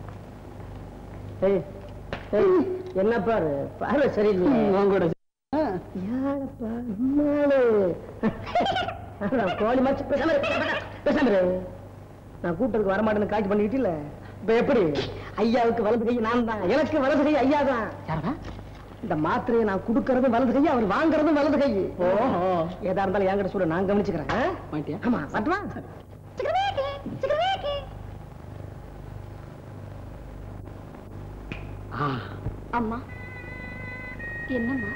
ஏய், ஏய், என்ன பாரு பார்வை சரியில்லை உங்களோட யாரப்பா நம்மாளு அதான் கோழி மாச்சு பேசாம இரு, பேசாம இரு, பேசாம இரு. நான் கூட்டத்துக்கு வரமாட்டேன்னு காட்சி பண்ணிக்கிட்டு இல்ல இப்ப எப்படி ஐயாவுக்கு வலது கை நான் தான் எனக்கு வலது கை ஐயா தான் இந்த மாத்திரையை நான் கொடுக்கறதும் வலது கை அவர் வாங்குறதும் வலது கை ஓஹோ ஏதா இருந்தாலும் என்கிட்ட சொல்ல நான் கவனிச்சுக்கிறேன் ஆ? மாட்டியா ஆமா வரட்டுமா அம்மா என்னம்மா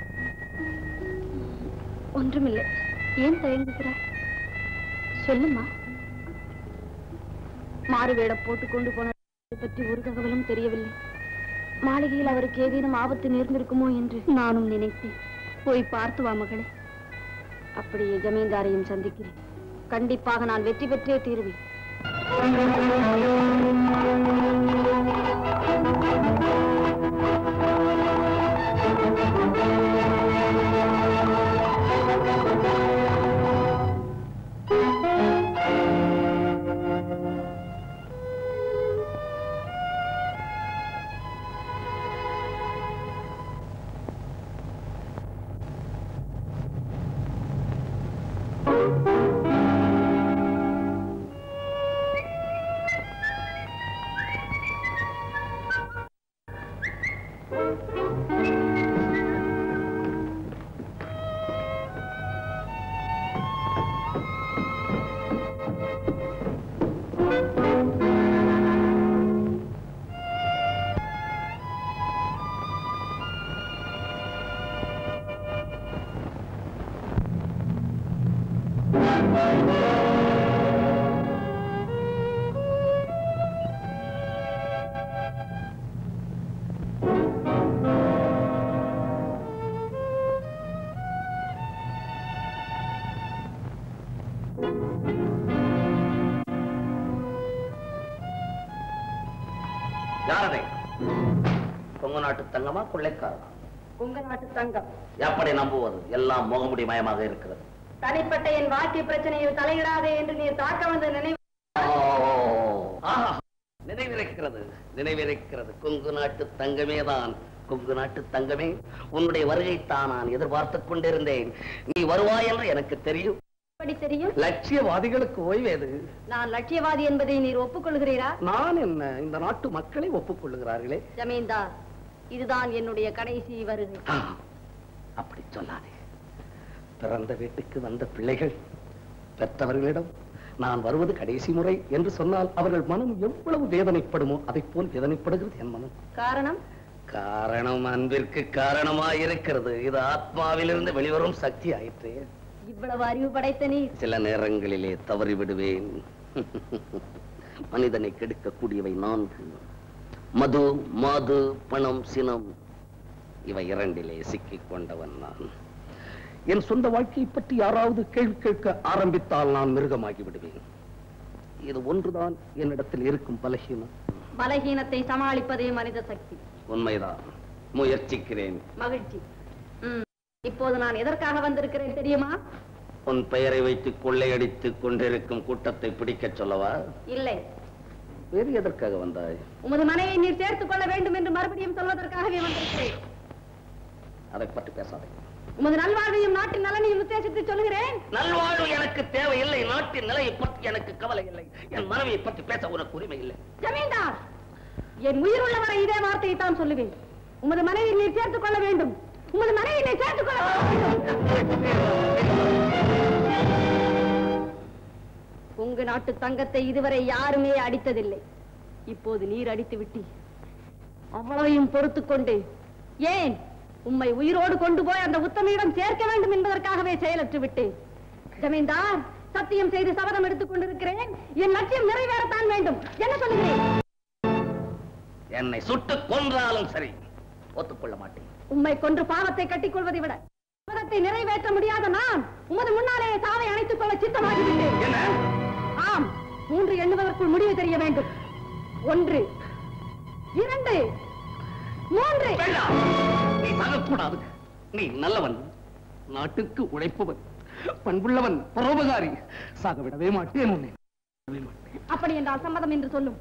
ஒன்றுமில்லை ஏன் தயங்குகிறாய் சொல்லுமா மாறு வேடம் போட்டு கொண்டு போன பற்றி ஒரு தகவலும் தெரியவில்லை மாளிகையில் அவருக்கு ஏதேனும் ஆபத்து நேர்ந்திருக்குமோ என்று நானும் நினைத்தேன் போய் பார்த்து வா மகளே அப்படியே ஜமீன்தாரையும் சந்திக்கிறேன் கண்டிப்பாக நான் வெற்றி பெற்றே தீருவேன் யாரதை கொங்கு நாட்டு தங்கமா கொள்ளைக்காரனா உங்க நாட்டு தங்கம் எப்படி நம்புவது எல்லாம் முகமுடி மயமாக இருக்கிறது தனிப்பட்ட என் வாழ்க்கை பிரச்சனையில் தலையிடாதே என்று நீர் தாக்க வந்த நினைவு ஓ, ஆஹா, நினைவிருக்கிறது நினைவிருக்கிறது கொங்கு நாட்டு தங்கமே தான் கொங்கு நாட்டு தங்கமே உன்னுடைய வருகைத்தான் நான் எதிர்பார்த்துக் கொண்டிருந்தேன் நீ வருவாய் என்று எனக்கு தெரியும் எப்படி தெரியும் லட்சியவாதிகளுக்கு ஓய்வேது நான் லட்சியவாதி என்பதை நீர் ஒப்புக்கொள்கிறீரா நான் என்ன இந்த நாட்டு மக்களை ஒப்புக்கொள்ளுகிறார்களே ஜமீன்தார் இதுதான் என்னுடைய கடைசி வருகை ஆ, அப்படி சொல்லாதே பிறந்த வீட்டுக்கு வந்த பிள்ளைகள் பெற்றவர்களிடம் நான் வருவது கடைசி முறை என்று சொன்னால் அவர்கள் மனம் எவ்வளவு வேதனைப்படுமோ அதைப் போல் வேதனைப்படுகிறது என் மனம் காரணம் காரணம் அன்பிற்கு காரணமாயிருக்கிறது இது ஆத்மாவிலிருந்து வெளிவரும் சக்தி ஆயிற்று இவ்வளவு அறிவு படைத்த நீர் சில நேரங்களிலே தவறி விடுவேன் மனிதனை கெடுக்கக்கூடியவை நான்கு மது மாது பணம் சினம் இவை இரண்டிலே சிக்கிக் கொண்டவன் நான் என் சொந்த வாழ்க்கையை பற்றி யாராவது கேள்வி கேட்க ஆரம்பித்தால் நான் மிருகமாகி விடுவேன் இது ஒன்றுதான் என்னிடத்தில் இருக்கும் பலகீனம் பலகீனத்தை சமாளிப்பதே மனித சக்தி உண்மைதான் முயற்சிக்கிறேன் மகிழ்ச்சி ம். இப்போது நான் எதற்காக வந்திருக்கிறேன் தெரியுமா உன் பெயரை வைத்து கொள்ளையடித்துக் கொண்டிருக்கும் கூட்டத்தை பிடிக்கச் சொல்லவா இல்லை வேறு எதற்காக வந்தாய் உமது மனைவியை நீர் சேர்த்துக் கொள்ள வேண்டும் என்று மறுபடியும் சொல்வதற்காகவே வந்திருக்கிறேன் அதை பற்றி பேசாதே உமது நல்வாழ்வையும் நாட்டின் நலனையும் உத்தேசித்து சொல்கிறேன் நல்வாழ்வு எனக்கு தேவையில்லை நாட்டின் நிலையை பற்றி எனக்கு கவலை இல்லை என் மனைவியை பற்றி பேச உனக்கு உரிமை இல்லை ஜமீன்தார் என் உயிர் உள்ளவரை இதே வார்த்தையை தான் சொல்லுவேன் உமது மனைவி நீர் சேர்த்துக் கொள்ள வேண்டும் உமது மனைவி நீர் சேர்த்துக் கொள்ள வேண்டும் உங்க நாட்டு தங்கத்தை இதுவரை யாருமே அடித்ததில்லை இப்போது நீர் அடித்து விட்டி அவ்வளவையும் பொறுத்துக் கொண்டு ஏன் உம்மை உயிரோடு கொண்டு போய் அந்த உத்தமையிடம் சேர்க்க வேண்டும் என்பதற்காகவே செயலற்று விட்டேன் ஜமீன்தார் சத்தியம் செய்து சபதம் எடுத்துக் கொண்டிருக்கிறேன் என் லட்சியம் நிறைவேறத்தான் வேண்டும் என்ன சொல்லுகிறேன் என்னை சுட்டுக் கொன்றாலும் சரி ஒத்துக்கொள்ள மாட்டேன் உம்மை கொன்று பாவத்தை கட்டிக் கொள்வதை விட சபதத்தை நிறைவேற்ற முடியாத நான் உமது முன்னாலே சாவை அணைத்துக் கொள்ள சித்தமாகிவிட்டேன் என்ன ஆம் மூன்று எண்ணுவதற்குள் முடிவு தெரிய வேண்டும் ஒன்று இரண்டு மூன்று வேண்டாம். நீ சாகக்கூடாது நீ நல்லவன் நாட்டுக்கு உழைப்பவன் பண்புள்ளவன் பரோபகாரி சாக விடவே மாட்டேன் உன்னை விடவே மாட்டேன். அப்படி என்றால் சம்மதம் என்று சொல்லும்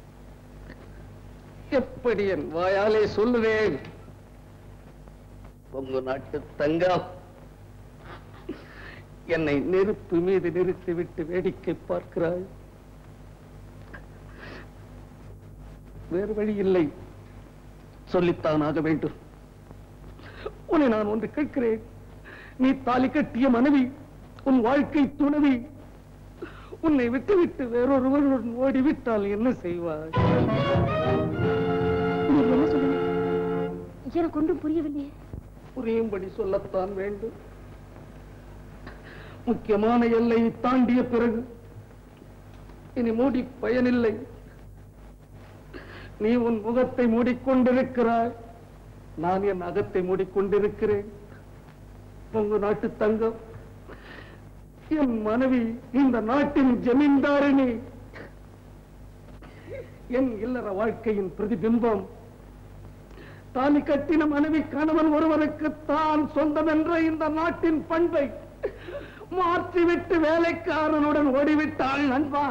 எப்படி என் வாயாலே சொல்லுவேன் கொங்கு நாட்டு தங்கம் என்னை நெருப்பு மீது நிறுத்திவிட்டு வேடிக்கை பார்க்கிறாய் வேறு வழி இல்லை சொல்லித்தான் ஆக வேண்டும் உன்னை நான் ஒன்று கேட்கிறேன் நீ தாலி கட்டிய மனைவி உன் வாழ்க்கை துணவி உன்னை விட்டுவிட்டு வேறொருவருடன் ஓடிவிட்டால் என்ன செய்வாய் நீ என்ன சொல்லுங்க எனக்கு ஒன்றும் புரியவில்லையே புரியும்படி சொல்லத்தான் வேண்டும் முக்கியமான எல்லையை தாண்டிய பிறகு இனி மூடி பயனில்லை நீ உன் முகத்தை மூடிக்கொண்டிருக்கிறாய் நான் என் அகத்தை மூடிக்கொண்டிருக்கிறேன் உங்க நாட்டு தங்கம் என் மனைவி இந்த நாட்டின் ஜமீன்தாரிணி என் இல்லற வாழ்க்கையின் பிரதிபிம்பம் தாலி கட்டின மனைவி கணவன் ஒருவருக்கு தான் சொந்தம் என்ற இந்த நாட்டின் பண்பை மாற்றிவிட்டு வேலைக்காரனுடன் ஓடிவிட்டாள் நண்பா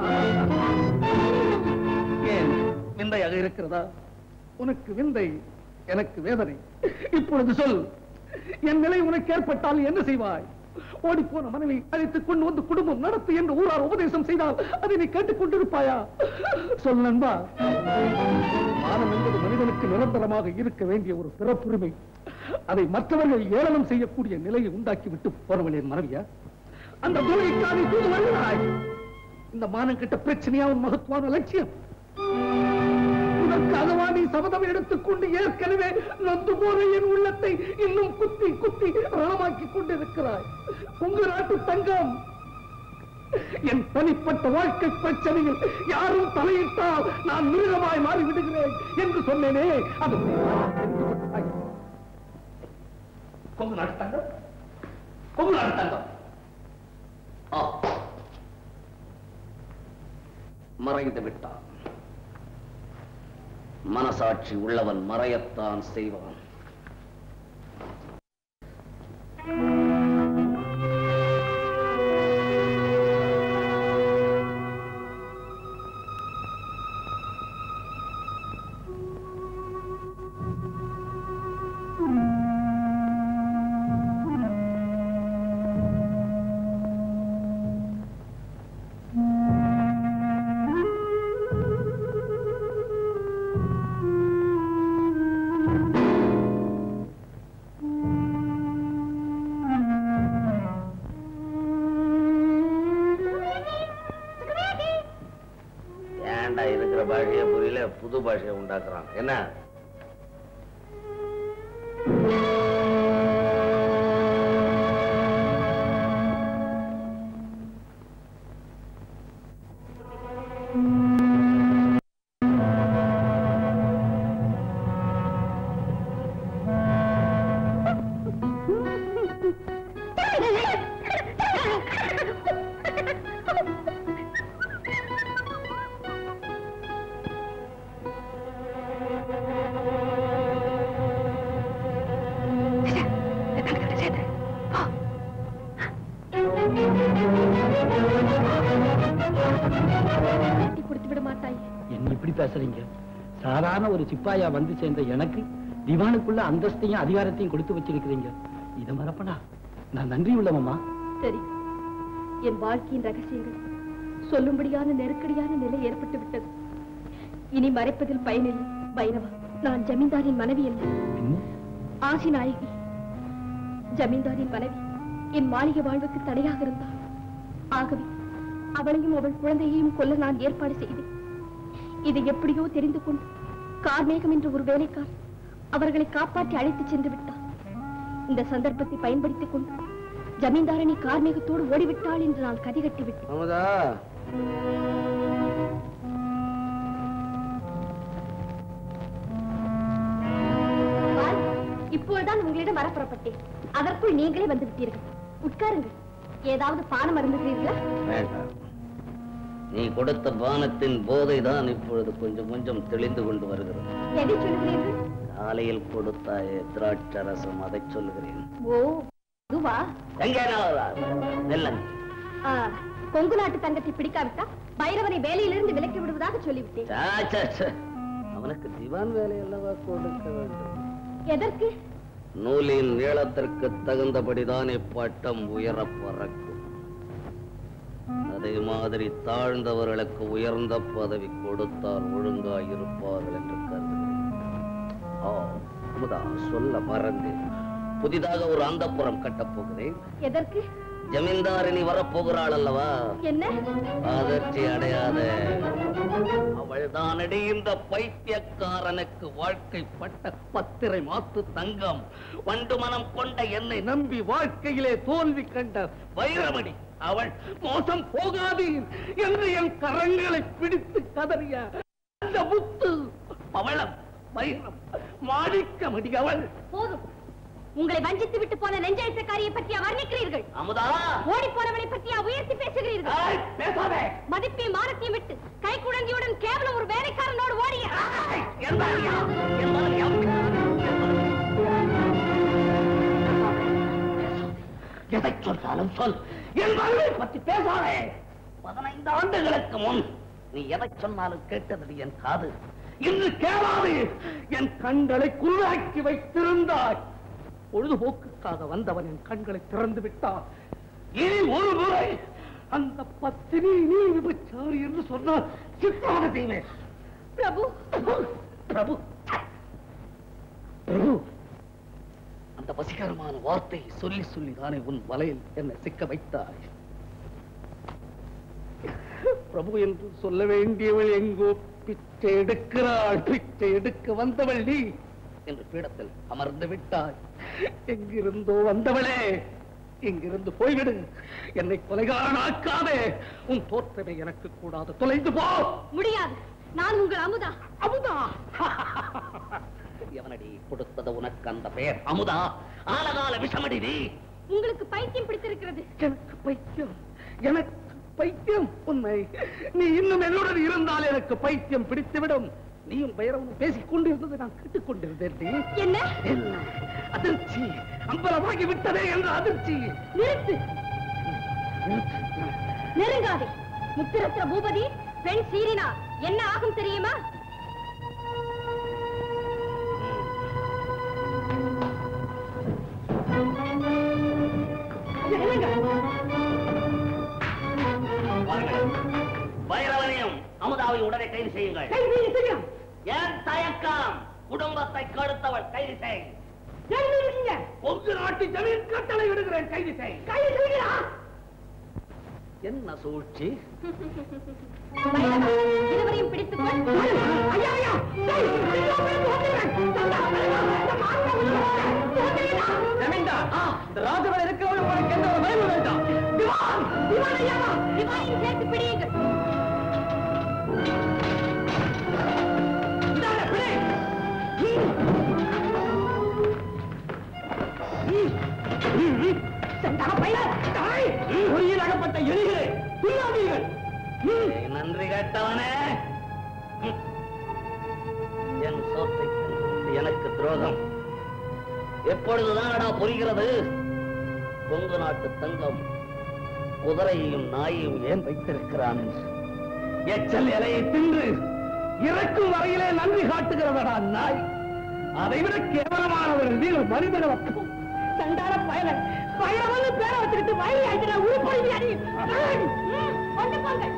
ஏன் விந்தையாக இருக்கிறதா உனக்கு விந்தை எனக்கு வேதனை இப்பொழுது சொல் என் நிலை உனக்கு ஏற்பட்டால் என்ன செய்வாய் ஓடிப்போன மனைவி அழைத்துக் கொண்டு வந்து குடும்பம் நடத்து என்று ஊரார் உபதேசம் செய்தால் அதை நீ கேட்டுக் கொண்டிருப்பாயா சொல் நண்பா மானம் என்பது மனிதனுக்கு நிரந்தரமாக இருக்க வேண்டிய ஒரு பிறப்புரிமை அதை மற்றவர்கள் ஏளனம் செய்யக்கூடிய நிலையை உண்டாக்கி விட்டு போறவள் என் மனைவியா அந்த துணைக்காக தூது வருகிறாய் இந்த மானம் கிட்ட பிரச்சனையா உன் மகத்துவான லட்சியம் இதற்காகவா நீ சபதம் எடுத்துக்கொண்டு ஏற்கனவே நொந்து போன என் உள்ளத்தை இன்னும் குத்தி குத்தி ரணமாக்கி கொண்டிருக்கிறாய் உங்க நாட்டு தங்கம் என் தனிப்பட்ட வாழ்க்கை பிரச்சனையில் யாரும் தலையிட்டால் நான் மிருகமாய் மாறி விடுகிறேன் என்று சொன்னேனே அது கொங்கு நாட்டு தங்கம் கொங்கு நாட்டு தங்கம் ஆ. மறைந்து விட்டான் மனசாட்சி உள்ளவன் மறையத்தான் செய்வான் ஏன்டா இருக்கிற பாஷைய புரியல புது பாஷையை உண்டாக்குறான் என்ன கட்டி கொடுத்து விட மாட்டாய் என்ன இப்படி பேசுறீங்க சாதாரண ஒரு சிப்பாயா வந்து சேர்ந்த எனக்கு திவானுக்குள்ள அந்தஸ்தையும் அதிகாரத்தையும் கொடுத்து வச்சிருக்கிறீங்க இதை மறப்பனா நான் நன்றி உள்ளவம்மா சரி என் வாழ்க்கையின் ரகசியங்கள் சொல்லும்படியான நெருக்கடியான நிலை ஏற்பட்டு விட்டது இனி மறைப்பதில் பயனில்லை பைரவா நான் ஜமீன்தாரின் மனைவி அல்ல ஆசி நாயகி ஜமீன்தாரின் மனைவி என் மாளிகை வாழ்வுக்கு தடையாக இருந்தாள் ஆகவே அவளையும் அவள் குழந்தையையும் கொல்ல நான் ஏற்பாடு செய்தேன் இதை எப்படியோ தெரிந்து கொண்டு கார்மேகம் என்ற ஒரு வேலைக்கார் அவர்களை காப்பாற்றி அழைத்துச் சென்று விட்டார் இந்த சந்தர்ப்பத்தை பயன்படுத்திக் கொண்டு ஜமீன்தாரணி கார்மேகத்தோடு ஓடிவிட்டாள் என்று நான் கதி கட்டி விட்டேன் அமுதா பால், இப்பொழுதுதான் உங்களிடம் வர புறப்பட்டேன் அதற்குள் நீங்களே வந்து விட்டீர்கள் உட்காருங்கள் ஏதாவது பானம் அருந்துகிறீர்களா வேண்டாம் நீ கொடுத்த பானத்தின் போதை தான் இப்பொழுது கொஞ்சம் கொஞ்சம் தெளிந்து கொண்டு வருகிறது எதை சொல்லுகிறீர்கள் காலையில் கொடுத்தாயே திராட்சரசம் அதை சொல்லுகிறேன் ஓ அதுவா எங்கே நெல்லங்க ஆ, கொங்கு நாட்டு தங்கத்தை பிடிக்காவிட்டா பைரவனை வேலையிலிருந்து விலக்கி விடுவதாக சொல்லிவிட்டேன் சா, சா, சா. அவனுக்கு திவான் வேலை அல்லவா கொடுக்க வேண்டும் எதற்கு நூலின் நீளத்திற்கு தகுந்தபடிதான் இப்பட்டம் உயரப் பறக்கும் அதே மாதிரி தாழ்ந்தவர்களுக்கு உயர்ந்த பதவி கொடுத்தால் ஒழுங்காயிருப்பார்கள் என்று கருதுகிறேன் ஆ, அமுதா சொல்ல மறந்தேன் புதிதாக ஒரு அந்தப்புறம் கட்டப் போகிறேன் எதற்கு ஜமீன்தாரினி வரப்போகிறாள் அல்லவா என்ன அதற்றி அடையாத அவள்தானடி இந்த பைத்தியக்காரனுக்கு வாழ்க்கைப்பட்ட பத்திரை மாத்து தங்கம் வண்டு மனம் கொண்ட என்னை நம்பி வாழ்க்கையிலே தோல்வி கண்ட வைரமணி அவள் மோசம் போகாது என்று என் கரங்களை பிடித்து கதறிய அந்த முத்து பவளம் வைரம் மாணிக்கமடி அவள் போதும் உங்களை வஞ்சித்து விட்டு போன நெஞ்செழுத்தக்காரியை பற்றியா வர்ணிக்கிறீர்கள் அமுதா ஓடி போனவனை பற்றியா உயர்த்தி பேசுகிறீர்கள் ஏய், பேசாதே மதிப்பையும் மானத்தையும் விட்டு கை குழந்தையுடன் கேவலம் ஒரு வேலைக்காரனோடு ஓடிய ஏய், என் மகனியா? என் மகனியா? எதை சொன்னாலும் சொல் என் மகளை பற்றி பேசாதே பதினைந்து ஆண்டுகளுக்கு முன் நீ எதை சொன்னாலும் கேட்டது என் காது இன்று கேளாது என் கண்களை குருடாக்கி வைத்திருந்தாய் பொழுதுபோக்குக்காக வந்தவன் என் கண்களை திறந்து விட்டான் இனி ஒரு முறை அந்த பத்தினி நீ விபச்சாரி என்று சொன்னால் சித்தான செய்வேன் பிரபு பிரபு பிரபு அந்த வசீகரமான வார்த்தை சொல்லி சொல்லி தானே உன் வலையில் என்னை சிக்க வைத்தாய் பிரபு என்று சொல்ல வேண்டியவள் எங்கோ பிச்சை எடுக்கிறாள் பிச்சை எடுக்க வந்தவள் நீ என்று பீடத்தில் அமர்ந்து விட்டாய் எங்கிருந்தோ வந்தவளே இங்கிருந்து போய்விடு என்னை கொலைகாரனாக்காதே உன் தோற்றமே எனக்கு கூடாது தொலைந்து போ முடியாது நான் உங்கள் அமுதா அமுதா எவனடி கொடுத்தது உனக்கு அந்த பெயர் அமுதா ஆலகால விஷமடி நீ உங்களுக்கு பைத்தியம் பிடித்திருக்கிறது எனக்கு பைத்தியம் எனக்கு பைத்தியம் உண்மை நீ இன்னும் என்னுடன் இருந்தால் எனக்கு பைத்தியம் பிடித்துவிடும் நீயும் பைரவனும் பேசிக் கொண்டிருந்ததை நான் கேட்டுக் கொண்டிருந்தேன் நீ. என்ன என்ன அதிர்ச்சி அம்பலமாகி விட்டதே என்ற அதிர்ச்சி நிறுத்து நெருங்காதே முத்திரத்திர பூபதி பெண் சீரினா என்ன ஆகும் தெரியுமா வாருங்கள். பைரவனையும் அமுதாவை உடனே கைது செய்யுங்கள் ஏன் தயக்கம் குடும்பத்தை கடுத்தவள் கைது செய் கொங்கு நாட்டு ஜமீன் கட்டளை விடுகிறேன் கைது செய் கைது செய்கிறா என்ன சூழ்ச்சி பைரவா, இருவரையும் பிடித்துக்கொள் ராஜவன் இருக்கிறவள் உனக்கு எந்த ஒரு பயமும் வேண்டாம் திவான் திவானையும் சேர்த்து பிடியுங்கள் பொறியில் அகப்பட்ட எலிகளே துல்லாதீர்கள் ஏய், நன்றி கேட்டவனே ம். என் சோத்தை தின்றுவிட்டு எனக்கு துரோகம் எப்பொழுதுதானடா புரிகிறது கொங்கு நாட்டு தங்கம் குதிரையையும் நாயையும் ஏன் வைத்திருக்கிறான் என்று எச்சல் இலையை தின்று இறக்கும் வரையிலே நன்றி காட்டுகிறதடா நாய் அதைவிட கேவலமானவர்கள் நீங்கள் மனிதனவற்றும் சண்டால பயலன் பயலவன் பேரை வச்சுக்கிட்டு வயலி ஆயிட்டு உருப்படி அடி கொண்டு போங்கள்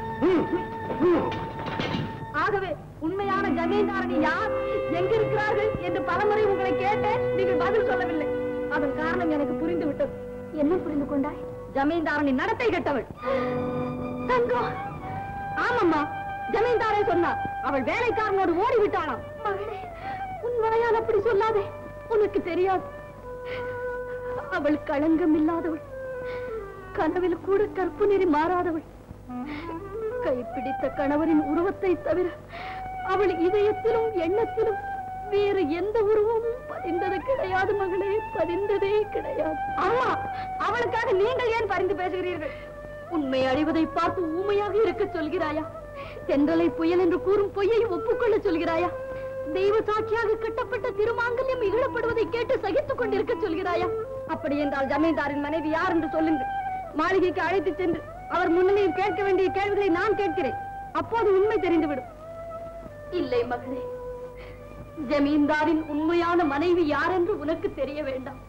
ஆகவே உண்மையான ஜமீன்தாரணி யார் எங்க இருக்கிறார்கள் என்று பலமுறை உங்களை கேட்டேன் நீங்கள் பதில் சொல்லவில்லை அதன் காரணம் எனக்கு புரிந்து விட்டது என்ன புரிந்து கொண்டாய் ஜமீன்தாரணி நடத்தை கெட்டவள் தங்கம் ஆமாம்மா ஜமீன்தாரே சொன்னார் அவள் வேலைக்காரனோடு ஓடி விட்டாளாம் மகளே உன் வாயால் அப்படி சொல்லாதே உனக்கு தெரியாது அவள் களங்கம் இல்லாதவள் கனவில் கூட கற்பு நெறி மாறாதவள் கைப்பிடித்த கணவரின் உருவத்தை தவிர அவள் இதயத்திலும் எண்ணத்திலும் வேறு எந்த உருவமும் பதிந்தது கிடையாது மகளே பதிந்ததே கிடையாது ஆமா அவளுக்காக நீங்கள் ஏன் பரிந்து பேசுகிறீர்கள் உண்மை அழிவதை பார்த்து ஊமையாக இருக்க சொல்கிறாயா தென்றலை புயல் என்று கூறும் பொய்யை ஒப்புக்கொள்ள சொல்கிறாயா தெய்வ சாட்சியாக கட்டப்பட்ட திருமாங்கல்யம் இகழப்படுவதை கேட்டு சகித்துக் கொண்டிருக்க சொல்கிறாயா அப்படி என்றால் ஜமீன்தாரின் மனைவி யார் என்று சொல்லுங்கள் மாளிகைக்கு அழைத்து சென்று அவர் முன்னிலையில் கேட்க வேண்டிய கேள்விகளை நான் கேட்கிறேன் அப்போது உண்மை தெரிந்துவிடும் இல்லை மகளே ஜமீன்தாரின் உண்மையான மனைவி யார் என்று உனக்கு தெரிய வேண்டாம்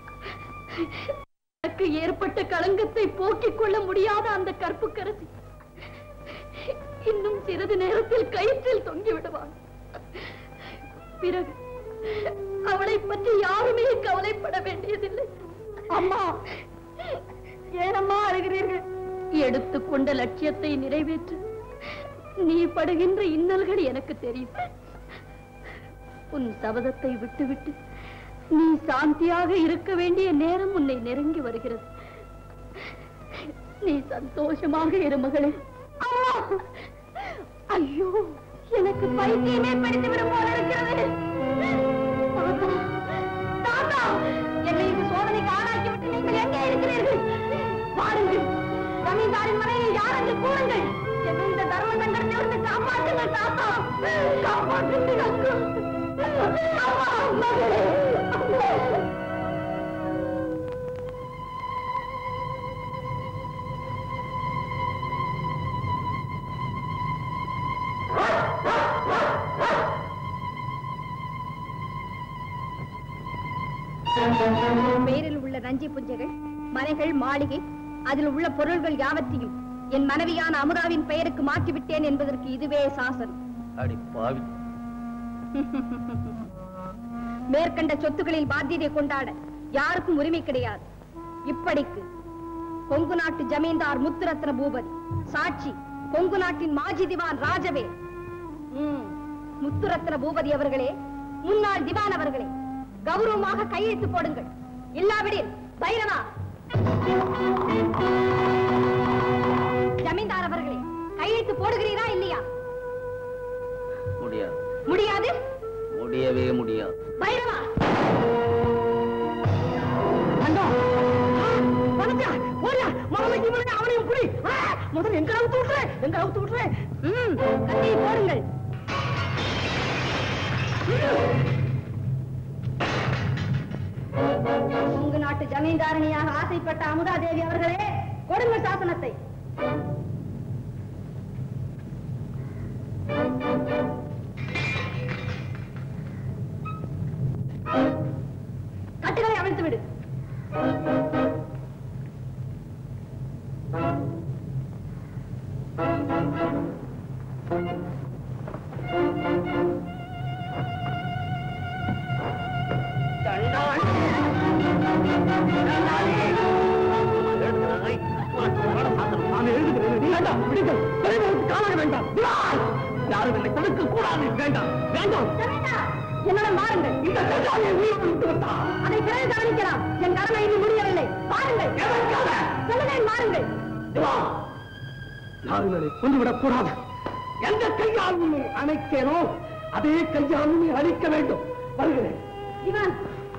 எனக்கு ஏற்பட்ட களங்கத்தை போக்கிக் கொள்ள முடியாத அந்த கற்புக்கரசி இன்னும் சிறிது நேரத்தில் கயிற்றில் தொங்கி விடுவாள் பிறகு அவளை பற்றி யாருமே கவலைப்பட வேண்டியதில்லை அம்மா ஏனம்மா அழுகிறீர்கள் எடுத்துக்கொண்ட லட்சியத்தை நிறைவேற்று நீ படுகின்ற இன்னல்கள் எனக்கு தெரியும் உன் சபதத்தை விட்டுவிட்டு நீ சாந்தியாக இருக்க வேண்டிய நேரம் உன்னை நெருங்கி வருகிறது நீ சந்தோஷமாக இரு மகளே அம்மா! ஐயோ எனக்கு பைத்தியமே படித்து விடும் போல இருக்கிறது தாத்தா, தாத்தா, என்னை இந்த சோதனைக்கு ஆளாக்கி விட்டு நீங்கள் எங்கே இருக்கிறீர்கள் பாருங்கள் ஜமீன்தாரின் மனைவி யார் என்று கூறுங்கள் என்னை இந்த தர்ம சங்கடத்திலிருந்து காப்பாற்றுங்கள் தாத்தா காப்பாற்றுங்கள் அம்மா, மகளே, அம்மா. பெயரில் உள்ள நஞ்சி புஞ்சைகள் மனைகள் மாளிகை அதில் உள்ள பொருள்கள் யாவற்றையும் என் மனைவியான அமுதாவின் பெயருக்கு மாற்றிவிட்டேன் என்பதற்கு இதுவே சாசனம் அடி பாவி மேற்கண்ட சொத்துக்களில் பாத்தியதை கொண்டாட யாருக்கும் உரிமை கிடையாது இப்படிக்கு கொங்கு நாட்டு ஜமீன்தார் முத்துரத்ன பூபதி சாட்சி கொங்கு நாட்டின் மாஜி திவான் ராஜவே ம், முத்துரத்ன பூபதி அவர்களே முன்னாள் திவான் அவர்களே கௌரவமாக கையெழுத்து போடுங்கள் இல்லாவிடில் பைரவா ஜமீன்தார் அவர்களே கையெழுத்து போடுகிறீரா இல்லையா முடியாது முடியாது முடியவே முடியாது பைரவா அவனையும் புடி ஆ, முதல்ல எங்க அவுத்து விட்டுறேன் எங்க அவுத்து விட்டுறேன் ம், கத்தியை போடுங்கள் உங்க நாட்டு ஜமீன்தாரணியாக ஆசைப்பட்ட அமுதா தேவி அவர்களே கொடுங்கள் சாசனத்தை கட்டுகளை அவிழ்த்து விடு நான் எழுதுகிறேன் நீ வேண்டாம் விடுங்கள் தலைவருக்கு காண வேண்டாம் திவான்! யாரும் என்னை தடுக்க கூடாது வேண்டாம் வேண்டாம் என்னுடன் வாருங்கள் இந்த கஜாவை உயிரோடு விட்டு விட்டான் அதை பிறகு கவனிக்கலாம் என் கடமை இன்னும் முடியவில்லை பாருங்கள் எதற்காக? சொல்லுங்கள் வாருங்கள் திவான்! யாரும் என்னை கொண்டுவிடக் கூடாது எந்த கையால் உன்னை அணைத்தேனோ அதே கையால் உன்னை அழிக்க வேண்டும் வருகிறேன் திவான்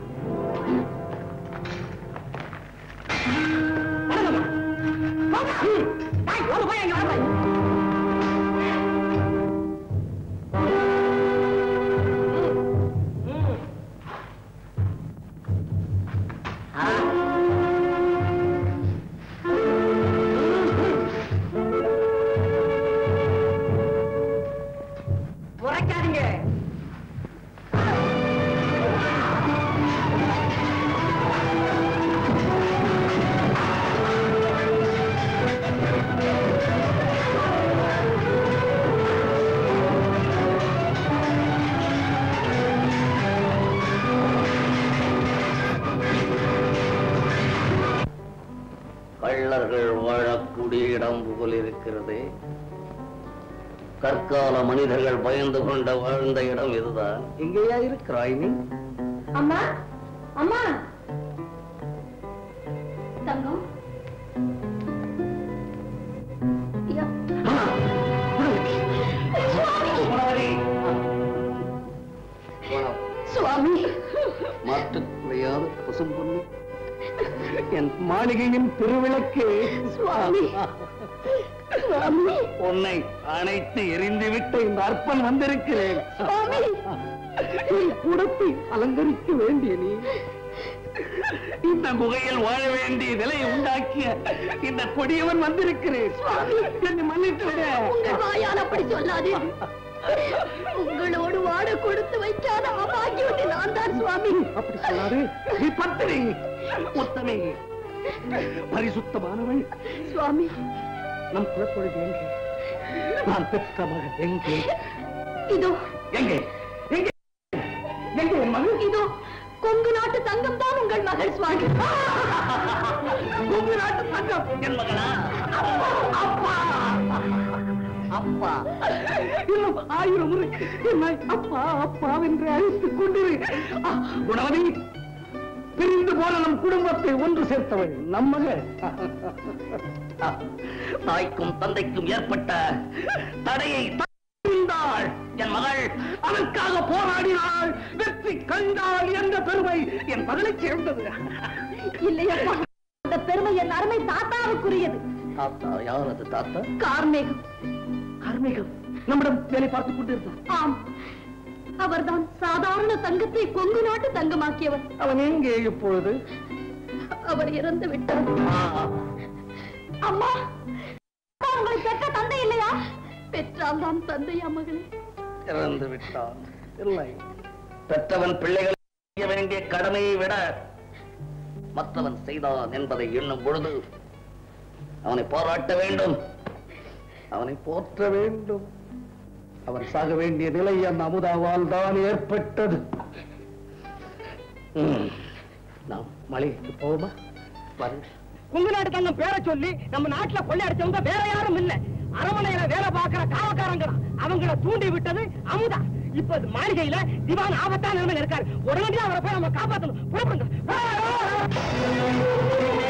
வருகிறேன். வாங்க. டேய், ஒரு பையன் இங்க வரலை. உரைக்காதீங்க கள்ளர்கள் வாழக்கூடிய இடம் போல் இருக்கிறது கற்கால மனிதர்கள் பயந்து கொண்ட வாழ்ந்த இடம் இதுதான் எங்கேயா இருக்கிறாய் நீ அம்மா அம்மா தங்கம் ஐயா, சுவாமி மாற்றுக் குறையாத பசும்பொன்னி என் மாளிகையின் திருவிளக்கு சுவாமி சுவாமி உன்னை அணைத்து எரிந்து விட்டு இந்த அற்பன் வந்திருக்கிறேன் சுவாமி என் கூடத்தை அலங்கரிக்க வேண்டிய நீ இந்த குகையில் வாழ வேண்டிய நிலையை உண்டாக்கிய இந்த கொடியவன் வந்திருக்கிறேன் சுவாமி என்னை மன்னித்து விட உங்கள் வாயால் அப்படி சொல்லாதே உங்களோடு வாழ ஆடு கொடுத்து வைக்காத அபாகியோடு நான் தான் சுவாமி அப்படி சொல்லாது நீ பத்தினி உத்தமே பரிசுத்தமானவள் சுவாமி நம் குலப்பொழுது எங்கே நான் பெற்ற மகள் எங்கே இதோ எங்கே எங்கே எங்கே என் மகள் இதோ கொங்கு நாட்டு தங்கம் தான் உங்கள் மகள் சுவாமி உங்க நாட்டு தங்கம் என் மகளா அப்பா அப்பா இன்னும் ஆயிரம் முறை என்னை அப்பா அப்பா என்று அழைத்துக் கொண்டிரு ஆ, குணவதி பிரிந்து போன நம் குடும்பத்தை ஒன்று சேர்த்தவள் நம் மகள் ஆ, தாய்க்கும் தந்தைக்கும் ஏற்பட்ட தடையை தந்தாள் என் மகள் அதற்காக போராடினாள் வெற்றி கண்டாள் என்ற பெருமை என் மகளை சேர்ந்தது இல்லையப்பா அந்த பெருமை என் அருமை தாத்தாவுக்குரியது தாத்தா யார் அது தாத்தா கார்மேகம் கார்மேகம் நம்மிடம் வேலை பார்த்துக் கொண்டிருந்தார் ஆம் அவர்தான் சாதாரண தங்கத்தை கொங்கு நாட்டு தங்கமாக்கியவர் அவன் எங்கே இப்பொழுது அவர் இறந்து விட்டார் அம்மா அப்பா, உங்களை பெற்ற தந்தை இல்லையா பெற்றால் தான் தந்தையா மகளே இறந்து விட்டான் இல்லை பெற்றவன் பிள்ளைகளை செய்ய வேண்டிய கடமையை விட மற்றவன் செய்தான் என்பதை எண்ணும் பொழுது அவனை பாராட்ட வேண்டும் அவனை போற்ற வேண்டும் அவன் சாக வேண்டிய நிலை அந்த அமுதாவால் தான் ஏற்பட்டது ம். நாம் மலைக்கு போவோமா பாருங்க குங்கு நாட்டு தங்கம் பேரை சொல்லி நம்ம நாட்டுல கொள்ளையடிச்சவங்க வேற யாரும் இல்ல அரவணையில வேலை பார்க்கிற காவக்காரங்க தான். அவங்கள தூண்டி விட்டது அமுதா இப்ப இது மாளிகையில திவான் ஆபத்தான நிலைமையில இருக்காரு உடனடியா அவரை போய் நம்ம காப்பாத்தணும் புறப்படுங்க ஆ, ஆ, ஆ.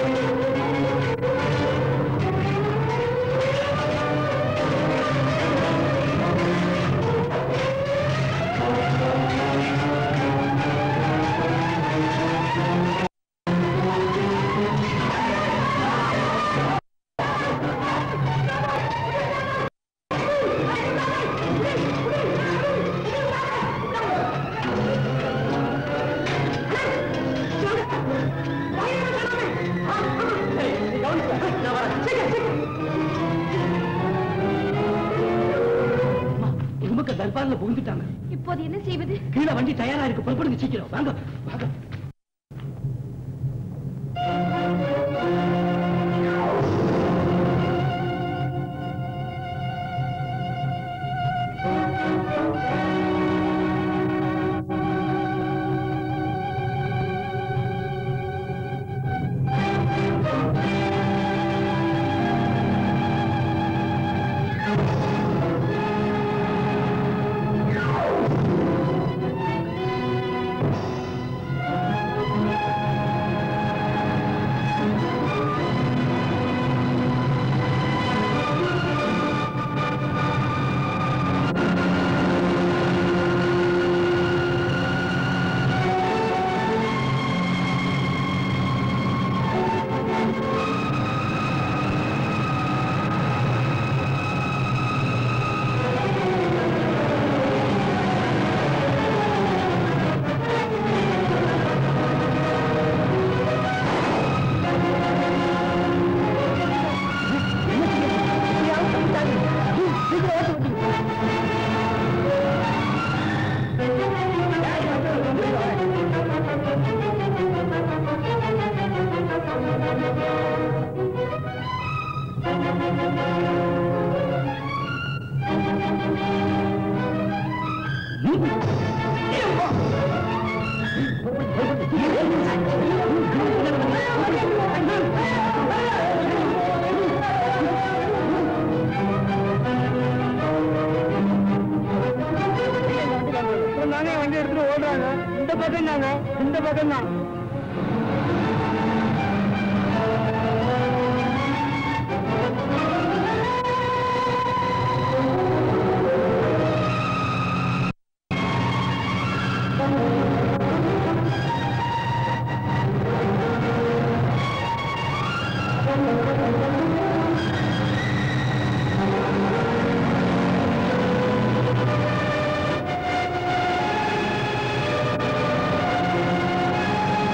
உமக்கு தர்பார்ல புகுந்துட்டாங்க இப்போது என்ன செய்வது கீழே வண்டி தயாரா இருக்கு புறப்படுங்க சீக்கிரம் வாங்க வாங்க நானே வண்டி எடுத்துட்டு ஓடுறாங்க இந்த பக்கம் தாங்க இந்த பக்கம் தான் ஆ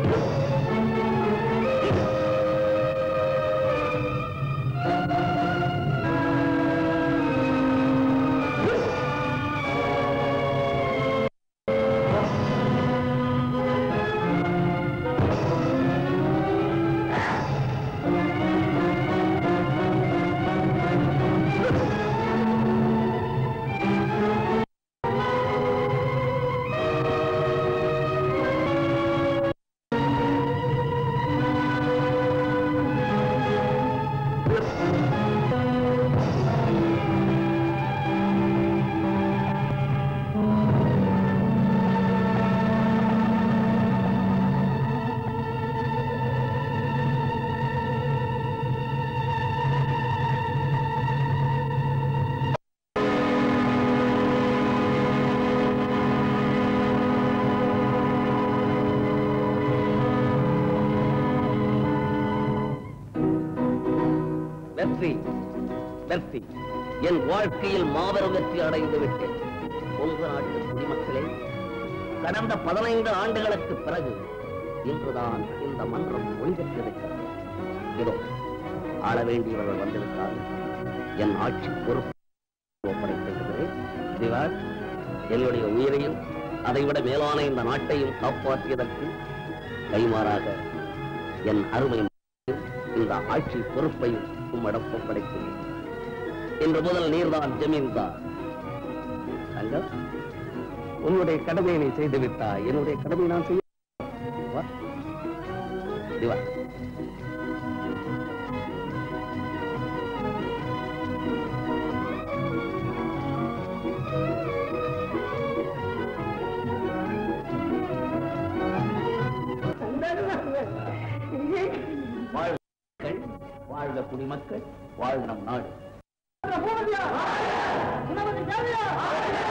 வெற்றி வெற்றி என் வாழ்க்கையில் மாபெரும் வெற்றி அடைந்து விட்டேன் கொங்கு நாட்டு குடிமக்களே கடந்த பதினைந்து ஆண்டுகளுக்கு பிறகு இன்றுதான் இந்த மன்றம் ஒழிந்திருக்கிறது இதோ ஆள வேண்டியவர்கள் வந்திருக்கார்கள் என் ஆட்சி பொறுப்பு ஒப்படைத்திருக்கிறேன் திவார் என்னுடைய உயிரையும் அதைவிட மேலான இந்த நாட்டையும் காப்பாற்றியதற்கு கைமாறாக என் அருமை இந்த ஆட்சி பொறுப்பையும் உம்மிடம் ஒப்படைக்கிறேன் இன்று முதல் நீர்தான் ஜமீன்தார் தங்கம் உன்னுடைய கடமையை நீ செய்து விட்டாய் என்னுடைய கடமை நான் செய்ய வா. இப்படி வா. வாழ்க மக்கள், வாழ்க குடிமக்கள் வாழ் நம் நாடு பூபதியா! குணவதி தேவியா!